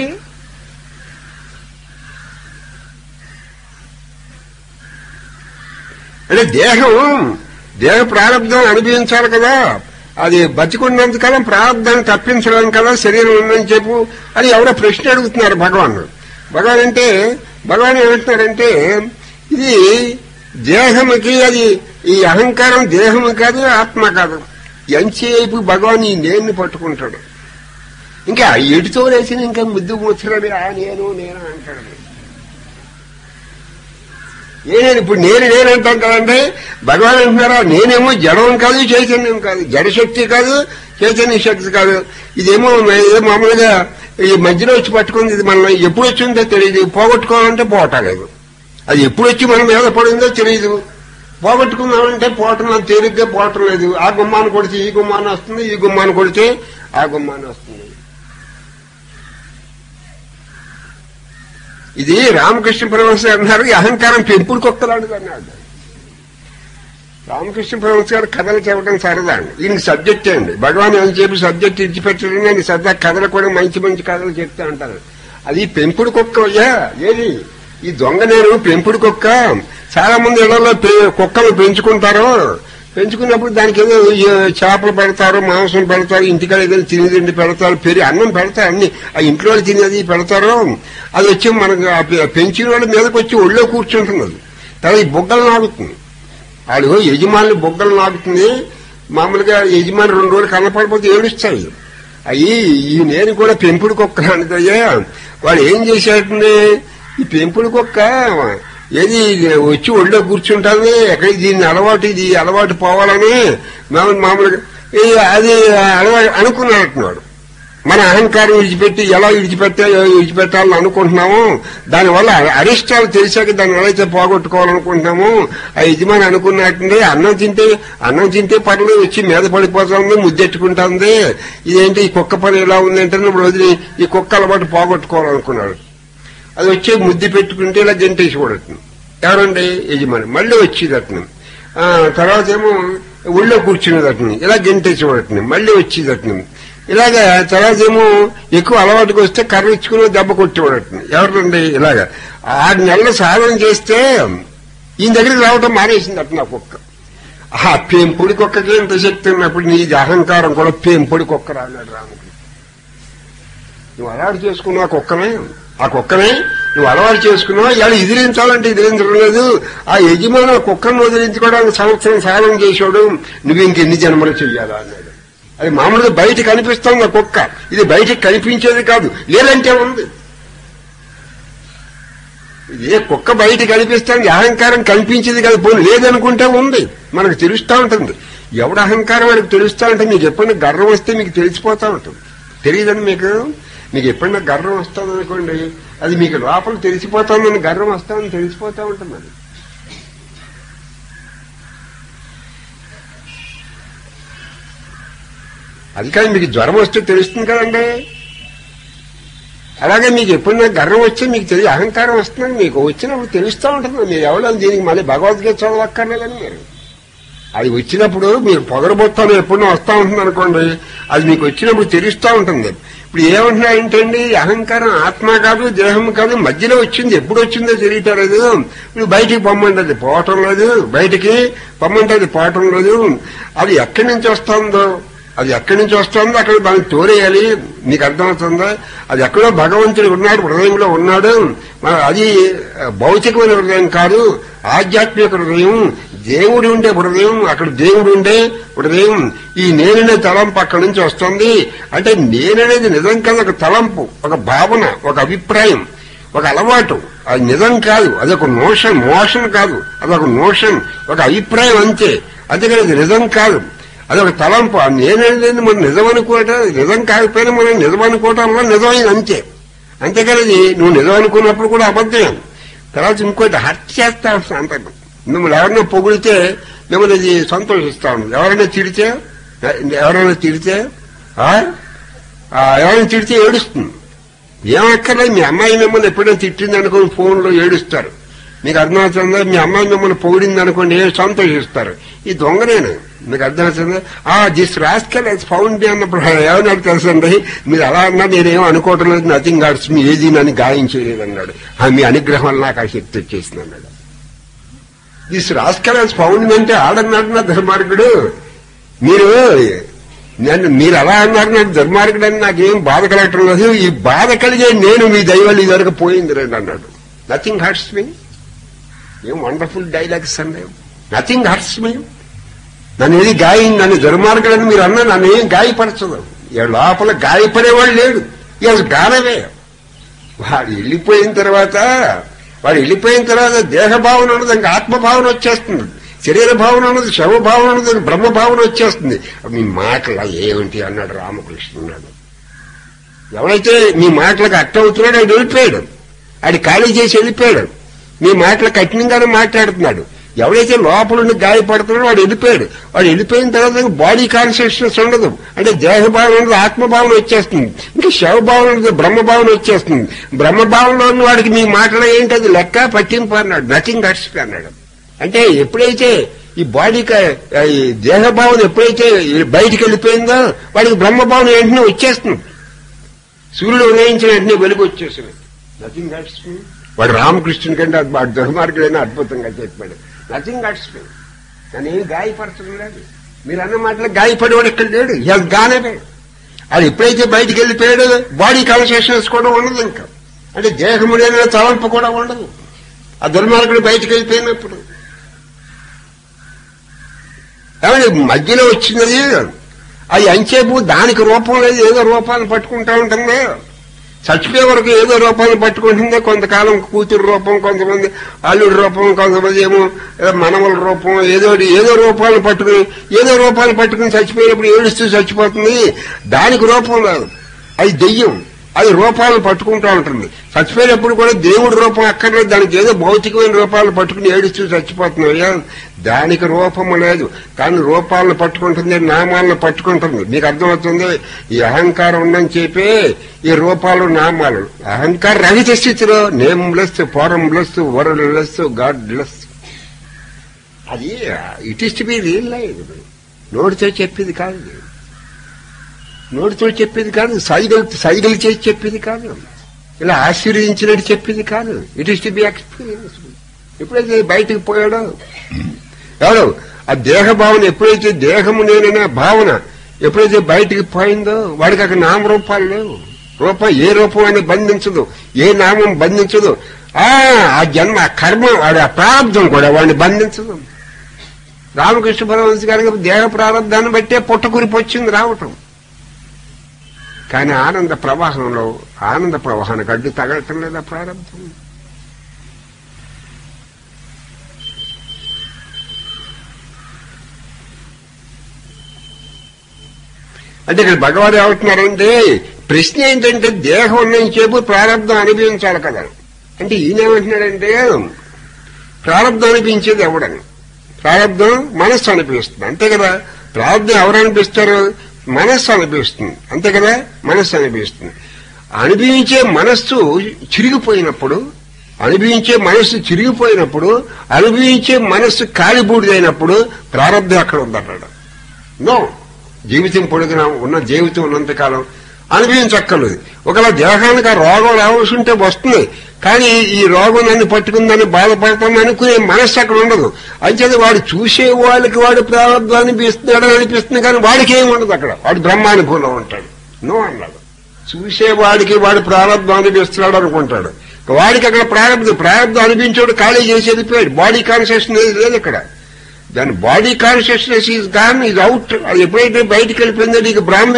అంటే దేహం దేహ ప్రారంభం అనుభవించాలి కదా అది బతికున్నంత కాలం ప్రారంభాన్ని తప్పించడం కదా శరీరం ఉందని చెప్పు అని ఎవరో ప్రశ్న అడుగుతున్నారు భగవాన్ భగవాన్ అంటే భగవాన్ ఏమంటున్నారంటే ఇది దేహముకి అది ఈ అహంకారం దేహము కాదు ఆత్మ కాదు ఎంతసేపు భగవాన్ ఈ నేను పట్టుకుంటాడు ఇంకా ఎటుతో వేసిన ఇంకా ముద్దు ముచ్చరది ఆ నేను నేను అంటాడు ఏ నేను ఇప్పుడు నేను నేను అంటాం కదంటే భగవాన్ అంటున్నారా నేనేమో జడం కాదు చైతన్యం కాదు జడశక్తి కాదు చైతన్య శక్తి కాదు ఇదేమో ఏదో మామూలుగా ఈ మధ్యలో వచ్చి పట్టుకుంది ఇది మనం ఎప్పుడు వచ్చిందో తెలియదు పోగొట్టుకోవాలంటే పోవటలేదు అది ఎప్పుడు వచ్చి మన మీద పడిందో తెలియదు పోగొట్టుకుందామంటే పోవటం నాకు తేలిగ్గా పోవటం లేదు ఆ గుమ్మాన్ని కొడితే ఈ గుమ్మాన్ని వస్తుంది ఈ గుమ్మాన్ని కొడితే ఆ గుమ్మాన్ని వస్తుంది ఇది రామకృష్ణ పరమహంస అన్నారు ఈ అహంకారం పెంపుడు కుక్కలాంటిది అన్నాడు రామకృష్ణ పరమహంస గారు కథలు చెప్పడం సరదా అండి ఈయనకి సబ్జెక్ట్ అండి భగవాన్ అని చెప్పి సబ్జెక్ట్ ఇచ్చిపెట్టడం నేను సరదా కథలు కూడా మంచి మంచి కథలు చెప్తా అంటారు అది పెంపుడు కుక్క అయ్యా ఏది ఈ దొంగ నేను పెంపుడు కుక్క చాలా మంది ఇళ్లలో పె- కుక్కలు పెంచుకుంటారు పెంచుకున్నప్పుడు దానికి ఏదో ఈ చేపలు పెడతారు మాంసం పెడతారు ఇంటికాడ ఏదైనా తినేదండి పెడతారు పెరి అన్నం పెడతారు అన్ని ఆ ఇంట్లో వాళ్ళు తినేది పెడతారు అది వచ్చి మనకు ఆ పె- పెంచిన వాళ్ళ మీదకి వచ్చి ఒళ్ళో కూర్చుంటుంది అది తర్వాత ఈ బుగ్గలు నాగుతుంది వాళ్ళు యజమానులు బొగ్గలు నాకుతుంది మామూలుగా యజమాని రెండు రోజులు కనపడిపోతే ఏడుస్తాయి అయ్యి ఈ నేను కూడా పెంపుడు కుక్క అనుకయ్యా వాడు ఏం చేశాడండి ఈ పెంపుడు కుక్క ఏది వచ్చి ఒళ్ళో కూర్చుంటుంది ఎక్కడికి దీన్ని అలవాటు ఇది అలవాటు పోవాలని మామూలు మామూలుగా ఏ అది అలవాటు అనుకున్నాడు మన అహంకారం విడిచిపెట్టి ఎలా విడిచిపెట్టా విడిచిపెట్టాలని అనుకుంటున్నాము దానివల్ల అరిష్టాలు తెలిసాక దాన్ని ఎలా అయితే పోగొట్టుకోవాలనుకుంటున్నాము ఆ యజమాని అనుకున్నట్టుండి అన్నం తింటే అన్నం తింటే పర్లేదు వచ్చి మీద పడిపోతుంది ముద్దెట్టుకుంటుంది ఇదేంటి ఈ కుక్క పని ఎలా ఉంది అంటే ఇప్పుడు వదిలి ఈ కుక్క అలవాటు పోగొట్టుకోవాలనుకున్నాడు అది వచ్చి ముద్దు పెట్టుకుంటే ఇలా గంటేసి కొడుతుంది ఎవరండి యజమాని మళ్ళీ వచ్చేది అతను ఆ, తర్వాత ఏమో ఊళ్ళో కూర్చునేది అతను ఇలా గంటేసి కొడుతుంది మళ్ళీ వచ్చేది అతను ఇలాగా తర్వాత ఏమో ఎక్కువ అలవాటుకు వస్తే కర్ర ఇచ్చుకుని దెబ్బ కొట్టేవాడు ఎవరండి ఇలాగా ఆరు నెలలు సాధన చేస్తే ఈయన దగ్గరికి రావటం మానేసింది అట్లా నా కుక్క ఆ పెంపుడి కుక్కకి ఎంత శక్తి ఉన్నప్పుడు నీది అహంకారం కూడా పెంపుడి కుక్క రాన్నాడు రాముడు నువ్వు అలవాటు చేసుకున్నావు ఆ కుక్కనే ఆ కుక్కనే నువ్వు అలవాటు చేసుకున్నావు ఇలా ఎదిరించాలంటే ఎదిరించడం లేదు ఆ యజమాని ఆ కుక్కను వదిలించుకోవడానికి సంవత్సరం సాధన చేశాడు నువ్వు ఇంకెన్ని జన్మలు చెయ్యాలా అన్నాడు అది మామూలుగా బయట కనిపిస్తుంది ఆ కుక్క ఇది బయటకు కనిపించేది కాదు లేదంటే ఉంది ఏ కుక్క బయట కనిపిస్తుంది అహంకారం కనిపించేది కాదు పోనీ లేదనుకుంటే ఉంది మనకు తెలుస్తూ ఉంటుంది ఎవడ అహంకారం వాడికి తెలుస్తూ ఉంటుంది మీకు ఎప్పుడైనా గర్వం వస్తే మీకు తెలిసిపోతూ ఉంటుంది తెలియదండి మీకు మీకు ఎప్పుడైనా గర్వం వస్తుంది అనుకోండి అది మీకు లోపల తెలిసిపోతుందని గర్వం వస్తుందని తెలిసిపోతూ ఉంటుంది అది అది కానీ మీకు జ్వరం వస్తే తెలుస్తుంది కదండి అలాగే మీకు ఎప్పుడైనా గర్వం వచ్చి మీకు తెలియ అహంకారం వస్తుందని మీకు వచ్చినప్పుడు తెలుస్తూ ఉంటుంది మీరు ఎవరో దీనికి మళ్ళీ భగవద్గీత చదవక్కర్లేదని మీరు అది వచ్చినప్పుడు మీరు పొగరబోత్తాను ఎప్పుడైనా వస్తూ ఉంటుంది అనుకోండి అది మీకు వచ్చినప్పుడు తెలుస్తూ ఉంటుంది ఇప్పుడు ఏమంటున్నా ఏంటండి అహంకారం ఆత్మ కాదు దేహం కాదు మధ్యలో వచ్చింది ఎప్పుడు వచ్చిందో తెలియటం లేదు ఇప్పుడు బయటికి పొమ్మంటది పోవటం లేదు బయటికి పొమ్మంటది పోవటం లేదు అది ఎక్కడి నుంచి వస్తుందో అది ఎక్కడి నుంచి వస్తుందో అక్కడ దాన్ని తోరేయాలి మీకు అర్థమవుతుందా అది ఎక్కడో భగవంతుడు ఉన్నాడు హృదయంలో ఉన్నాడు మరి అది భౌతికమైన హృదయం కాదు ఆధ్యాత్మిక హృదయం దేవుడు ఉండే హృదయం అక్కడ దేవుడు ఉండే హృదయం ఈ నేననే తలంపు అక్కడి నుంచి వస్తుంది అంటే నేననేది నిజం కాదు ఒక తలంపు ఒక భావన ఒక అభిప్రాయం ఒక అలవాటు అది నిజం కాదు అదొక నోషన్ మోషన్ కాదు అదొక నోషన్ ఒక అభిప్రాయం అంతే అంతేకాని అది నిజం కాదు అదొక తలంపు ఆ నేనేది మనం నిజం అనుకోవటం నిజం కాకపోయినా మనం నిజం అనుకోవటంలో నిజమైంది అంతే అంతేకాని అది నువ్వు నిజం అనుకున్నప్పుడు కూడా అబద్ధం తర్వాత ఇంకోటి హత్య చేస్తా అంటాను మిమ్మల్ని ఎవరైనా పొగిడితే మిమ్మల్ని ఇది సంతోషిస్తా ఉంది ఎవరైనా తిడితే ఎవరైనా తిడితే ఆ? ఆ, ఎవరైనా తిడితే ఏడుస్తుంది ఏమక్కర్లేదు మీ అమ్మాయి మిమ్మల్ని ఎప్పుడైనా తిట్టింది అనుకోని ఫోన్లో ఏడుస్తారు మీకు అర్థమవుతుందా మీ అమ్మాయి మిమ్మల్ని పొగిడింది అనుకోండి ఏం సంతోషిస్తారు ఈ దొంగనేను మీకు అర్థమవుతుందా ఆ దిస్ రాస్కల్ ఎస్ ఫౌండ్ అన్నప్పుడు ఏమన్నాడు తెలుసండి మీరు అలా అన్నా నేనేం అనుకోవటం లేదు నథింగ్ గాడ్స్ మీ ఏది నన్ను గాయం చేయలేదు అన్నాడు ఆ మీ అనుగ్రహం వల్ల నాకు ఆ శక్తి వచ్చేసింది అన్నాడు దిస్ రాస్కల్ ఎస్ ఫౌండ్ అంటే ఆడన్నాడు నా ధర్మార్గుడు మీరు నన్ను మీరు అలా అన్నారు నాకు దుర్మార్గుడు అని నాకేం బాధ కలగటం లేదు ఈ బాధ కలిగే నేను మీ దైవాలు ఇదివరకు పోయింది రండి అన్నాడు నథింగ్ హర్ట్స్ మీ ఏం వండర్ఫుల్ డైలాగ్స్ అండి నథింగ్ హర్ట్స్ మీ నన్ను ఏది గాయం నన్ను దుర్మార్గుడని మీరు అన్నా నన్ను ఏం గాయపరచదు ఈ లోపల గాయపడేవాడు లేడు ఇక గానవే వాడు వెళ్ళిపోయిన తర్వాత వాడు వెళ్ళిపోయిన తర్వాత దేహభావన ఉన్నది ఇంకా ఆత్మభావన వచ్చేస్తుంది శరీర భావన ఉన్నది శవ భావన ఉన్నది బ్రహ్మ భావన వచ్చేస్తుంది మీ మాటల ఏమిటి అన్నాడు రామకృష్ణ అన్నాడు ఎవరైతే మీ మాటలకు అర్థం అవుతున్నాడు ఆయన వెళ్ళిపోయాడు ఆడి ఖాళీ చేసి వెళ్ళిపోయాడు మీ మాటలు కఠినంగానే మాట్లాడుతున్నాడు ఎవడైతే లోపలుండి గాయపడుతున్నాడో వాడు వెళ్ళిపోయాడు వాడు వెళ్ళిపోయిన తర్వాత బాడీ కాన్షియస్నెస్ ఉండదు అంటే దేహభావన ఉండదు ఆత్మభావన వచ్చేస్తుంది ఇంకా శవభావన ఉండదు బ్రహ్మభావన వచ్చేస్తుంది బ్రహ్మభావనలో ఉన్న వాడికి మీ మాటలో ఏంటి అది లెక్క పట్టింపు అన్నాడు నథింగ్ హర్ట్స్ అన్నాడు అంటే ఎప్పుడైతే ఈ బాడీ ఈ దేహభావన ఎప్పుడైతే బయటికి వెళ్ళిపోయిందో వాడికి బ్రహ్మభావన వెంటనే వచ్చేస్తుంది సూర్యుడు ఉదయించిన వెంటనే వెలుగు వచ్చేసింది నథింగ్ హర్ట్స్ వాడు రామకృష్ణుని కంటే అది వాడు దుర్మార్గుడైనా అద్భుతంగా చెప్పాడు నథింగ్ హర్ట్స్ నన్ను ఏం గాయపరచడం లేదు మీరు అన్న మాటలు గాయపడేవాడు ఇక్కడ లేడు ఎస్ గానే అది ఎప్పుడైతే బయటికి వెళ్ళిపోయాడు బాడీ కాన్షియస్నెస్ కూడా ఉండదు ఇంకా అంటే దేహముడైన తలంపు కూడా ఉండదు ఆ దుర్మార్గుడు బయటికి వెళ్ళిపోయినప్పుడు ఏమంటే మధ్యలో వచ్చినది అది అంచేపు దానికి రూపం లేదు ఏదో రూపాన్ని పట్టుకుంటా ఉంటుంది చచ్చిపోయే వరకు ఏదో రూపాన్ని పట్టుకుంటుంది కొంతకాలం కూతురు రూపం కొంతమంది అల్లుడి రూపం కొంతమంది ఏమో ఏదో మనవల రూపం ఏదో ఒకటి, ఏదో రూపాలను పట్టుకుని ఏదో రూపాన్ని పట్టుకుని చచ్చిపోయినప్పుడు ఏడుస్తూ చచ్చిపోతుంది దానికి రూపం లేదు అది దెయ్యం అది రూపాలను పట్టుకుంటూ ఉంటుంది చచ్చిపోయినప్పుడు కూడా దేవుడి రూపం అక్కర్లేదు దానికి ఏదో భౌతికమైన రూపాలను పట్టుకుని ఏడుస్తూ చచ్చిపోతున్నాయా దానికి రూపము లేదు కానీ రూపాలను పట్టుకుంటుంది నామాలను పట్టుకుంటుంది మీకు అర్థమవుతుంది ఈ అహంకారం ఉందని చెప్పి ఈ రూపాలు నామాలు అహంకార రహిత స్థితిలో nameless formless worldless godless అది it is to be real life నోటితో చెప్పేది కాదు ఇది. నోటితో చెప్పేది కాదు సైగలు సైగలు చేసి చెప్పేది కాదు ఇలా ఆశీర్వదించినట్టు చెప్పేది కాదు it is to be experience ఎప్పుడైతే బయటకు పోయాడో ఎవడు ఆ దేహ భావన ఎప్పుడైతే దేహము నేననే భావన ఎప్పుడైతే బయటికి పోయిందో వాడికి అక్కడ నామరూపాలు లేవు రూపం ఏ రూపం అనేది బంధించదు ఏ నామం బంధించదు ఆ ఆ జన్మ ఆ కర్మ వాడి ఆ ప్రారంభం కూడా వాడిని బంధించదు రామకృష్ణ పరమహంస గారికి దేహ ప్రారంధాన్ని బట్టే పుట్టకురిపి వచ్చింది రావటం కానీ ఆనంద ప్రవాహంలో ఆనంద ప్రవాహానికి అడ్డు తగలటం లేదా ప్రారంభం అంటే ఇక్కడ భగవాన్ ఏమంటున్నారంటే ప్రశ్న ఏంటంటే దేహం ఉన్నని చెప్పు ప్రారంభం అనిపించాలి కదా అంటే ఈయన ఏమంటున్నాడంటే ప్రారంభం అనిపించేది ఎవడని ప్రారంభం మనస్సు అనిపిస్తుంది అంతే కదా ప్రారంభం ఎవరు అనిపిస్తారు మనస్సు అనిపిస్తుంది అంతే కదా మనస్సు అనిపిస్తుంది అనిపించే మనస్సు చిరిగిపోయినప్పుడు అనుభవించే మనస్సు చిరిగిపోయినప్పుడు అనుభవించే మనస్సు కాలిబూడిదైనప్పుడు ప్రారంభం అక్కడ ఉందన్నాడు నో జీవితం పొడుగున ఉన్న జీవితం ఉన్నంతకాలం అనుభవించక్కర్లేదు ఒకవేళ దేహానికి ఆ రోగం రావాల్సి ఉంటే వస్తుంది కానీ ఈ రోగం నన్ను పట్టుకుందని బాధపడతాను అనుకునే మనస్సు అక్కడ ఉండదు అంచేది వాడు చూసే వాళ్ళకి వాడు ప్రారంభం అనిపిస్తున్నాడని అనిపిస్తుంది కానీ వాడికి ఏమి ఉండదు అక్కడ వాడు బ్రహ్మానుభవంలో ఉంటాడు నో అన్నాడు చూసేవాడికి వాడు ప్రారంభం అనిపిస్తున్నాడు అనుకుంటాడు వాడికి అక్కడ ప్రారంభం ప్రారంభం అనిపించాడు ఖాళీ చేసి వెళ్ళిపోయాడు బాడీ కాన్షియస్నెస్ లేదు ఇక్కడ దాని body consciousness is gone is out అది ఎప్పుడైతే బయటికి వెళ్ళిపోయిందో నీకు బ్రాహ్మణ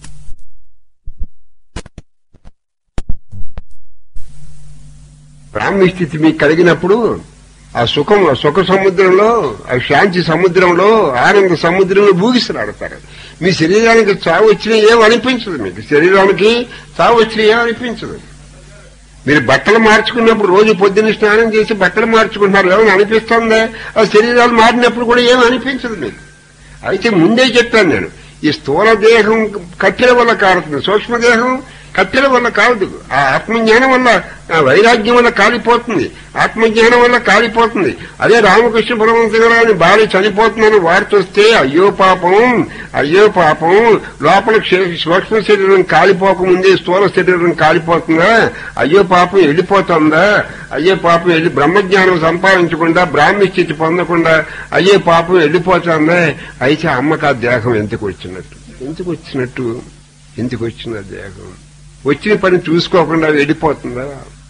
బ్రాహ్మీ స్థితి మీకు కలిగినప్పుడు ఆ సుఖం ఆ సుఖ సముద్రంలో ఆ శాంతి సముద్రంలో ఆనంద సముద్రంలో భూగిసలాడతారు మీ శరీరానికి చావు వచ్చినా ఏం అనిపించదు మీకు శరీరానికి చావు వచ్చినా ఏం అనిపించదు మీరు బట్టలు మార్చుకున్నప్పుడు రోజు పొద్దున్న స్నానం చేసి బట్టలు మార్చుకుంటున్నారు ఏమైనా అనిపిస్తుందా ఆ శరీరాలు మారినప్పుడు కూడా ఏం అనిపించదు మీకు అయితే ముందే చెప్పాను నేను ఈ స్థూల దేహం కట్టెల వల్ల కారుతుంది సూక్ష్మదేహం కట్టెల వల్ల కాదు ఆ ఆత్మజ్ఞానం వల్ల ఆ వైరాగ్యం వల్ల కాలిపోతుంది ఆత్మజ్ఞానం వల్ల కాలిపోతుంది అదే రామకృష్ణ పరమహంస గారు ఆయన భార్య చనిపోతుందని వార్త వస్తే అయ్యో పాపం అయ్యో పాపం లోపల క్షే- సూక్ష్మ శరీరం కాలిపోకముందే స్థూల శరీరం కాలిపోతుందా అయ్యో పాపం వెళ్ళిపోతుందా అయ్యో పాపం వెళ్ళి బ్రహ్మజ్ఞానం సంపాదించకుండా బ్రాహ్మీ స్థితి పొందకుండా అయ్యే పాపం వెళ్ళిపోతుందా అయితే అమ్మకు ఆ దేహం ఎందుకు వచ్చినట్టు ఎందుకు వచ్చినట్టు ఎందుకు వచ్చింది ఆ దేహం వచ్చిన పని చూసుకోకుండా వెళ్ళిపోతుందా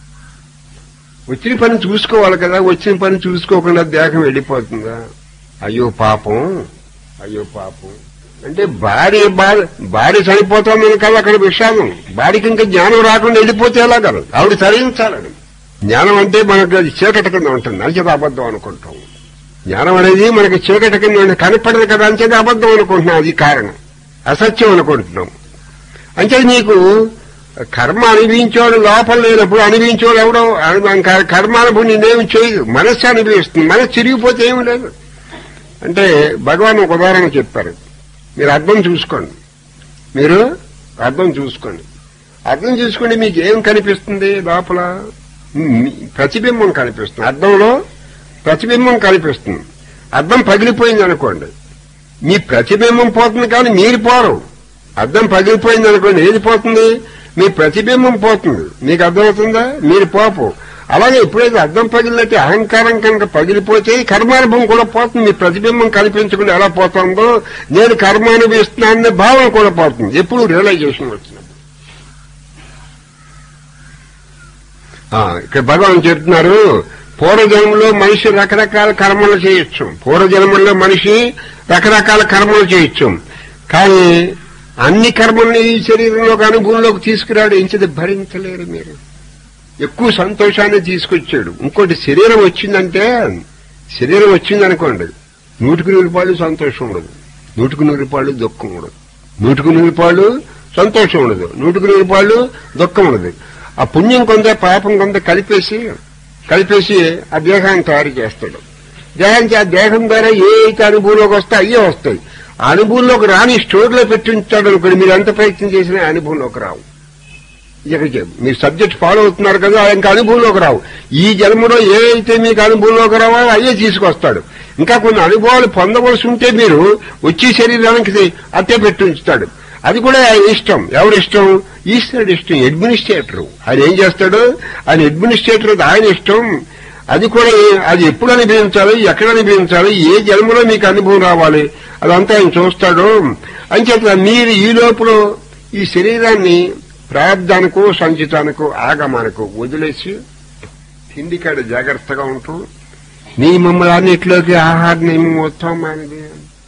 వచ్చిన పని చూసుకోవాలి కదా వచ్చిన పని చూసుకోకుండా దేహం వెళ్ళిపోతుందా అయ్యో పాపం అయ్యో పాపం అంటే భార్య భార్య భార్య చనిపోతామని కదా అక్కడ విషాదం భార్యకి ఇంకా జ్ఞానం రాకుండా వెళ్ళిపోతే ఎలాగ ఆవిడ తరించాలని జ్ఞానం అంటే మనకు అది చీకటి కింద ఉంటుంది అంచేది అబద్ధం అనుకుంటాం జ్ఞానం అనేది మనకి చీకటి కింద ఉండి కనపడదు కదా అంచేది అబద్ధం అనుకుంటున్నాం అది కారణం అసత్యం అనుకుంటున్నాం అంటే నీకు కర్మ అనుభవించేవాడు లోపల లేనప్పుడు అనుభవించేవాడు ఎవడో అను- క- కర్మానుభవం నేనేమి చేయదు మనస్సు అనుభవిస్తుంది మనస్సు చిరిగిపోతే ఏమి లేదు అంటే భగవాన్ ఒక ఉదాహరణ చెప్పారు మీరు అర్థం చూసుకోండి మీరు అర్థం చూసుకోండి అర్థం చూసుకుంటే మీకు ఏం కనిపిస్తుంది లోపల మీ ప్రతిబింబం కనిపిస్తుంది అర్థంలో ప్రతిబింబం కనిపిస్తుంది అర్థం పగిలిపోయింది అనుకోండి మీ ప్రతిబింబం పోతుంది కానీ మీరు పోరు అద్దం పగిలిపోయింది అనుకోండి ఏది పోతుంది మీ ప్రతిబింబం పోతుంది మీకు అర్థమవుతుందా మీరు పోపు అలాగే ఎప్పుడైతే అద్దం పగిలినట్టు అహంకారం కనుక పగిలిపోతే కర్మానుభవం కూడా పోతుంది మీ ప్రతిబింబం కనిపించకుండా ఎలా పోతుందో నేను కర్మానుభవిస్తున్నాననే భావన కూడా పోతుంది ఎప్పుడు రియలైజేషన్ వచ్చినప్పుడు ఆ, ఇక్కడ భగవాన్ చెప్తున్నారు పూర్వజన్మలో మనిషి రకరకాల కర్మలు చేయొచ్చు పూర్వజన్మల్లో మనిషి రకరకాల కర్మలు చేయొచ్చు కానీ అన్ని కర్మల్ని ఈ శరీరంలోకి అనుభవంలోకి తీసుకురాడు ఎంచది భరించలేరు మీరు ఎక్కువ సంతోషాన్ని తీసుకొచ్చాడు ఇంకోటి శరీరం వచ్చిందంటే శరీరం వచ్చిందనుకోండి నూటికి నూరు రూపాయలు సంతోషం ఉండదు నూటికి నూరు రూపాయలు దుఃఖం ఉండదు నూటికి నూరు రూపాయలు సంతోషం ఉండదు నూటికి నూరు రూపాయలు దుఃఖం ఉండదు ఆ పుణ్యం కొంత పాపం కొంత కలిపేసి కలిపేసి ఆ దేహాన్ని తయారు చేస్తాడు దేహానికి ఆ దేహం ద్వారా ఏ అయితే అనుభవంలోకి వస్తే అయ్యే వస్తాయి ఆ అనుభవంలోకి రాని స్టోర్లో పెట్టి ఉంచాడు అనుకోండి మీరు ఎంత ప్రయత్నం చేసినా ఆ అనుభవంలోకి రావు ఇక మీరు సబ్జెక్ట్ ఫాలో అవుతున్నారు కదా ఇంకా అనుభవంలోకి రావు ఈ జన్మలో ఏ అయితే మీకు అనుభవంలోకి రావో అయ్యే తీసుకొస్తాడు ఇంకా కొన్ని అనుభవాలు పొందవలసి ఉంటే మీరు వచ్చే శరీరానికి అట్టే పెట్టి ఉంచుతాడు అది కూడా ఆయన ఇష్టం ఎవరి ఇష్టం ఈశ్వరుడు ఇష్టం అడ్మినిస్ట్రేటర్ ఆయన ఏం చేస్తాడు ఆయన అడ్మినిస్ట్రేటర్ ఆయన ఇష్టం అది కూడా ఏ- అది ఎప్పుడు అనుభవించాలి ఎక్కడ అనుభవించాలి ఏ జన్మలో మీకు అనుభవం రావాలి అదంతా ఆయన చూస్తాడు అని చెప్పి మీరు ఈ లోపల ఈ శరీరాన్ని ప్రార్థానికో సంచితానికో ఆగమానికో వదిలేసి తిండికాడ జాగ్రత్తగా ఉంటూ నియమములు అన్నిటిలోకి ఆహార నియమం మొత్తం మానిది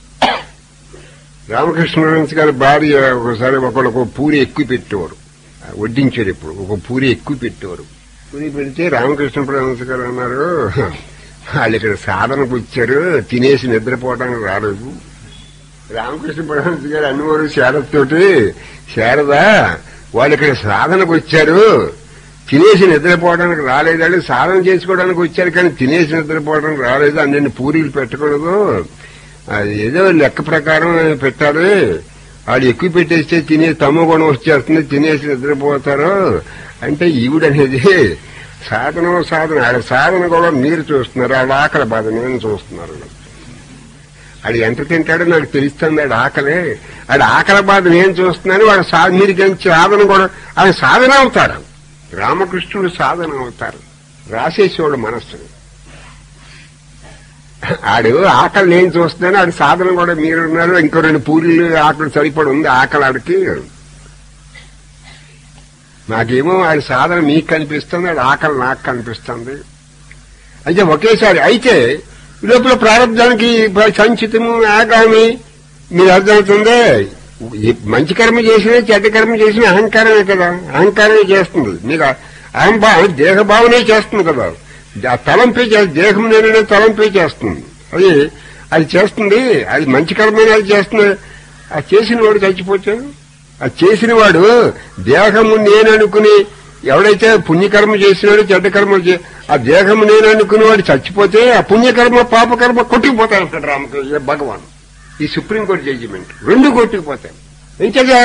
రామకృష్ణ గారి భార్య ఒకసారి ఒకళ్ళకు పూరి ఎక్కువ పెట్టేవారు వడ్డించారు ఇప్పుడు ఒక పూరి ఎక్కువ పెట్టేవారు పూరి పెడితే రామకృష్ణ పరమహంస గారు అన్నారు వాళ్ళు ఇక్కడ సాధనకు వచ్చారు తినేసి నిద్రపోవడానికి రాలేదు రామకృష్ణ పరమహంస గారు అన్నవారు శారదతోటి శారద వాళ్ళు ఇక్కడ సాధనకు వచ్చారు తినేసి నిద్రపోవడానికి రాలేదండి సాధన చేసుకోవడానికి వచ్చారు కానీ తినేసి నిద్రపోవడానికి రాలేదు అన్ని పూరీలు పెట్టకూడదు అది ఏదో లెక్క ప్రకారం పెట్టాలి వాళ్ళు ఎక్కువ పెట్టేస్తే తినే తమ గుణం వచ్చేస్తుంది తినేసి నిద్రపోతారు అంటే ఈవిడనేది సాధన సాధన ఆడ సాధన కూడా మీరు చూస్తున్నారు ఆడ ఆకలి బాధ నేను చూస్తున్నారు ఆడు ఎంత తింటాడో నాకు తెలుస్తుంది ఆడు ఆకలే ఆడు ఆకలి బాధ నేను చూస్తున్నాను వాడు సా మీరు సాధన కూడా ఆయన సాధన అవుతాడు రామకృష్ణుడు సాధన అవుతారు రాసేసేవాడు మనస్సుని ఆడు ఆకలి నేను చూస్తున్నాను ఆడు సాధన కూడా మీరున్నారు ఇంకో రెండు పూరీలు ఆకలి సరిపడి ఉంది ఆకలి ఆడికి నాకేమో ఆడి సాధన మీకు కనిపిస్తుంది ఆడి ఆకలి నాకు కనిపిస్తుంది అయితే ఒకేసారి అయితే ఈ లోపల ప్రారంభానికి సంచితము ఆగామి మీరు అర్థమవుతుందే ఈ మంచి కర్మ చేసినా చెడ్డ కర్మ చేసినా అహంకారమే కదా అహంకారమే చేస్తుంది మీకు అహంభా దేహభావనే చేస్తుంది కదా ఆ తలంపే చేస్తుంది దేహం నేననే తలంపే చేస్తుంది అది అది చేస్తుంది అది మంచి కర్మైన అది చేస్తుంది అది చేసిన వాడు చచ్చిపోతే అది చేసిన వాడు దేహము నేననుకుని ఎవడైతే పుణ్యకర్మ చేసినాడో చెడ్డ కర్మ చే- ఆ దేహము నేను అనుకునేవాడు చచ్చిపోతే ఆ పుణ్యకర్మ పాపకర్మ కొట్టుకుపోతాడు అంటాడు రామకృష్ణ భగవాన్ ఈ సుప్రీంకోర్టు జడ్జిమెంట్ రెండు కొట్టుకుపోతాయి ఎంతగా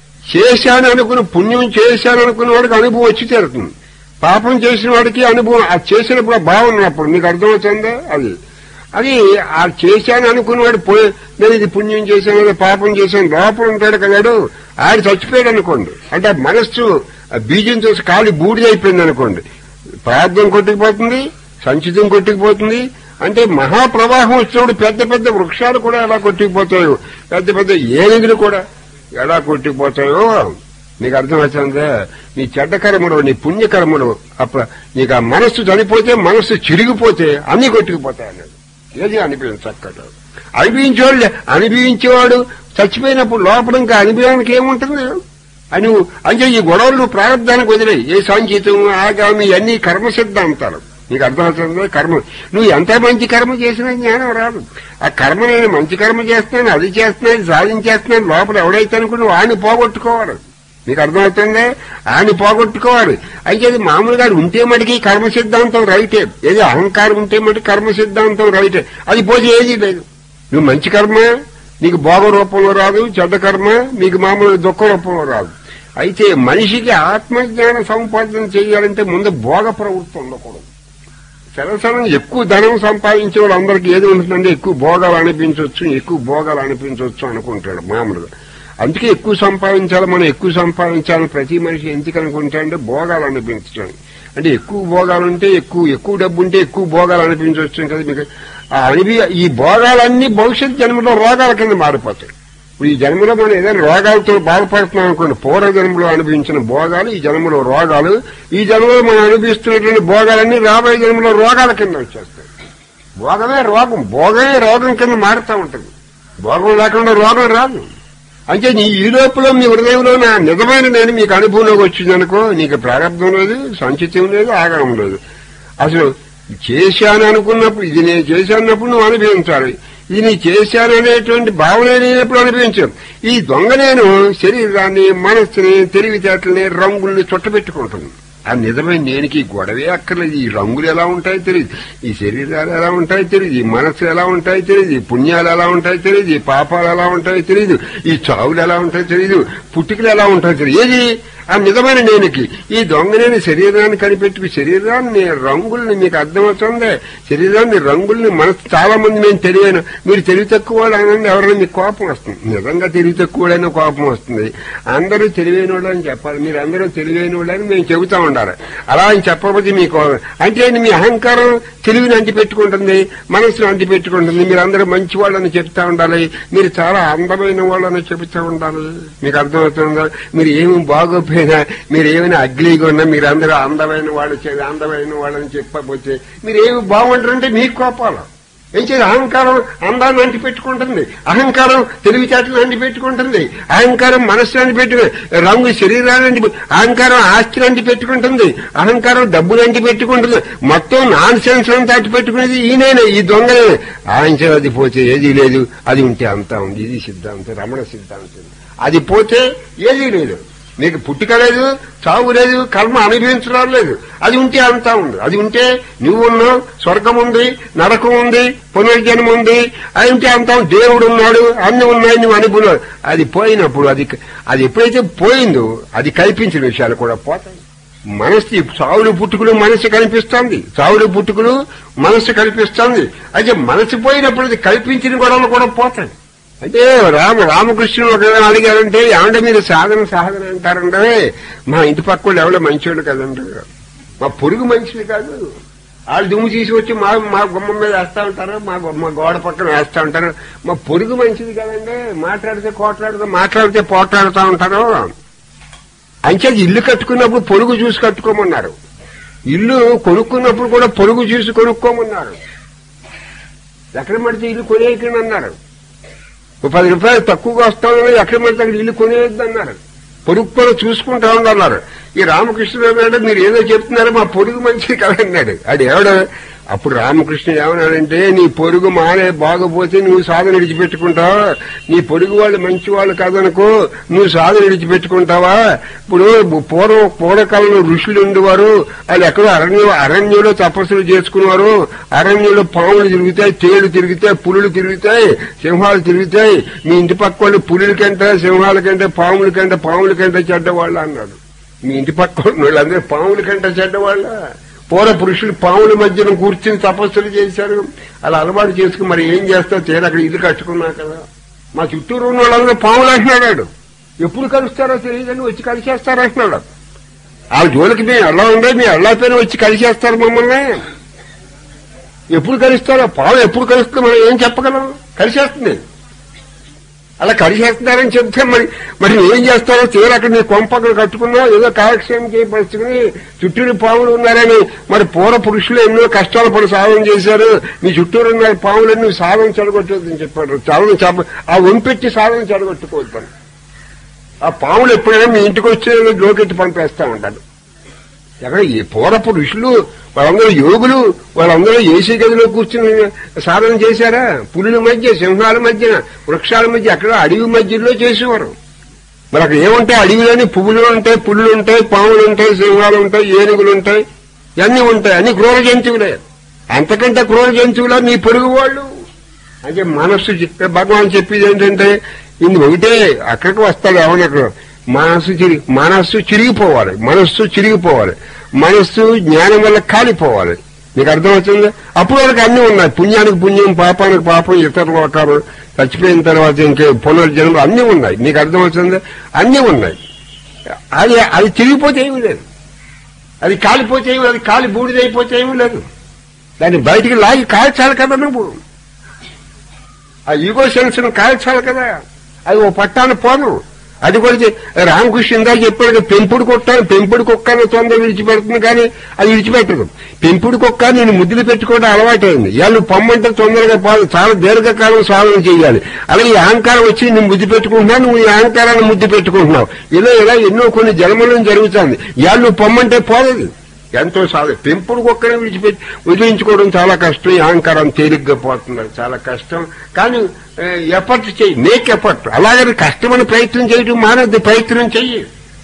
చేశాను అనుకుని పుణ్యం చేశాను అనుకున్న వాడికి అనుభవం వచ్చి తీరుతుంది పాపం చేసిన వాడికి అనుభవం ఆ చేసినప్పుడు ఆ భావం ఉన్నప్పుడు మీకు అర్థమవుతుందా అది అది ఆ చేశాను అనుకున్నవాడు పోయి నేను ఇది పుణ్యం చేశాను లేదా పాపం చేశాను లోపల ఉంటాడు కదాడు ఆడు చచ్చిపోయాడు అనుకోండి అంటే ఆ మనస్సు ఆ బీజం చూసి కాలి బూడిదైపోయింది అనుకోండి ప్రార్థన కొట్టుకుపోతుంది సంచితం కొట్టుకుపోతుంది అంటే మహాప్రవాహం వచ్చినప్పుడు పెద్ద పెద్ద వృక్షాలు కూడా ఎలా కొట్టుకుపోతాయో పెద్ద పెద్ద ఏనుగులు కూడా ఎలా కొట్టుకుపోతాయో నీకు అర్థమవుతుందా నీ చెడ్డ కర్మలు నీ పుణ్యకర్మలు అప్పుడు నీకు ఆ మనస్సు చనిపోతే మనస్సు చిరిగిపోతే అన్ని కొట్టుకుపోతాయి అన్నాడు ఏది అనిపించక్కట అనిపించేవాడు అనిపించేవాడు చచ్చిపోయినప్పుడు లోపల ఇంకా అనుభవానికి ఏముంటుంది అని అంటే ఈ గొడవలు నువ్వు ప్రారంభానికి వదిలేయి ఏ సంచితం ఆగామి అన్ని కర్మ సిద్ధాంతాలు నీకు అర్థమవుతుంది కర్మ నువ్వు ఎంత మంచి కర్మ చేసినా జ్ఞానం రాదు ఆ కర్మ నేను మంచి కర్మ చేస్తున్నాను అది చేస్తున్నాను ఇది సాధించేస్తున్నాను లోపల ఎవడైతే అనుకుని వాడిని పోగొట్టుకోవాలి నీకు అర్థమవుతుంది ఆయన పోగొట్టుకోవాలి అయితే అది మామూలుగా ఉంటే మటుకి కర్మ సిద్ధాంతం రైటే ఏది అహంకారం ఉంటే మటుకు కర్మ సిద్ధాంతం రైటే అది పోతే ఏది లేదు నువ్వు మంచి కర్మ నీకు భోగ రూపంలో రాదు చెడ్డ కర్మ నీకు మామూలు దుఃఖ రూపంలో రాదు అయితే మనిషికి ఆత్మజ్ఞాన సంపాదన చేయాలంటే ముందు భోగ ప్రవృత్తి ఉండకూడదు సరసరం ఎక్కువ ధనం సంపాదించే వాళ్ళందరికీ ఏది ఉంటుందంటే ఎక్కువ భోగాలు అనిపించవచ్చు ఎక్కువ భోగాలు అనిపించవచ్చు అనుకుంటాడు మామూలుగా అందుకే ఎక్కువ సంపాదించాలి మనం ఎక్కువ సంపాదించాలని ప్రతి మనిషి ఎందుకు అనుకుంటాడంటే భోగాలు అనిపించడం అంటే ఎక్కువ భోగాలు ఉంటే ఎక్కువ ఎక్కువ డబ్బు ఉంటే ఎక్కువ భోగాలు అనిపించవచ్చు కదా మీకు ఆ అనిపి ఈ భోగాలన్నీ భవిష్యత్ జన్మలో రోగాల కింద మారిపోతాయి ఇప్పుడు ఈ జన్మలో మనం ఏదైనా రోగాలతో బాధపడుతున్నాం అనుకోండి పూర్వ జన్మలో అనుభవించిన భోగాలు ఈ జన్మలో రోగాలు ఈ జన్మలో మనం అనుభవిస్తున్నటువంటి భోగాలన్నీ రాబోయే జన్మలో రోగాల కింద వచ్చేస్తాయి భోగమే రోగం భోగమే రోగం కింద మారుతూ ఉంటుంది భోగం లేకుండా రోగం రాదు అంటే నీ ఈ లోపల మీ హృదయంలో నా నిజమైన నేను మీకు అనుభవంలోకి వచ్చిందనుకో నీకు ప్రారంభం లేదు సంచితం లేదు ఆగమం లేదు అసలు చేశాను అనుకున్నప్పుడు ఇది నేను చేశానప్పుడు నువ్వు అనుభవించాలి ఇది నీ చేశాను అనేటువంటి భావన లేనప్పుడు అనుభవించాం ఈ దొంగ నేను శరీరాన్ని మనస్సుని తెలివితేటల్ని రంగుల్ని చుట్టబెట్టుకుంటుంది ఆ నిజమైన నేనికి ఈ గొడవే అక్కర్లేదు ఈ రంగులు ఎలా ఉంటాయో తెలియదు ఈ శరీరాలు ఎలా ఉంటాయో తెలియదు ఈ మనస్సు ఎలా ఉంటాయో తెలియదు ఈ పుణ్యాలు ఎలా ఉంటాయో తెలియదు ఈ పాపాలు ఎలా ఉంటాయో తెలియదు ఈ చావులు ఎలా ఉంటాయో తెలియదు పుట్టుకలు ఎలా ఉంటాయో తెలియదు ఏది ఆ నిజమైన నేనికి ఈ దొంగనేని శరీరాన్ని కనిపెట్టి శరీరాన్ని రంగుల్ని మీకు అర్థమవుతుంది శరీరాన్ని రంగుల్ని మనసు చాలా మంది మేము తెలియను మీరు తెలివి తక్కువ వాళ్ళు అనండి ఎవరైనా మీకు కోపం వస్తుంది నిజంగా తెలివి తక్కువ వాళ్ళైనా కోపం వస్తుంది అందరూ తెలివైన వాళ్ళు అని చెప్పాలి మీరు అందరూ తెలివైన వాళ్ళని మేము చెబుతా ఉండాలి అలా అని చెప్పకపోతే మీకు అంటే ఏంటి మీ అహంకారం తెలివిని అంటి పెట్టుకుంటుంది మనసును అంటి పెట్టుకుంటుంది మీరు అందరూ మంచి వాళ్ళని చెప్తా ఉండాలి మీరు చాలా అందమైన వాళ్ళని చెబుతూ ఉండాలి మీకు అర్థమవుతుందా మీరు ఏమి బాగోపోయినా మీరు ఏమైనా అగ్లీగా ఉన్నా మీరు అందరూ అందమైన వాళ్ళు చే- అందమైన వాళ్ళని చెప్పకపోతే మీరు ఏమి బాగుంటారంటే మీకు కోపాలు ఏం చేయాలి అహంకారం అందాన్ని అంటి పెట్టుకుంటుంది అహంకారం తెలివితేటలు అంటి పెట్టుకుంటుంది అహంకారం మనస్సు అంటి పెట్టుకుని రంగు శరీరాన్ని అంటి పె- అహంకారం ఆస్తిని అంటి పెట్టుకుంటుంది అహంకారం డబ్బులు అంటి పెట్టుకుంటుంది మొత్తం నాన్ సెన్స్ అంతా అంటి పెట్టుకునేది ఈయనైనా ఈ దొంగనే ఆయన అది పోతే ఏది లేదు అది ఉంటే అంతా ఉంది ఇది సిద్ధాంతం రమణ సిద్ధాంతం అది పోతే ఏదీ లేదు మీకు పుట్టుక లేదు చావు లేదు కర్మ అనుభవించడం లేదు అది ఉంటే అంతా ఉంది అది ఉంటే నువ్వు ఉన్నావు స్వర్గం ఉంది నరకం ఉంది పునర్జన్మ ఉంది అది ఉంటే అంతా ఉంది. దేవుడు ఉన్నాడు అన్ని ఉన్నాయి నువ్వు అనుభవం అది పోయినప్పుడు అది అది ఎప్పుడైతే పోయిందో అది కల్పించిన విషయాలు కూడా పోతాయి మనసు చావులు పుట్టుకులు మనసు కనిపిస్తుంది చావులు పుట్టుకులు మనసు కనిపిస్తుంది అయితే మనసు పోయినప్పుడు అది కల్పించిన గొడవలు కూడా పోతాయి అంటే రామ రామకృష్ణుడు ఒక అడిగారంటే ఏమంటే మీరు సాధన సాధన అంటారంటే మా ఇంటి పక్క వాళ్ళు ఎవరో మంచివాళ్ళు కదండి మా పొరుగు మనిషిని కాదు వాళ్ళు దుమ్ము తీసి వచ్చి మా మా గుమ్మం మీద వేస్తా ఉంటారు మా గు- మా గోడ పక్కన వేస్తా ఉంటారు మా పొరుగు మంచిది కదండి మాట్లాడితే కోట్లాడితే మాట్లాడితే పోట్లాడుతూ ఉంటారు అంచేది ఇల్లు కట్టుకున్నప్పుడు పొరుగు చూసి కట్టుకోమన్నారు ఇల్లు కొనుక్కున్నప్పుడు కూడా పొరుగు చూసి కొనుక్కోమన్నారు ఎక్కడ పడితే ఇల్లు కొనేయకండి అన్నారు ఓ పది రూపాయలు తక్కువగా వస్తామని ఎక్కడ పడితే అక్కడ ఇల్లు కొనేయద్దు అన్నారు పొరుగు పొరు చూసుకుంటా ఉన్నారు ఈ రామకృష్ణుడు అంటే మీరు ఏదో చెప్తున్నారు మా పొరుగు మంచిది కదన్నాడు అది ఎవడు అప్పుడు రామకృష్ణ ఏమన్నాడంటే నీ పొరుగు మానే బాగపోతే నువ్వు సాధన విడిచిపెట్టుకుంటావా నీ పొరుగు వాళ్ళు మంచి వాళ్ళు కాదనుకో నువ్వు సాధన విడిచిపెట్టుకుంటావా ఇప్పుడు పూర్వ పూర్వకాలంలో ఋషులు ఉండేవారు వాళ్ళు ఎక్కడో అరణ్య అరణ్యంలో తపస్సులు చేసుకునేవారు అరణ్యంలో పాములు తిరుగుతాయి తేళ్లు తిరుగుతాయి పులులు తిరుగుతాయి సింహాలు తిరుగుతాయి మీ ఇంటి పక్క వాళ్ళు పులుల కంటే సింహాల కంటే పాముల కంటే పాముల కంటే చెడ్డవాళ్ళు అన్నాడు మీ ఇంటి పక్క ఉన్న వాళ్ళందరూ పాముల కంటే చెడ్డవాళ్ళ పూర్వ పురుషులు పాముల మధ్యన కూర్చుని తపస్సులు చేశారు అలా అలవాటు చేసుకుని మరి ఏం చేస్తావు తీరా అక్కడ ఇల్లు కట్టుకున్నా కదా మా చుట్టూరు ఉన్న వాళ్ళందరూ పాములు అంటున్నాడు ఎప్పుడు కలుస్తారో తెలియదని వచ్చి కలిసేస్తారు అంటున్నాడు వాళ్ళ జోలికి మేము ఎలా ఉండే మీ పైన వచ్చి కలిసేస్తారు మమ్మల్ని ఎప్పుడు కలుస్తారో పాము ఎప్పుడు కలుస్తుందో మనం ఏం చెప్పగలం కలిసేస్తుంది అలా కలిసేస్తున్నారని చెప్తే మరి మరి ఏం చేస్తారో తీరు అక్కడ నీ కొంపకలు కట్టుకున్నా ఏదో కాలక్షేమం చేయపరుచుకుని చుట్టూరు పాములు ఉన్నారని మరి పూర్వ పురుషులు ఎన్నో కష్టాలు పడి సాధన చేశారు మీ చుట్టూరు ఉన్న పాములన్నీ సాధన చెడగొట్టొద్దని చెప్పారు సాధన చెప్ప ఆ వంపెట్టి సాధన చెడగొట్టుకోవద్దు ఆ పాములు ఎప్పుడైనా మీ ఇంటికి వచ్చే జోకెట్టి పంపేస్తా ఉంటారు ఎక్కడ ఈ పూర్వపు ఋషులు వాళ్ళందరూ యోగులు వాళ్ళందరూ ఏసీ గదిలో కూర్చుని సాధన చేశారా పులుల మధ్య సింహాల మధ్య వృక్షాల మధ్య అక్కడ అడవి మధ్యలో చేసేవారు మరి అక్కడ ఏముంటాయి అడవిలోని పువ్వులు ఉంటాయి పులులు ఉంటాయి పాములు ఉంటాయి సింహాలు ఉంటాయి ఏనుగులు ఉంటాయి ఇవన్నీ ఉంటాయి అన్ని క్రూర జంతువులే అంతకంటే క్రూర జంతువులా మీ పొరుగు వాళ్ళు అంటే మనస్సు చెప్పే భగవాన్ చెప్పేది ఏంటంటే ఇది ఒకటే అక్కడికి వస్తాడు ఎవరు మనస్సు చిరిగి మనస్సు చిరిగిపోవాలి మనస్సు చిరిగిపోవాలి మనస్సు జ్ఞానం వల్ల కాలిపోవాలి మీకు అర్థమవుతుంది అప్పుడు వరకు అన్ని ఉన్నాయి పుణ్యానికి పుణ్యం పాపానికి పాపం ఇతర లోకాలు చచ్చిపోయిన తర్వాత ఇంకే పునర్జన్మలు అన్ని ఉన్నాయి మీకు అర్థమవుతుంది అన్ని ఉన్నాయి అది అది చిరిగిపోతే ఏమీ లేదు అది కాలిపోతే ఏమి అది కాలి బూడిదైపోతే ఏమీ లేదు దాన్ని బయటికి లాగి కాల్చాలి కదా నువ్వు ఆ ఈగో సెన్స్ ను కాల్చాలి కదా అది ఓ పట్టాన పోదు అది కూడా చే- రామకృష్ణ ఇందా చెప్పాడు కదా, పెంపుడు కుక్క పెంపుడు కుక్క అని తొందర విడిచిపెడుతుంది కానీ అది విడిచిపెట్టదు పెంపుడు కుక్క నేను ముద్దులు పెట్టుకోవడం అలవాటైంది ఇవాళ నువ్వు పొమ్మంటే తొందరగా పోదు చాలా దీర్ఘకాలం సాధన చేయాలి అలాగే ఈ అహంకారం వచ్చి నేను ముద్దు పెట్టుకుంటున్నావు నువ్వు ఈ అహంకారాన్ని ముద్దు పెట్టుకుంటున్నావు ఇలా ఇలా ఎన్నో కొన్ని జన్మలు జరుగుతుంది ఇవాళ నువ్వు పొమ్మంటే పోదది ఎంతో సాధ పెంపుడు కుక్కనే విడిచిపెట్టి వదిలించుకోవడం చాలా కష్టం ఈ అహంకారం తేలిగ్గా పోతుంది అది చాలా కష్టం కానీ ఎఫర్ట్ చెయ్యి మేక్ ఎఫర్ట్ అలాగని కష్టమని ప్రయత్నం చేయడం మానద్దు ప్రయత్నం చెయ్యి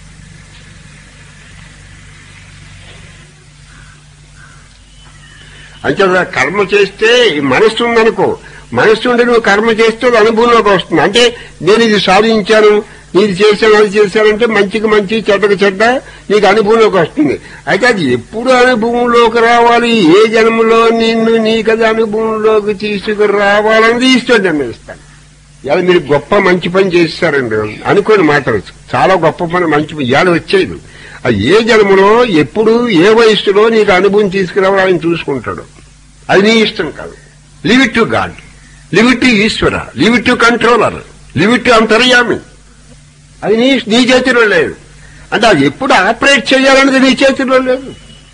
అంటే కర్మ చేస్తే ఈ మనస్సు ఉందనుకో మనస్సు ఉండి నువ్వు కర్మ చేస్తే అది అనుభవంలోకి వస్తుంది అంటే నేను ఇది సాధించాను ఇది చేశాను అది చేశానంటే మంచికి మంచి చెడ్డకి చెడ్డ నీకు అనుభవంలోకి వస్తుంది అయితే అది ఎప్పుడు అనుభవంలోకి రావాలి ఏ జన్మలో నిన్ను నీకది అనుభవంలోకి తీసుకురావాలన్నది ఈశ్వరుడు నిర్ణయిస్తాను ఇవాళ మీరు గొప్ప మంచి పని చేస్తారండి అనుకోని మాటలు చాలా గొప్ప పని మంచి పని ఇవాళ వచ్చేది అది ఏ జన్మలో ఎప్పుడు ఏ వయస్సులో నీకు అనుభవం తీసుకురావాలని చూసుకుంటాడు అది నీ ఇష్టం కాదు leave it to God leave it to Ishwara leave it to controller leave it to అంతర్యామి అది నీ నీ చేతిలో లేదు అంటే అది ఎప్పుడు ఆపరేట్ చేయాలనేది నీ చేతిలో లేదు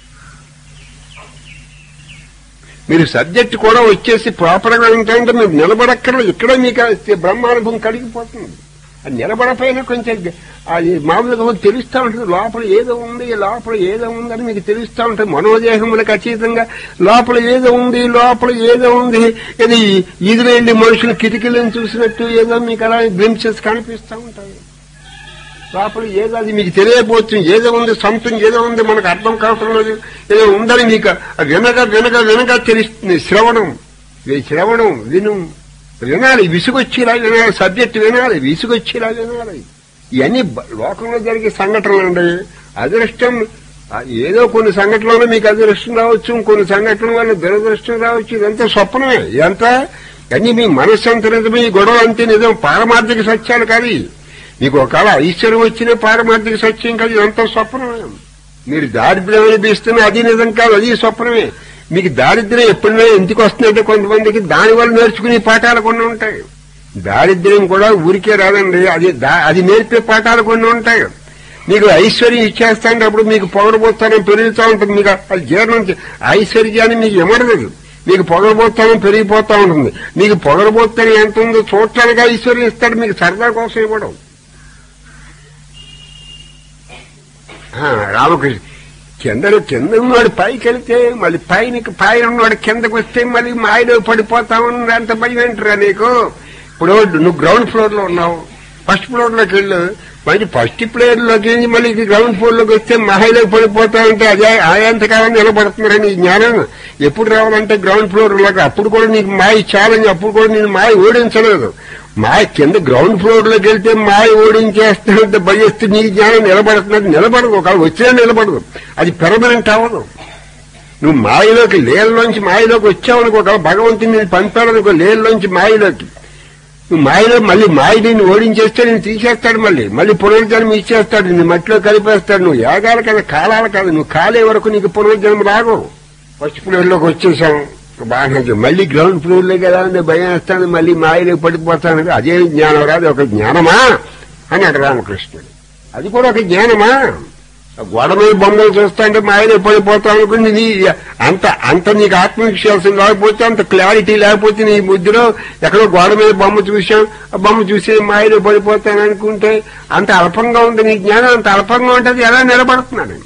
మీరు సబ్జెక్ట్ కూడా వచ్చేసి ప్రాపర్ గా ఏంటంటే మీరు నిలబడక్కర్లేదు ఇక్కడ మీకు ఆ బ్రహ్మానుభవం కడిగిపోతుంది అది నిలబడపోయినా కొంచెం అది మామూలుగా తెలుస్తూ ఉంటుంది లోపల ఏదో ఉంది లోపల ఏదో ఉంది అని మీకు తెలుస్తూ ఉంటుంది మనోదేహములకు అతీతంగా లోపల ఏదో ఉంది లోపల ఏదో ఉంది ఇది ఈదులు వెళ్ళి మనుషులు కిటికీలను చూసినట్టు ఏదో మీకు అలా గ్లింప్సెస్ కనిపిస్తూ ఉంటాయి లోపల ఏదో అది మీకు తెలియకపోతుంది ఏదో ఉంది సంథింగ్ ఏదో ఉంది మనకు అర్థం కావటం లేదు ఏదో ఉందని మీకు వినగా వినగా వినగా తెలుస్తుంది శ్రవణం ఇది శ్రవణం విను వినాలి విసుగొచ్చేలా వినాలి సబ్జెక్ట్ వినాలి విసుగొచ్చేలా వినాలి ఇవన్నీ బ- లోకంలో జరిగే సంఘటనలు అండి అదృష్టం ఆ, ఏదో కొన్ని సంఘటనలు మీకు అదృష్టం రావచ్చు కొన్ని సంఘటనల వల్ల దురదృష్టం రావచ్చు ఇదంతా స్వప్నమే ఇదంతా అన్ని మీ మనస్సు అంత నిజమే ఈ గొడవ అంతే నిజం పారమార్థిక సత్యాలు కాదు ఇవి. మీకు ఒకవేళ ఐశ్వర్యం వచ్చిన పారమార్థిక సత్యం కాదు ఇదంతా స్వప్నమే మీరు దారిద్ర్యం అనిపిస్తున్న అది నిజం కాదు అది స్వప్నమే మీకు దారిద్ర్యం ఎప్పుడైనా ఎందుకు వస్తుందంటే కొంతమందికి దానివల్ల నేర్చుకునే పాఠాలు కొన్ని ఉంటాయి దారిద్ర్యం కూడా ఊరికే రాదండి అది దా- అది నేర్పే పాఠాలు కొన్ని ఉంటాయి మీకు ఐశ్వర్యం ఇచ్చేస్తాంటే అప్పుడు మీకు పొగడబోతానం పెరుగుతూ ఉంటుంది మీకు అది జీర్ణం చే- ఐశ్వర్యాన్ని మీకు ఇమ్మడదు మీకు పొగడబోతానం పెరిగిపోతా ఉంటుంది మీకు పొగడబోతానం ఎంత ఉందో చూడటానికి ఐశ్వర్యం ఇస్తాడు మీకు సరదా కోసం ఇవ్వడం ఆ, రామకృష్ణ కింద కింద ఉన్నవాడు పైకి వెళ్తే మళ్ళీ పైన పైన ఉన్నవాడు కిందకు వస్తే మళ్ళీ మాయలో పడిపోతామని అంత భయం ఏంటరా నీకు ఇప్పుడు నువ్వు గ్రౌండ్ ఫ్లోర్ లో ఉన్నావు ఫస్ట్ ఫ్లోర్ లోకి వెళ్ళు మళ్ళీ ఫస్ట్ ఫ్లోర్ లోకి వెళ్ళి మళ్ళీ గ్రౌండ్ ఫ్లోర్ లోకి వస్తే మాయలోకి పడిపోతావంటే అదే ఆయంతకాలం నిలబడుతున్నారని నీ జ్ఞానం ఎప్పుడు రావాలంటే గ్రౌండ్ ఫ్లోర్ లోకి అప్పుడు కూడా నీకు మాయ ఛాలెంజ్ అప్పుడు కూడా నేను మాయ ఓడించలేదు మాయ కింద గ్రౌండ్ ఫ్లోర్ లోకి వెళ్తే మాయ ఓడించేస్తున్నట్టు భయస్తూ నీ జ్ఞానం నిలబడుతున్నట్టు నిలబడదు ఒక వచ్చినా నిలబడదు అది పెర్మనెంట్ అవ్వదు నువ్వు మాయలోకి లేల్లోంచి మాయలోకి వచ్చావనుకో ఒక భగవంతుని నేను పంపాడనుకో లేల్లోంచి మాయలోకి నువ్వు మాయలో మళ్ళీ మాయ నిన్ను ఓడించేస్తే నేను తీసేస్తాడు మళ్ళీ మళ్ళీ పునర్జన్మ ఇచ్చేస్తాడు నిన్ను మట్టిలో కలిపేస్తాడు నువ్వు యాగాలు కదా కాలాలు కాదు నువ్వు కాలే వరకు నీకు పునర్జన్మ రాగు ఫస్ట్ ఫ్లోర్ లోకి వచ్చేసాం బాగా ఉంది. మళ్ళీ గ్రౌండ్ ఫ్లోర్ లోకి ఎలా ఉంది భయం వేస్తాను మళ్ళీ మాయలో పడిపోతాను అదే జ్ఞానం రాదు ఒక జ్ఞానమా అన్నాడు రామకృష్ణుడు అది కూడా ఒక జ్ఞానమా గోడ మీద బొమ్మలు చూస్తాంటే మాయలో పడిపోతాం అనుకుంది నీ అంత అంత నీకు ఆత్మవిశ్వాసం లేకపోతే అంత క్లారిటీ లేకపోతే నీ బుద్ధిలో ఎక్కడో గోడ మీద బొమ్మ చూసాం ఆ బొమ్మ చూసి మాయలో పడిపోతాను అనుకుంటే అంత అల్పంగా ఉంది నీ జ్ఞానం అంత అల్పంగా ఉంటుంది ఎలా నిలబడుతున్నాను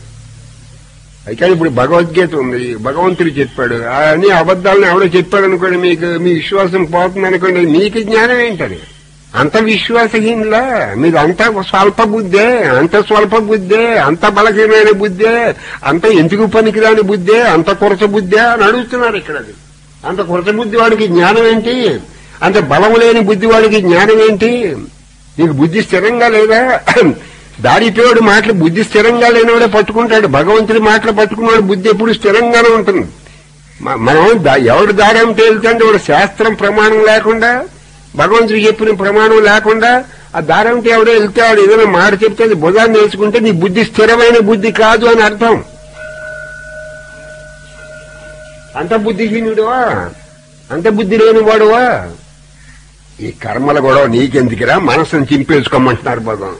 అయితే ఇప్పుడు భగవద్గీత ఉంది భగవంతుడు చెప్పాడు అన్ని అబద్ధాలను ఎవడో చెప్పాడు అనుకోండి మీకు మీ విశ్వాసం పోతుంది అనుకోండి మీకు జ్ఞానం ఏంటది అంత విశ్వాసహీనులా మీరు అంత స్వల్ప బుద్ధే అంత స్వల్ప బుద్ధే అంత బలహీనమైన బుద్ధే అంత ఎందుకు పనికిరాని బుద్ధే అంత కొరత బుద్ధే అని అడుగుతున్నారు ఇక్కడ అది అంత కొరత బుద్ధి వాడికి జ్ఞానం ఏంటి అంత బలం లేని బుద్ధి వాడికి జ్ఞానం ఏంటి నీకు బుద్ధి స్థిరంగా లేదా దారిపోయాడు మాటలు బుద్ధి స్థిరంగా లేనివాడే పట్టుకుంటాడు భగవంతుడి మాటలు పట్టుకున్నాడు బుద్ధి ఎప్పుడు స్థిరంగానే ఉంటుంది మ- మనం దా- ఎవడు దారం తేలుతుంటే వాడు శాస్త్రం ప్రమాణం లేకుండా భగవంతుడు చెప్పిన ప్రమాణం లేకుండా ఆ దారంటే ఎవడో వెళ్తాడు ఏదైనా మాట చెప్తే అది బుధాన్ని నేర్చుకుంటే నీ బుద్ధి స్థిరమైన బుద్ధి కాదు అని అర్థం అంత బుద్ధిహీనుడువా అంత బుద్ధి లేని వాడువా ఈ కర్మల గొడవ నీకెందుకురా మనసును చింపేసుకోమంటున్నారు భగవాన్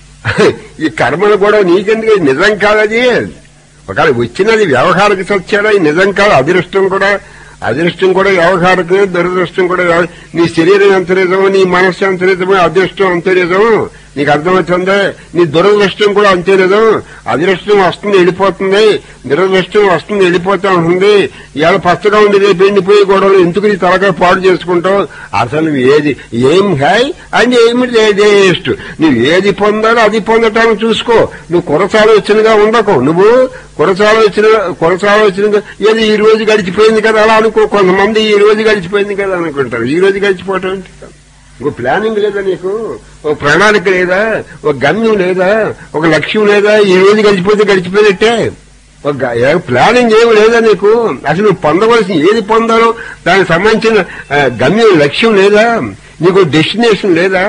ఈ కర్మల గొడవ నీకెందుకు ఇది నిజం కాదది ఒకవేళ వచ్చినది వ్యవహారిక సత్యాలు ఇది నిజం కాదు అదృష్టం కూడా అదృష్టం కూడా వ్యవహారిక దురదృష్టం కూడా వ్యవ- నీ శరీరం ఎంత నిజమో నీ మనస్సు ఎంత నిజమో అదృష్టం అంతే నిజం నీకు అర్థమవుతుందే నీ దురదృష్టం కూడా అంతే నిజం అదృష్టం వస్తుంది వెళ్ళిపోతుంది దురదృష్టం వస్తుంది వెళ్ళిపోతా ఉంటుంది ఇవాళ పచ్చగా ఉంది రేపు ఎండిపోయి గొడవలు ఎందుకు నీ తలకాయ పాడు చేసుకుంటావు అసలు నువ్వు ఏది ఏం హాయ్ అండ్ ఏమి వేస్ట్ నువ్వు ఏది పొందాలో అది పొందటానికి చూసుకో నువ్వు కొరసాలోచనగా ఉండకు నువ్వు కొరసాలోచన కొరసాలోచనగా ఏది ఈ రోజు గడిచిపోయింది కదా అలా అనుకో కొంతమంది ఈ రోజు గడిచిపోయింది కదా అనుకుంటారు ఈ రోజు గడిచిపోవటం ఏంటి? ఇంకో ప్లానింగ్ లేదా నీకు ఒక ప్రణాళిక లేదా ఒక గమ్యం లేదా ఒక లక్ష్యం లేదా ఈ రోజు గడిచిపోతే గడిచిపోయినట్టే ఒక గ- ఏ ప్లానింగ్ ఏమి లేదా నీకు అసలు నువ్వు పొందవలసిన ఏది పొందాలో దానికి సంబంధించిన ఆ, గమ్యం లక్ష్యం లేదా నీకు డెస్టినేషన్ లేదా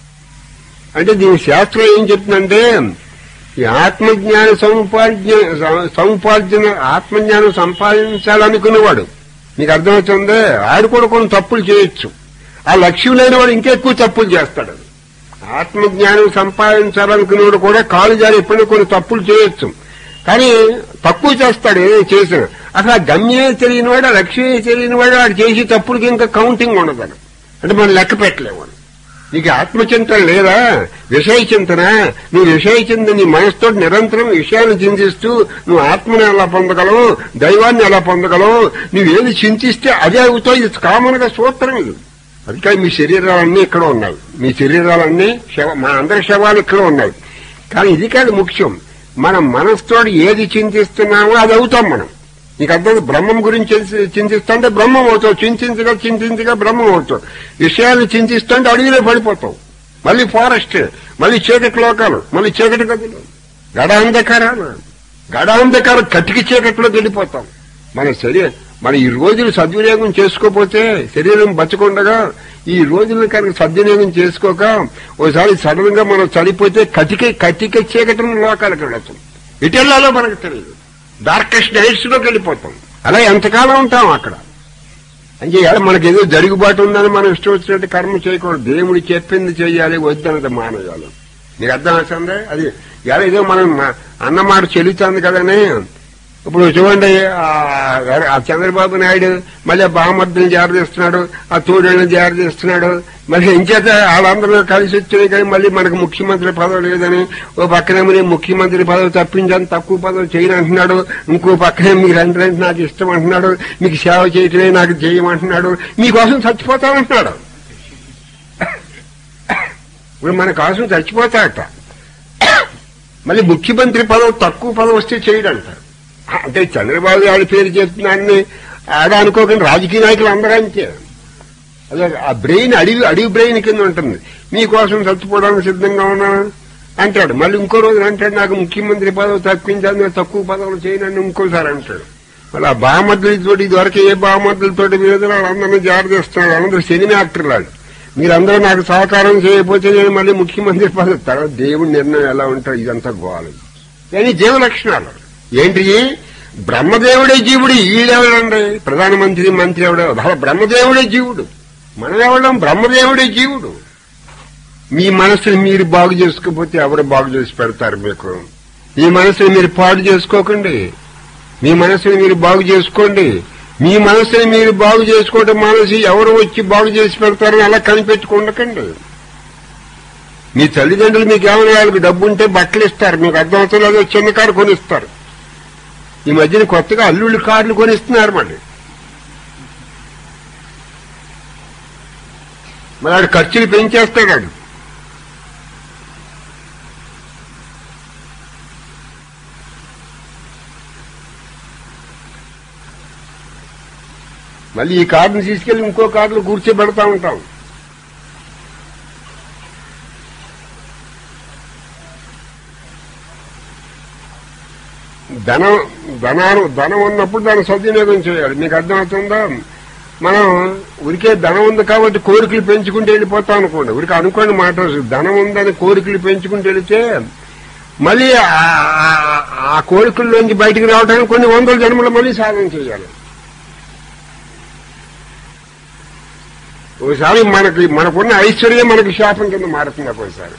అంటే దీని శాస్త్రం ఏం చెప్తుందంటే ఈ ఆత్మజ్ఞాన సముపార్జన సముపార్జన ఆత్మజ్ఞానం సంపాదించాలనుకున్నవాడు నీకు అర్థమవుతుందే ఆడు కూడా కొన్ని తప్పులు చేయొచ్చు ఆ లక్ష్యం లేని వాడు ఇంకెక్కువ తప్పులు చేస్తాడు ఆత్మజ్ఞానం సంపాదించాలనుకున్నవాడు కూడా కాలు జారి ఎప్పుడైనా కొన్ని తప్పులు చేయొచ్చు కానీ తక్కువ చేస్తాడు ఏదో చేసిన అసలు ఆ గమ్యమే తెలియని వాడు ఆ లక్ష్యమే తెలియని వాడు వాడు చేసి తప్పులకి ఇంకా కౌంటింగ్ ఉండదు అంటే మనం లెక్క పెట్టలేము నీకు ఆత్మచింతన లేదా విషయ చింతన నీ విషయ చింతన నీ మనసుతో నిరంతరం విషయాన్ని చింతిస్తూ నువ్వు ఆత్మని ఎలా పొందగలవు దైవాన్ని ఎలా పొందగలవు నువ్వేది చింతిస్తే అదే అవుతావు ఇది కామన్ గా సూత్రం ఇది అందుకే మీ శరీరాలన్నీ ఇక్కడ ఉన్నాయి మీ శరీరాలన్నీ శవ మా అందరి శవాలు ఇక్కడ ఉన్నాయి కానీ ఇది కాదు ముఖ్యం మన మనసుతో ఏది చింతిస్తున్నామో అది అవుతాం మనం నీకు అర్థం బ్రహ్మం గురించి చింతి- చింతిస్తుంటే బ్రహ్మం అవుతావు చింతించగా చింతించగా బ్రహ్మం అవుతావు విషయాన్ని చింతిస్తుంటే అడవిలో పడిపోతావు మళ్ళీ ఫారెస్ట్ మళ్ళీ చీకటి లోకాలు మళ్ళీ చీకటి గదులు గడాంధకారాలు గడాంధకారం కటికి చీకటిలోకి వెళ్ళిపోతాం మన శరీరం మన ఈ రోజులు సద్వినియోగం చేసుకోకపోతే శరీరం బచ్చకుండగా ఈ రోజులను కనుక సద్వినియోగం చేసుకోక ఓసారి సడన్ గా మనం చనిపోతే కటిక కటిక చీకటి లోకాలకు వెళ్ళచ్చు ఇటు వెళ్ళాలో మనకు తెలియదు డార్కెస్ట్ నైట్స్ లోకి వెళ్ళిపోతాం అలా ఎంతకాలం ఉంటాం అక్కడ అంటే ఇవాళ మనకి ఏదో జరుగుబాటు ఉందని మనం ఇష్టం వచ్చినట్టు కర్మ చేయకూడదు దేవుడు చెప్పింది చేయాలి వద్దన్నది మానేయాలి నీకు అర్థం అవుతుంది అది ఇవాళ ఏదో మనం మా- అన్నమాట చెల్లుతుంది కదనే ఇప్పుడు చూడండి ఆ- ఆ చంద్రబాబు నాయుడు మళ్ళీ ఆ బామర్దిని జారీ చేస్తున్నాడు ఆ తోడేళ్ళని జారీ చేస్తున్నాడు మళ్ళీ ఎంచేత వాళ్ళందరూ కలిసి వచ్చినాయి కానీ మళ్ళీ మనకు ముఖ్యమంత్రి పదవి లేదని ఓ పక్కనేమో నేను ముఖ్యమంత్రి పదవి తప్పించాను తక్కువ పదవి చేయను అంటున్నాడు ఇంకో పక్కనే మీరు అంటే నాకు ఇష్టం అంటున్నాడు మీకు సేవ చేయటమే నాకు చేయమంటున్నాడు మీకోసం చచ్చిపోతామంటున్నాడు ఇప్పుడు మన కోసం చచ్చిపోతాడట మళ్ళీ ముఖ్యమంత్రి పదవి తక్కువ పదవి వస్తే చేయడంట అంటే చంద్రబాబు గారి పేరు చెప్తున్నాన్ని ఆడ అనుకోకుండా రాజకీయ నాయకులు అందరూ అంతే అదే ఆ బ్రెయిన్ అడివి అడివి బ్రెయిన్ కింద ఉంటుంది మీకోసం చచ్చిపోవడానికి సిద్ధంగా ఉన్నాను అంటాడు మళ్ళీ ఇంకో రోజు అంటాడు నాకు ముఖ్యమంత్రి పదవి తప్పించాను నేను తక్కువ పదవులు చేయనని ఇంకోసారి అంటాడు మళ్ళీ ఆ బామద్దులతో ఇదివరకు ఏ బామద్దులతో విరోధులు వాళ్ళందరినీ జారీ చేస్తున్నాడు వాళ్ళందరూ సినిమా యాక్టర్లు వాళ్ళు మీరందరూ నాకు సహకారం చేయకపోతే నేను మళ్ళీ ముఖ్యమంత్రి పదవి తర్వాత దేవుడి నిర్ణయం ఎలా ఉంటాడు ఇదంతా గోవాలి కానీ జీవ లక్షణాలు ఏంటి బ్రహ్మదేవుడే జీవుడు ఈడెవడండి ప్రధానమంత్రి మంత్రి ఎవడే అసలు బ్రహ్మదేవుడే జీవుడు మనం ఎవడం బ్రహ్మదేవుడే జీవుడు మీ మనసుని మీరు బాగు చేసుకోకపోతే ఎవరు బాగు చేసి పెడతారు మీకు మీ మనసుని మీరు పాడు చేసుకోకండి మీ మనసుని మీరు బాగు చేసుకోండి మీ మనసుని మీరు బాగు చేసుకోవడం మనసు ఎవరు వచ్చి బాగు చేసి పెడతారని అలా కనిపెట్టుకుండకండి మీ తల్లిదండ్రులు మీకు ఏమైనా వాళ్ళకి డబ్బు ఉంటే బట్టలు ఇస్తారు మీకు అర్థమవుతుంది లేదో చిన్న కారు కొనిస్తారు ఈ మధ్యన కొత్తగా అల్లుళ్ళు కార్లు కొనిస్తున్నారు మళ్ళీ మరి ఆడు ఖర్చులు పెంచేస్తాడు ఆడు. మళ్ళీ ఈ కార్డుని తీసుకెళ్లి ఇంకో కార్డులో కూర్చోబెడతా ఉంటాం ధనం ధనాలు ధనం ఉన్నప్పుడు దాన్ని సద్వినియోగం చేయాలి మీకు అర్థమవుతుందా మనం ఉరికే ధనం ఉంది కాబట్టి కోరికలు పెంచుకుంటూ వెళ్ళిపోతాం అనుకోండి ఉరికి అనుకోండి మాట ధనం ఉందని కోరికలు పెంచుకుంటూ వెళితే మళ్ళీ ఆ- ఆ- ఆ కోరికల్లోంచి బయటికి రావడానికి కొన్ని వందల జన్మలు మళ్ళీ సాధన చేయాలి ఒకసారి మనకి మనకున్న ఐశ్వర్యం మనకి శాపం కింద మారుతుంది ఒక్కోసారి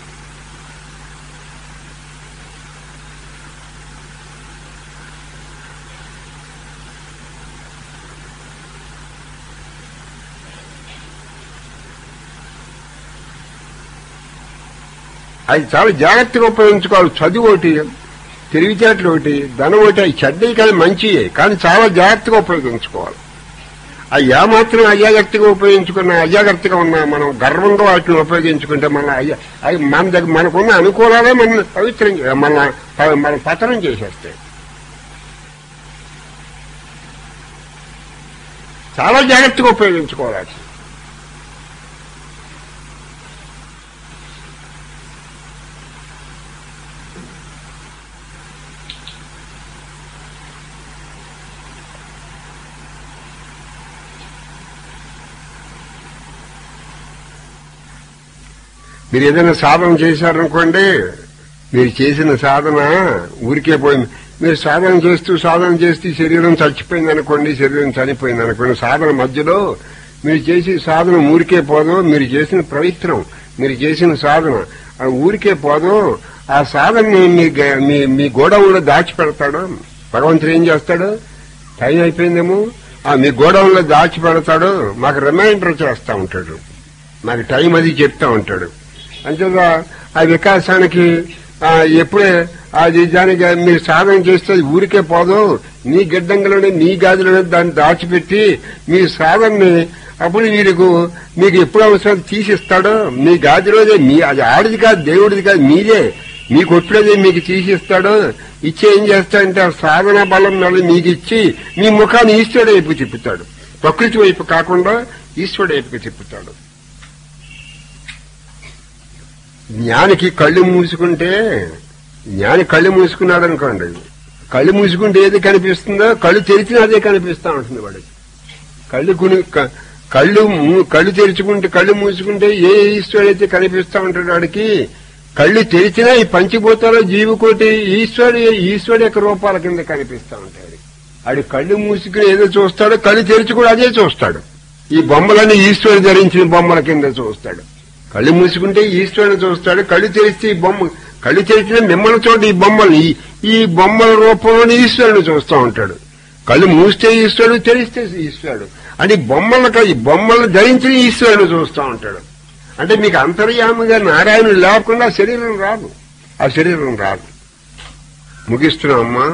అది చాలా జాగ్రత్తగా ఉపయోగించుకోవాలి చదువు ఒకటి తెలివితేటలు ఒకటి ధనం ఒకటి అవి చెడ్డవి కాదు మంచియే కానీ చాలా జాగ్రత్తగా ఉపయోగించుకోవాలి అవి ఏమాత్రం అజాగ్రత్తగా ఉపయోగించుకున్న అజాగ్రత్తగా ఉన్న మనం గర్వంగా వాటిని ఉపయోగించుకుంటే మన అయ్య అవి మన దగ్గర మనకున్న అనుకూలాలే మన పవిత్రం చే- మన ప- మన పతనం చేసేస్తాయి చాలా జాగ్రత్తగా ఉపయోగించుకోవాలి వాటిని. మీరు ఏదైనా సాధన చేశారనుకోండి మీరు చేసిన సాధన ఊరికే పోయింది మీరు సాధన చేస్తూ సాధన చేస్తూ శరీరం చచ్చిపోయింది అనుకోండి శరీరం చనిపోయింది అనుకోండి సాధన మధ్యలో మీరు చేసే సాధన ఊరికే పోదు మీరు చేసిన ప్రయత్నం మీరు చేసిన సాధన ఆ ఊరికే పోదు ఆ సాధనని మీ గ- మీ మీ గోడౌన్లో దాచిపెడతాడు భగవంతుడు ఏం చేస్తాడు టైం అయిపోయిందేమో ఆ మీ గోడౌన్లో దాచి పెడతాడు మాకు రిమైండర్ చేస్తా ఉంటాడు నాకు టైం అది చెప్తా ఉంటాడు అంతేగా ఆ వికాసానికి ఆ, ఎప్పుడే అది దానికి మీరు సాధన చేస్తే అది ఊరికే పోదు నీ గిడ్డంగిలోనే నీ గాదిలోనే దాన్ని దాచిపెట్టి మీ సాధనని అప్పుడు మీకు మీకు ఎప్పుడు అవసరం తీసిస్తాడో మీ గాదిలోనే మీ అది ఆడిది కాదు దేవుడిది కాదు మీదే మీ కొట్టులోదే మీకు తీసిస్తాడో ఇచ్చి ఏం చేస్తాడంటే ఆ సాధన బలం మళ్ళీ మీకు ఇచ్చి మీ ముఖాన్ని ఈశ్వరుడు వైపు తిప్పుతాడు ప్రకృతి వైపు కాకుండా ఈశ్వరుడు వైపుకి తిప్పుతాడు జ్ఞానికి కళ్ళు మూసుకుంటే జ్ఞాని కళ్ళు మూసుకున్నాడు అనుకోండి కళ్ళు మూసుకుంటే ఏది కనిపిస్తుందో కళ్ళు తెరిచినా అదే కనిపిస్తా ఉంటుంది వాడికి కళ్ళు కుని క- కళ్ళు మూ- కళ్ళు తెరుచుకుంటే కళ్ళు మూసుకుంటే ఏ ఈశ్వరుడైతే కనిపిస్తా ఉంటాడు వాడికి కళ్ళు తెరిచినా ఈ పంచిభూతాల జీవుకోటి ఈశ్వరు ఈశ్వరుడు యొక్క రూపాల కింద కనిపిస్తా ఉంటాడు ఆడి కళ్ళు మూసుకుని ఏదో చూస్తాడో కళ్ళు తెరిచి కూడా అదే చూస్తాడు ఈ బొమ్మలన్నీ ఈశ్వరుడు ధరించిన బొమ్మల కింద చూస్తాడు కళ్ళు మూసుకుంటే ఈశ్వరుని చూస్తాడు కళ్ళు తెరిస్తే ఈ బొమ్మ కళ్ళు తెరిచిన మిమ్మల్ని చోట ఈ బొమ్మలు ఈ- ఈ బొమ్మల రూపంలోని ఈశ్వరుని చూస్తూ ఉంటాడు కళ్ళు మూస్తే ఈశ్వరుడు తెరిస్తే ఈశ్వరుడు అంటే ఈ బొమ్మలకు ఈ బొమ్మలను ధరించిన ఈశ్వరుడు చూస్తూ ఉంటాడు అంటే మీకు అంతర్యామిగా నారాయణుడు లేకుండా శరీరం రాదు ఆ శరీరం రాదు ముగిస్తున్నాం అమ్మా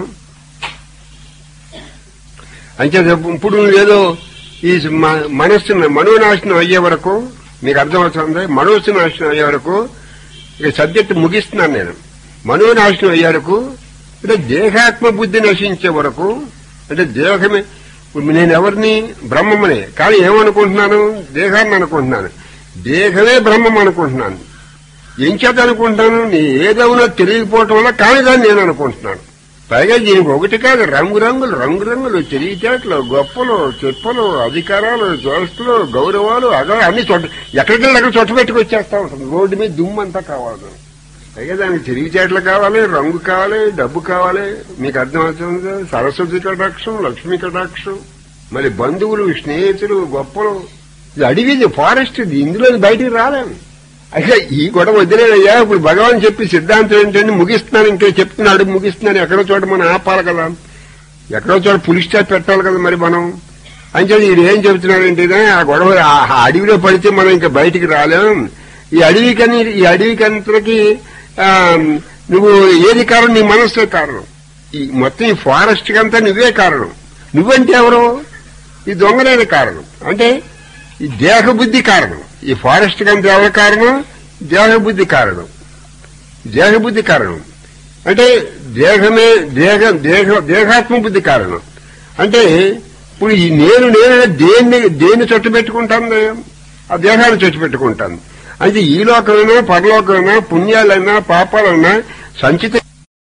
అంటే ఇప్పుడు ఏదో ఈ మ- మనస్సు మనోనాశనం అయ్యే వరకు మీకు అర్థమవుతుంది మనోనాశనం అయ్యే వరకు ఇక సబ్జెక్ట్ ముగిస్తున్నాను నేను మనోనాశనం అయ్యే వరకు అంటే దేహాత్మ బుద్ధి నశించే వరకు అంటే దేహమే ఇప్పుడు నేను ఎవరిని బ్రహ్మమనే కానీ ఏమనుకుంటున్నాను దేహాన్ని అనుకుంటున్నాను దేహమే బ్రహ్మం అనుకుంటున్నాను ఏం చేత అనుకుంటాను నీ ఏదవునో తెలియకపోవటం వల్ల కానీ దాన్ని నేను అనుకుంటున్నాను పైగా దీనికి ఒకటి కాదు రంగురంగులు రంగురంగులు తెలివితేటలు గొప్పలు చెప్పలు అధికారాలు దోస్తులు గౌరవాలు అగా అన్ని చోట ఎక్కడికి వెళ్ళి అక్కడ చొట్ట పెట్టుకు వచ్చేస్తా ఉంటుంది రోడ్డు మీద దుమ్ము అంతా కావాలి నాకు. పైగా దానికి తెలివితేటలు కావాలి రంగు కావాలి డబ్బు కావాలి మీకు అర్థమవుతుంది సరస్వతి కటాక్షం లక్ష్మీ కటాక్షం మరి బంధువులు స్నేహితులు గొప్పలు ఇది అడవిది ఫారెస్ట్ ఇది ఇందులో బయటికి రాలేము అయితే ఈ గొడవ వదిలేదయ్యా ఇప్పుడు భగవాన్ చెప్పి సిద్ధాంతం ఏంటంటే ముగిస్తున్నాను ఇంకా చెప్తున్నాడు ముగిస్తున్నాను ఎక్కడో చోట మనం ఆపాలి కదా ఎక్కడో చోట పులి స్టాప్ పెట్టాలి కదా మరి మనం అంటే ఈయన ఏం చెబుతున్నాడంటే ఆ గొడవ ఆ ఆ అడవిలో పడితే మనం ఇంకా బయటికి రాలేం ఈ అడవికని ఈ అడవికంతకి ఆ, నువ్వు ఏది కారణం నీ మనస్సే కారణం ఈ మొత్తం ఈ ఫారెస్ట్ కంతా నువ్వే కారణం నువ్వంటే ఎవరు ఈ దొంగలైన కారణం అంటే ఈ దేహబుద్ధి కారణం ఈ ఫారెస్ట్ కంటే ఎవరి కారణం దేహబుద్ధి కారణం దేహబుద్ధి కారణం అంటే దేహమే దేహ దేహ దేహాత్మ బుద్ధి కారణం అంటే ఇప్పుడు ఈ నేను నేను దేన్ని దేన్ని చుట్టు పెట్టుకుంటాను ఆ దేహాన్ని చుట్టు పెట్టుకుంటాను అంటే ఈ లోకమైనా పరలోకమైనా పుణ్యాలైనా పాపాలైనా సంచిత